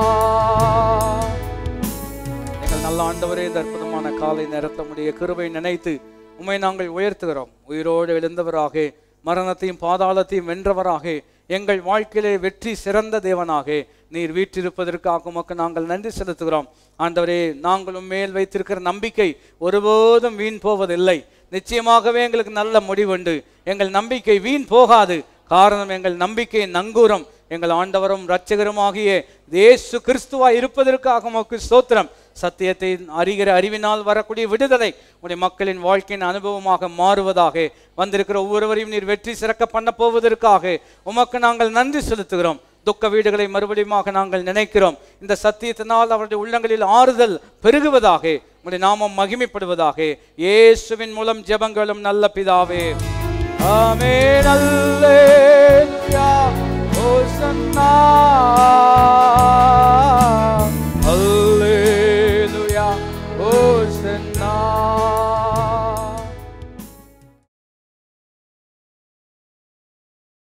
எங்கள் நல்ல ஆண்டவரே இந்த அற்புதமான காலை நேரத்தை உடைய கிருபை நினைத்து உம்மை நாங்கள் உயர்த்துகிறோம் உயிரோடு எழுந்தவராக மரணத்தையும் பாதாளத்தையும் வென்றவராக எங்கள் வாழ்க்கையிலே வெற்றி சிறந்த தேவனாக நீர் வீற்றிருப்பதற்காக உமக்கு நாங்கள் நன்றி செலுத்துகிறோம் ஆண்டவரே நாங்களும் மேல் வைத்திருக்கிற நம்பிக்கை ஒருபோதும் வீண் போவதில்லை நிச்சயமாகவே எங்களுக்கு நல்ல முடிவுண்டு எங்கள் நம்பிக்கை வீண் போகாது காரணம் எங்கள் நம்பிக்கை நங்கூரம் எங்கள் ஆண்டவரும் இரட்சகருமாகிய இயேசு கிறிஸ்துவாய் இருப்பதற்காக உமக்கு ஸ்தோத்திரம் சத்தியத்தை அறிகிற அறிவினால் வரக்கூடிய விடுதலை உடைய மக்களின் வாழ்க்கையின் அனுபவமாக மாறுவதாக வந்திருக்கிற ஒவ்வொருவரையும் நீர் வெற்றி சிறக்க பண்ண போவதற்காக உமக்கு நாங்கள் நன்றி செலுத்துகிறோம் துக்க வீடுகளை மறுபடியுமாக நாங்கள் நினைக்கிறோம் இந்த சத்தியத்தினால் அவருடைய உள்ளங்களில் ஆறுதல் பெருகுவதாக உடைய நாமம் மகிமைப்படுவதாக இயேசுவின் மூலம் ஜெபங்களும் நல்ல பிதாவே ஆமென் அல்லேலூயா ஹோசன்னா